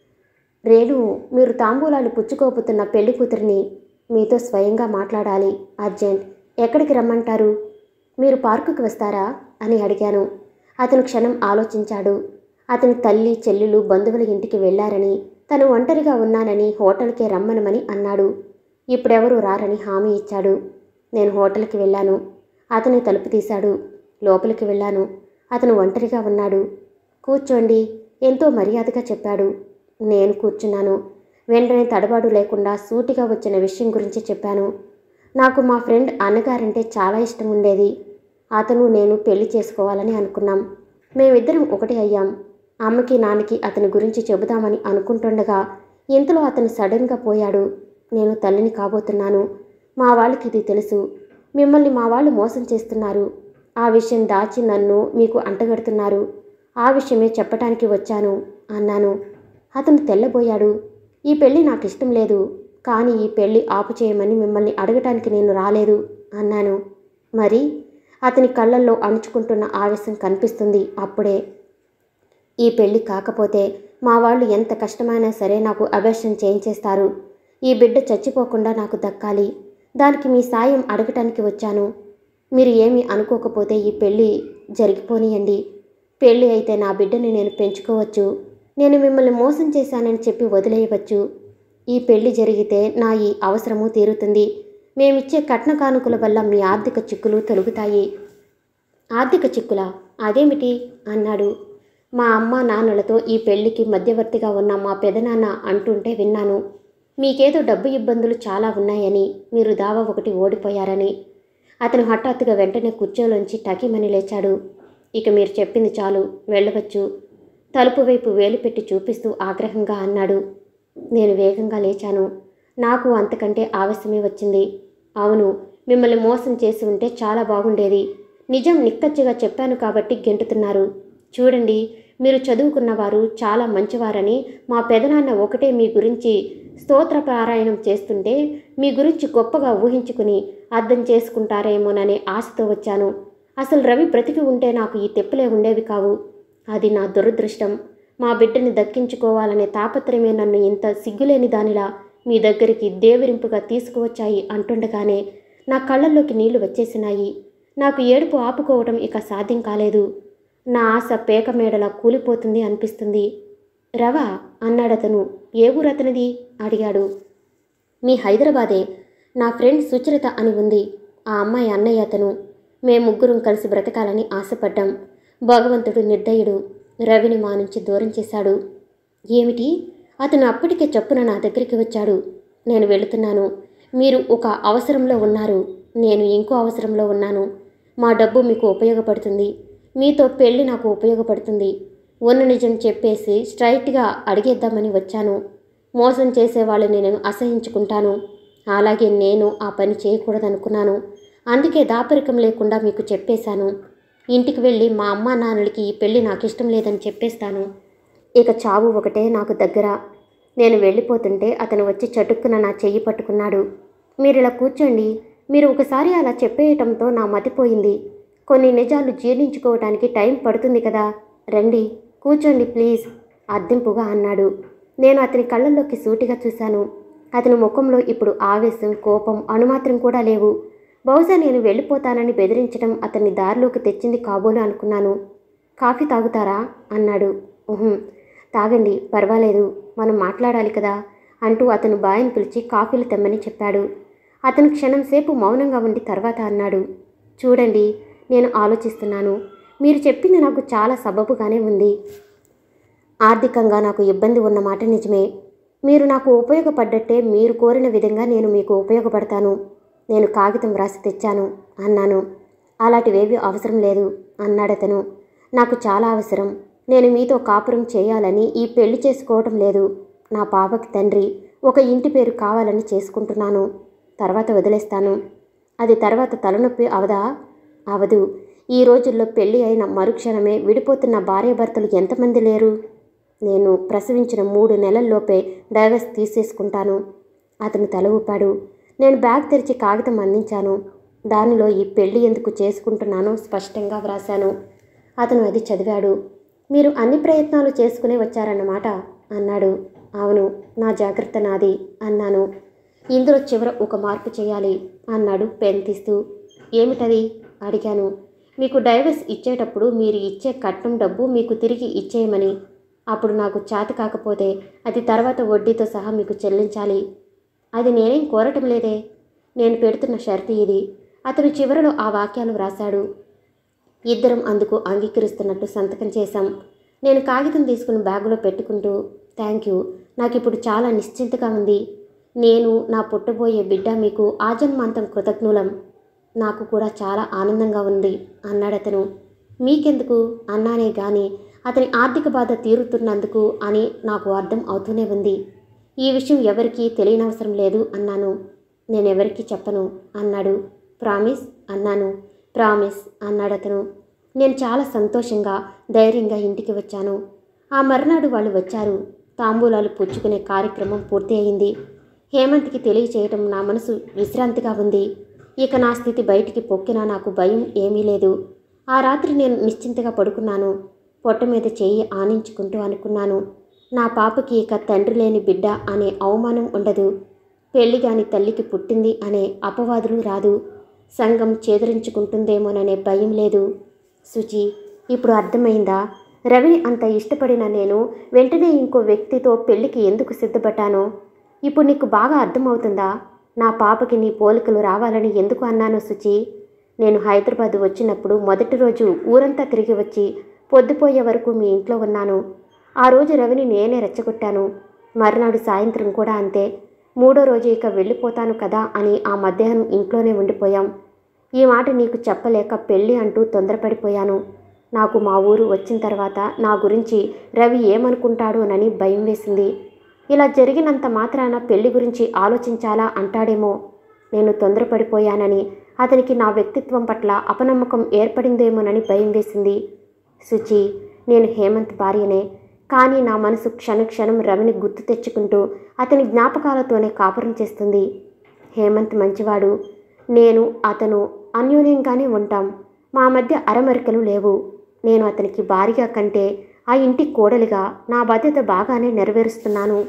S1: రేణు మీరు తాంబూలాలు పుచ్చుకోపుతున్న పెళ్లి కూతురిని మీతో స్వయంగా మాట్లాడాలి అర్జెంట్ ఎక్కడికి రమ్మంటారు మీరు పార్కుకి వస్తారా అని అడిగాను అతను క్షణం ఆలోచించాడు అతని తల్లి చెల్లెలు బంధువుల ఇంటికి వెళ్ళారని తను ఒంటరిగా ఉన్నానని హోటల్కే రమ్మనమని అన్నాడు ఇప్పుడెవరూ రారని హామీ ఇచ్చాడు నేను హోటల్కి వెళ్ళాను అతని తలుపు తీశాడు లోపలికి వెళ్ళాను అతను ఒంటరిగా ఉన్నాడు కూర్చోండి ఎంతో మర్యాదగా చెప్పాడు నేను కూర్చున్నాను వెంటనే తడబాటు లేకుండా సూటిగా వచ్చిన విషయం గురించి చెప్పాను నాకు మా ఫ్రెండ్ అన్నగారంటే చాలా ఇష్టం ఉండేది అతను నేను పెళ్లి చేసుకోవాలని అనుకున్నాం మేమిద్దరం ఒకటి అయ్యాం అమ్మకి నాన్నకి అతని గురించి చెబుదామని అనుకుంటుండగా ఇంతలో అతను సడన్గా పోయాడు నేను తల్లిని కాబోతున్నాను మా వాళ్ళకి ఇది తెలుసు మిమ్మల్ని మా వాళ్ళు మోసం చేస్తున్నారు ఆ విషయం దాచి నన్ను మీకు అంటగడుతున్నారు ఆ విషయమే చెప్పటానికి వచ్చాను అన్నాను అతను తెల్లబోయాడు ఈ పెళ్ళి నాకు ఇష్టం లేదు కానీ ఈ పెళ్ళి ఆపు చేయమని మిమ్మల్ని అడగటానికి నేను రాలేదు అన్నాను మరి అతని కళ్ళల్లో అణుచుకుంటున్న ఆవేశం కనిపిస్తుంది అప్పుడే ఈ పెళ్లి కాకపోతే మా వాళ్ళు ఎంత కష్టమైనా సరే నాకు అభ్యర్థం చేయించేస్తారు ఈ బిడ్డ చచ్చిపోకుండా నాకు దక్కాలి దానికి మీ సాయం అడగటానికి వచ్చాను మీరు ఏమీ అనుకోకపోతే ఈ పెళ్ళి జరిగిపోనియండి పెళ్ళి అయితే నా బిడ్డని నేను పెంచుకోవచ్చు నేను మిమ్మల్ని మోసం చేశానని చెప్పి వదిలేయవచ్చు ఈ పెళ్లి జరిగితే నా ఈ అవసరము తీరుతుంది మేమిచ్చే కట్న కానుకల వల్ల మీ ఆర్థిక చిక్కులు తొలుగుతాయి ఆర్థిక చిక్కులా అదేమిటి అన్నాడు మా అమ్మ నాన్నలతో ఈ పెళ్లికి మధ్యవర్తిగా ఉన్న మా పెదనాన్న అంటుంటే విన్నాను మీకేదో డబ్బు ఇబ్బందులు చాలా ఉన్నాయని మీరు దావా ఒకటి ఓడిపోయారని అతను హఠాత్తుగా వెంటనే కుర్చీలోంచి టకీమని లేచాడు ఇక మీరు చెప్పింది చాలు వెళ్ళవచ్చు తలుపు వైపు వేలు పెట్టి చూపిస్తూ ఆగ్రహంగా అన్నాడు నేను వేగంగా లేచాను నాకు అంతకంటే ఆవేశమే వచ్చింది అవును మిమ్మల్ని మోసం చేసి ఉంటే చాలా బాగుండేది నిజం నిక్కచ్చిగా చెప్పాను కాబట్టి గెంటుతున్నారు చూడండి మీరు చదువుకున్నవారు చాలా మంచివారని మా పెదనాన్న ఒకటే మీ గురించి స్తోత్ర పారాయణం చేస్తుంటే మీ గురించి గొప్పగా ఊహించుకుని అర్థం చేసుకుంటారేమోననే ఆశతో వచ్చాను అసలు రవి బ్రతికి ఉంటే నాకు ఈ తెప్పులే ఉండేవి కావు అది నా దురదృష్టం మా బిడ్డని దక్కించుకోవాలనే తాపత్రయమే నన్ను ఇంత సిగ్గులేని దానిలా మీ దగ్గరికి దేవిరింపుగా తీసుకువచ్చాయి అంటుండగానే నా కళ్ళల్లోకి నీళ్లు వచ్చేసినాయి నాకు ఏడుపు ఆపుకోవటం ఇక సాధ్యం కాలేదు నా ఆశ పేక మేడలా కూలిపోతుంది అనిపిస్తుంది రవా అన్నాడతను ఏ ఊరతనిది అడిగాడు మీ హైదరాబాదే నా ఫ్రెండ్ సుచరిత అని ఉంది ఆ అమ్మాయి అన్నయ్య అతను మేము ముగ్గురం కలిసి బ్రతకాలని ఆశపడ్డాం భగవంతుడు నిర్దయుడు రవిని మా నుంచి దూరం చేశాడు ఏమిటి అతను అప్పటికే చప్పున నా దగ్గరికి వచ్చాడు నేను వెళుతున్నాను మీరు ఒక అవసరంలో ఉన్నారు నేను ఇంకో అవసరంలో ఉన్నాను మా డబ్బు మీకు ఉపయోగపడుతుంది మీతో పెళ్ళి నాకు ఉపయోగపడుతుంది ఉన్న నిజం చెప్పేసి స్ట్రైట్గా అడిగేద్దామని వచ్చాను మోసం చేసే వాళ్ళని నేను అసహించుకుంటాను అలాగే నేను ఆ పని చేయకూడదనుకున్నాను అందుకే దాపరికం లేకుండా మీకు చెప్పేశాను ఇంటికి వెళ్ళి మా అమ్మా నాన్నలకి ఈ పెళ్ళి నాకు ఇష్టం లేదని చెప్పేస్తాను ఇక చావు ఒకటే నాకు దగ్గర నేను వెళ్ళిపోతుంటే అతను వచ్చి చటుక్కున నా చెయ్యి పట్టుకున్నాడు మీరు ఇలా కూర్చోండి మీరు ఒకసారి అలా చెప్పేయటంతో నా మతిపోయింది కొన్ని నిజాలు జీర్ణించుకోవటానికి టైం పడుతుంది కదా రండి కూర్చోండి ప్లీజ్ అద్దెంపుగా అన్నాడు నేను అతని కళ్ళల్లోకి సూటిగా చూశాను అతని ముఖంలో ఇప్పుడు ఆవేశం కోపం అణుమాత్రం కూడా లేవు బహుశా నేను వెళ్ళిపోతానని బెదిరించడం అతన్ని దారిలోకి తెచ్చింది కాబోలు అనుకున్నాను కాఫీ తాగుతారా అన్నాడు ఉహుం, తాగండి పర్వాలేదు మనం మాట్లాడాలి కదా అంటూ అతను బాయని పిలిచి కాఫీలు తెమ్మని చెప్పాడు అతను క్షణం సేపు మౌనంగా ఉండి తర్వాత అన్నాడు చూడండి నేను ఆలోచిస్తున్నాను మీరు చెప్పింది నాకు చాలా సబబుగానే ఉంది ఆర్థికంగా నాకు ఇబ్బంది ఉన్న మాట నిజమే మీరు నాకు ఉపయోగపడ్డట్టే మీరు కోరిన విధంగా నేను మీకు ఉపయోగపడతాను నేను కాగితం వ్రాసి తెచ్చాను అన్నాను అలాంటివేవి అవసరం లేదు అన్నాడతను నాకు చాలా అవసరం నేను మీతో కాపురం చేయాలని ఈ పెళ్లి చేసుకోవటం లేదు నా పాపకి తండ్రి ఒక ఇంటి పేరు కావాలని చేసుకుంటున్నాను తర్వాత వదిలేస్తాను అది తర్వాత తలనొప్పి అవదా అవదు ఈ రోజుల్లో పెళ్లి అయిన మరుక్షణమే విడిపోతున్న భార్యాభర్తలు ఎంతమంది లేరు నేను ప్రసవించిన మూడు నెలల్లోపే డైవర్స్ తీసేసుకుంటాను అతను తల ఊపాడు నేను బ్యాగ్ తెరిచి కాగితం అందించాను దానిలో ఈ పెళ్లి ఎందుకు చేసుకుంటున్నానో స్పష్టంగా వ్రాశాను అతను అది చదివాడు మీరు అన్ని ప్రయత్నాలు చేసుకునే వచ్చారన్నమాట అన్నాడు అవును నా జాగ్రత్త నాది అన్నాను ఇందులో చివర ఒక మార్పు చేయాలి అన్నాడు పెన్ తీస్తూ ఏమిటది అడిగాను మీకు డైవర్స్ ఇచ్చేటప్పుడు మీరు ఇచ్చే కట్నం డబ్బు మీకు తిరిగి ఇచ్చేయమని అప్పుడు నాకు చేత కాకపోతే అది తర్వాత వడ్డీతో సహా మీకు చెల్లించాలి అది నేనేం కోరటం లేదే నేను పెడుతున్న షరతు ఇది అతను చివరలో ఆ వాక్యాలు వ్రాశాడు ఇద్దరం అందుకు అంగీకరిస్తున్నట్టు సంతకం చేశాం నేను కాగితం తీసుకుని బ్యాగులో పెట్టుకుంటూ థ్యాంక్ యూ నాకు ఇప్పుడు చాలా నిశ్చింతగా ఉంది నేను నా పుట్టబోయే బిడ్డ మీకు ఆజన్మాంతం కృతజ్ఞులం నాకు కూడా చాలా ఆనందంగా ఉంది అన్నాడతను మీకెందుకు అన్నానే గాని అతని ఆర్థిక బాధ తీరుతున్నందుకు అని నాకు అర్థం అవుతూనే ఉంది ఈ విషయం ఎవరికీ తెలియనవసరం లేదు అన్నాను నేనెవరికీ చెప్పను అన్నాడు ప్రామిస్ అన్నాను ప్రామిస్ అన్నాడతను నేను చాలా సంతోషంగా ధైర్యంగా ఇంటికి వచ్చాను ఆ మర్నాడు వాళ్ళు వచ్చారు తాంబూలాలు పుచ్చుకునే కార్యక్రమం పూర్తి అయింది హేమంత్కి తెలియచేయటం నా మనసు విశ్రాంతిగా ఉంది ఇక నా స్థితి బయటికి పొక్కినా నాకు భయం ఏమీ లేదు ఆ రాత్రి నేను నిశ్చింతగా పడుకున్నాను పొట్ట మీద చెయ్యి ఆనించుకుంటూ అనుకున్నాను నా పాపకి ఇక తండ్రి లేని బిడ్డ అనే అవమానం ఉండదు పెళ్లిగాని తల్లికి పుట్టింది అనే అపవాదులు రాదు సంఘం చేదరించుకుంటుందేమోననే భయం లేదు శుచి ఇప్పుడు అర్థమైందా రవిని అంత ఇష్టపడిన నేను వెంటనే ఇంకో వ్యక్తితో పెళ్లికి ఎందుకు సిద్ధపడ్డానో ఇప్పుడు నీకు బాగా అర్థమవుతుందా నా పాపకి నీ పోలికలు రావాలని ఎందుకు అన్నానో శుచి నేను హైదరాబాద్ వచ్చినప్పుడు మొదటి రోజు ఊరంతా తిరిగి వచ్చి పొద్దుపోయే వరకు మీ ఇంట్లో ఉన్నాను ఆ రోజు రవిని నేనే రెచ్చగొట్టాను మర్నాడు సాయంత్రం కూడా అంతే మూడో రోజు ఇక వెళ్ళిపోతాను కదా అని ఆ మధ్యాహ్నం ఇంట్లోనే ఉండిపోయాం ఈ మాట నీకు చెప్పలేక పెళ్ళి అంటూ తొందరపడిపోయాను నాకు మా ఊరు వచ్చిన తర్వాత నా గురించి రవి ఏమనుకుంటాడోనని భయం వేసింది ఇలా జరిగినంత మాత్రాన పెళ్లి గురించి ఆలోచించాలా అంటాడేమో నేను తొందరపడిపోయానని అతనికి నా వ్యక్తిత్వం పట్ల అపనమ్మకం ఏర్పడిందేమోనని భయం వేసింది శుచి నేను హేమంత్ భార్యనే కానీ నా మనసు క్షణక్షణం రవిని గుర్తు తెచ్చుకుంటూ అతని జ్ఞాపకాలతోనే కాపురం చేస్తుంది హేమంత్ మంచివాడు నేను అతను అన్యోన్యంగానే ఉంటాం మా మధ్య అరమరికలు లేవు నేను అతనికి భారీగా కంటే ఆ ఇంటి కోడలిగా నా బాధ్యత బాగానే నెరవేరుస్తున్నాను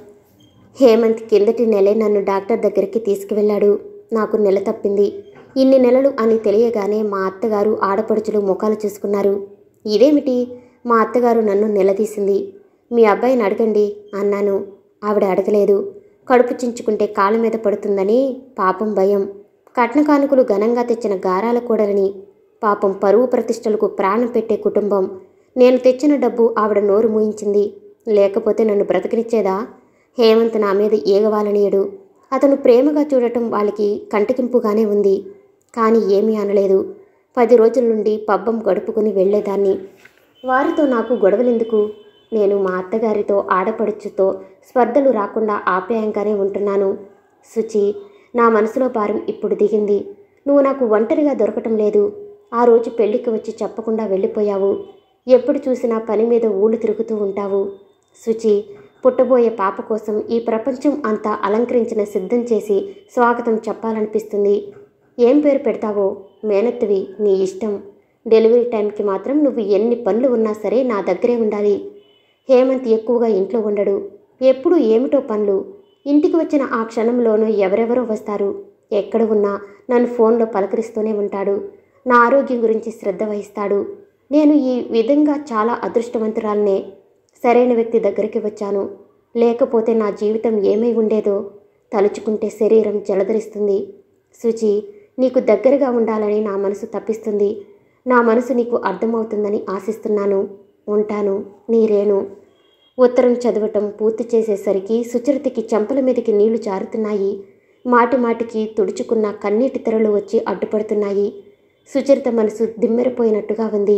S1: హేమంత్ కిందటి నెలే నన్ను డాక్టర్ దగ్గరికి తీసుకువెళ్ళాడు నాకు నెల తప్పింది ఇన్ని నెలలు అని తెలియగానే మా అత్తగారు ఆడపడుచులు ముఖాలు చూసుకున్నారు ఇదేమిటి మా అత్తగారు నన్ను నిలదీసింది మీ అబ్బాయిని అడగండి అన్నాను ఆవిడ అడగలేదు కడుపు చించుకుంటే కాళ్ళ మీద పడుతుందని పాపం భయం కట్న కానుకలు ఘనంగా తెచ్చిన గారాల కూడలని పాపం పరువు ప్రతిష్టలకు ప్రాణం పెట్టే కుటుంబం నేను తెచ్చిన డబ్బు ఆవిడ నోరు మూయించింది లేకపోతే నన్ను బ్రతకనిచ్చేదా హేమంత్ నా మీద ఏగవాలనీయడు అతను ప్రేమగా చూడటం వాళ్ళకి కంటకింపుగానే ఉంది కానీ ఏమీ అనలేదు పది రోజుల నుండి పబ్బం గడుపుకుని వెళ్ళేదాన్ని వారితో నాకు గొడవలెందుకు నేను మా అత్తగారితో ఆడపడుచుతో స్పర్ధలు రాకుండా ఆప్యాయంగానే ఉంటున్నాను శుచి నా మనసులో భారం ఇప్పుడు దిగింది నువ్వు నాకు ఒంటరిగా దొరకటం లేదు ఆ రోజు పెళ్లికి వచ్చి చెప్పకుండా వెళ్ళిపోయావు ఎప్పుడు చూసినా పని మీద ఊళ్ళు తిరుగుతూ ఉంటావు శుచి పుట్టబోయే పాప కోసం ఈ ప్రపంచం అంతా అలంకరించిన సిద్ధం చేసి స్వాగతం చెప్పాలనిపిస్తుంది ఏం పేరు పెడతావో మేనత్తివి నీ ఇష్టం డెలివరీ టైంకి మాత్రం నువ్వు ఎన్ని పనులు ఉన్నా సరే నా దగ్గరే ఉండాలి హేమంత్ ఎక్కువగా ఇంట్లో ఉండడు ఎప్పుడు ఏమిటో పనులు ఇంటికి వచ్చిన ఆ క్షణంలోనూ ఎవరెవరో వస్తారు ఎక్కడ ఉన్నా నన్ను ఫోన్లో పలకరిస్తూనే ఉంటాడు నా ఆరోగ్యం గురించి శ్రద్ధ వహిస్తాడు నేను ఈ విధంగా చాలా అదృష్టవంతురాలనే సరైన వ్యక్తి దగ్గరికి వచ్చాను లేకపోతే నా జీవితం ఏమై ఉండేదో తలుచుకుంటే శరీరం జలధరిస్తుంది సుచి నీకు దగ్గరగా ఉండాలని నా మనసు తప్పిస్తుంది నా మనసు నీకు అర్థమవుతుందని ఆశిస్తున్నాను ఉంటాను నీ రేణు ఉత్తరం చదవటం పూర్తి చేసేసరికి సుచరితకి చెంపల మీదకి నీళ్లు జారుతున్నాయి మాటి మాటికి తుడుచుకున్న కన్నీటి తెరలు వచ్చి అడ్డుపడుతున్నాయి సుచరిత మనసు దిమ్మెరపోయినట్టుగా ఉంది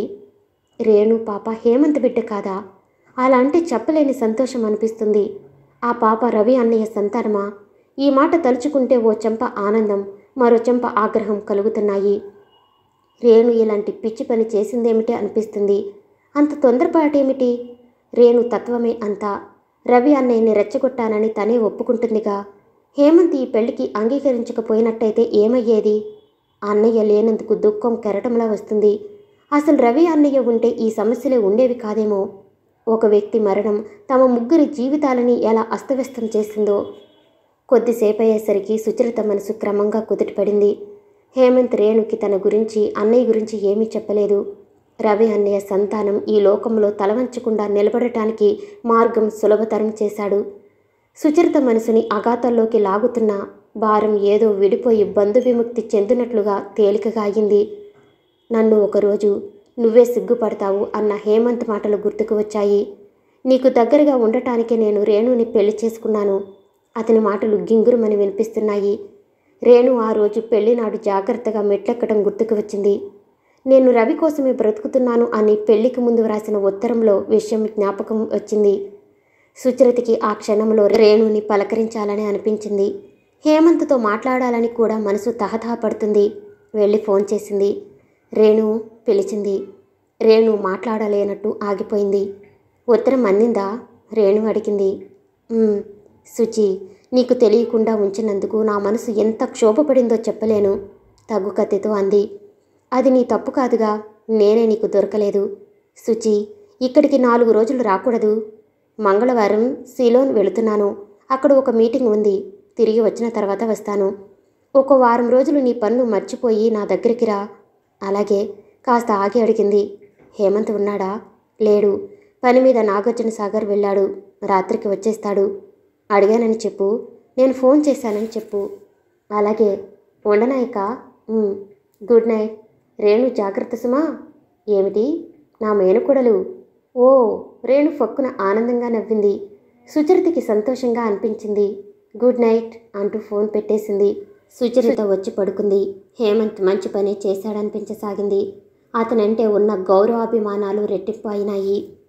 S1: రేణు పాప హేమంత్ బిడ్డ కాదా అలా అంటే చెప్పలేని సంతోషం అనిపిస్తుంది ఆ పాప రవి అన్నయ్య సంతానమా ఈ మాట తలుచుకుంటే ఓ చెంప ఆనందం మరో చెంప ఆగ్రహం కలుగుతున్నాయి రేణు ఇలాంటి పిచ్చి పని చేసిందేమిటి అనిపిస్తుంది అంత తొందరపాటేమిటి రేణు తత్వమే అంతా రవి అన్నయ్యని రెచ్చగొట్టానని తనే ఒప్పుకుంటుందిగా హేమంత్ ఈ పెళ్లికి అంగీకరించకపోయినట్టయితే ఏమయ్యేది అన్నయ్య లేనందుకు దుఃఖం కెరటంలా వస్తుంది అసలు రవి అన్నయ్య ఉంటే ఈ సమస్యలే ఉండేవి కాదేమో ఒక వ్యక్తి మరణం తమ ముగ్గురి జీవితాలని ఎలా అస్తవ్యస్తం చేసిందో కొద్దిసేపు అయ్యేసరికి సుచరిత మనసు క్రమంగా కుదుటపడింది హేమంత్ రేణుకి తన గురించి అన్నయ్య గురించి ఏమీ చెప్పలేదు రవి అన్నయ్య సంతానం ఈ లోకంలో తలవంచకుండా నిలబడటానికి మార్గం సులభతరం చేశాడు సుచరిత మనసుని అఘాతాల్లోకి లాగుతున్న భారం ఏదో విడిపోయి బంధు విముక్తి చెందినట్లుగా తేలికగా అయింది నన్ను ఒకరోజు నువ్వే సిగ్గుపడతావు అన్న హేమంత్ మాటలు గుర్తుకు వచ్చాయి నీకు దగ్గరగా ఉండటానికే నేను రేణుని పెళ్లి చేసుకున్నాను అతని మాటలు గింగురుమని వినిపిస్తున్నాయి రేణు ఆ రోజు పెళ్లినాడు జాగ్రత్తగా మెట్లెక్కడం గుర్తుకు వచ్చింది నేను రవి కోసమే బ్రతుకుతున్నాను అని పెళ్లికి ముందు వ్రాసిన ఉత్తరంలో విషయం జ్ఞాపకం వచ్చింది సుచరితకి ఆ క్షణంలో రేణుని పలకరించాలని అనిపించింది హేమంత్తో మాట్లాడాలని కూడా మనసు తహతహపడుతుంది వెళ్ళి ఫోన్ చేసింది రేణు పిలిచింది రేణు మాట్లాడలేనట్టు ఆగిపోయింది ఉత్తరం అందిందా రేణు అడిగింది "ఉమ్, సుచి నీకు తెలియకుండా ఉంచినందుకు నా మనసు ఎంత క్షోభపడిందో చెప్పలేను తగ్గు కత్తితో అంది అది నీ తప్పు కాదుగా నేనే నీకు దొరకలేదు సుచి ఇక్కడికి నాలుగు రోజులు రాకూడదు మంగళవారం సిలోన్ వెళుతున్నాను అక్కడ ఒక మీటింగ్ ఉంది తిరిగి వచ్చిన తర్వాత వస్తాను ఒక వారం రోజులు నీ పన్ను మర్చిపోయి నా దగ్గరికి రా అలాగే కాస్త ఆగి అడిగింది హేమంత్ ఉన్నాడా లేడు పని మీద నాగార్జున సాగర్ వెళ్ళాడు రాత్రికి వచ్చేస్తాడు అడిగానని చెప్పు నేను ఫోన్ చేశానని చెప్పు అలాగే ఉండనాయిక ఉమ్, గుడ్ నైట్ రేణు జాగ్రత్త సుమా ఏమిటి నా మేనకోడలు ఓ రేణు ఫక్కున ఆనందంగా నవ్వింది సుచరితకి సంతోషంగా అనిపించింది గుడ్ నైట్ అంటూ ఫోన్ పెట్టేసింది సుచరిత వచ్చి పడుకుంది హేమంత్ మంచి పని చేశాడనిపించసాగింది అతనంటే ఉన్న గౌరవాభిమానాలు రెట్టింపు అయినాయి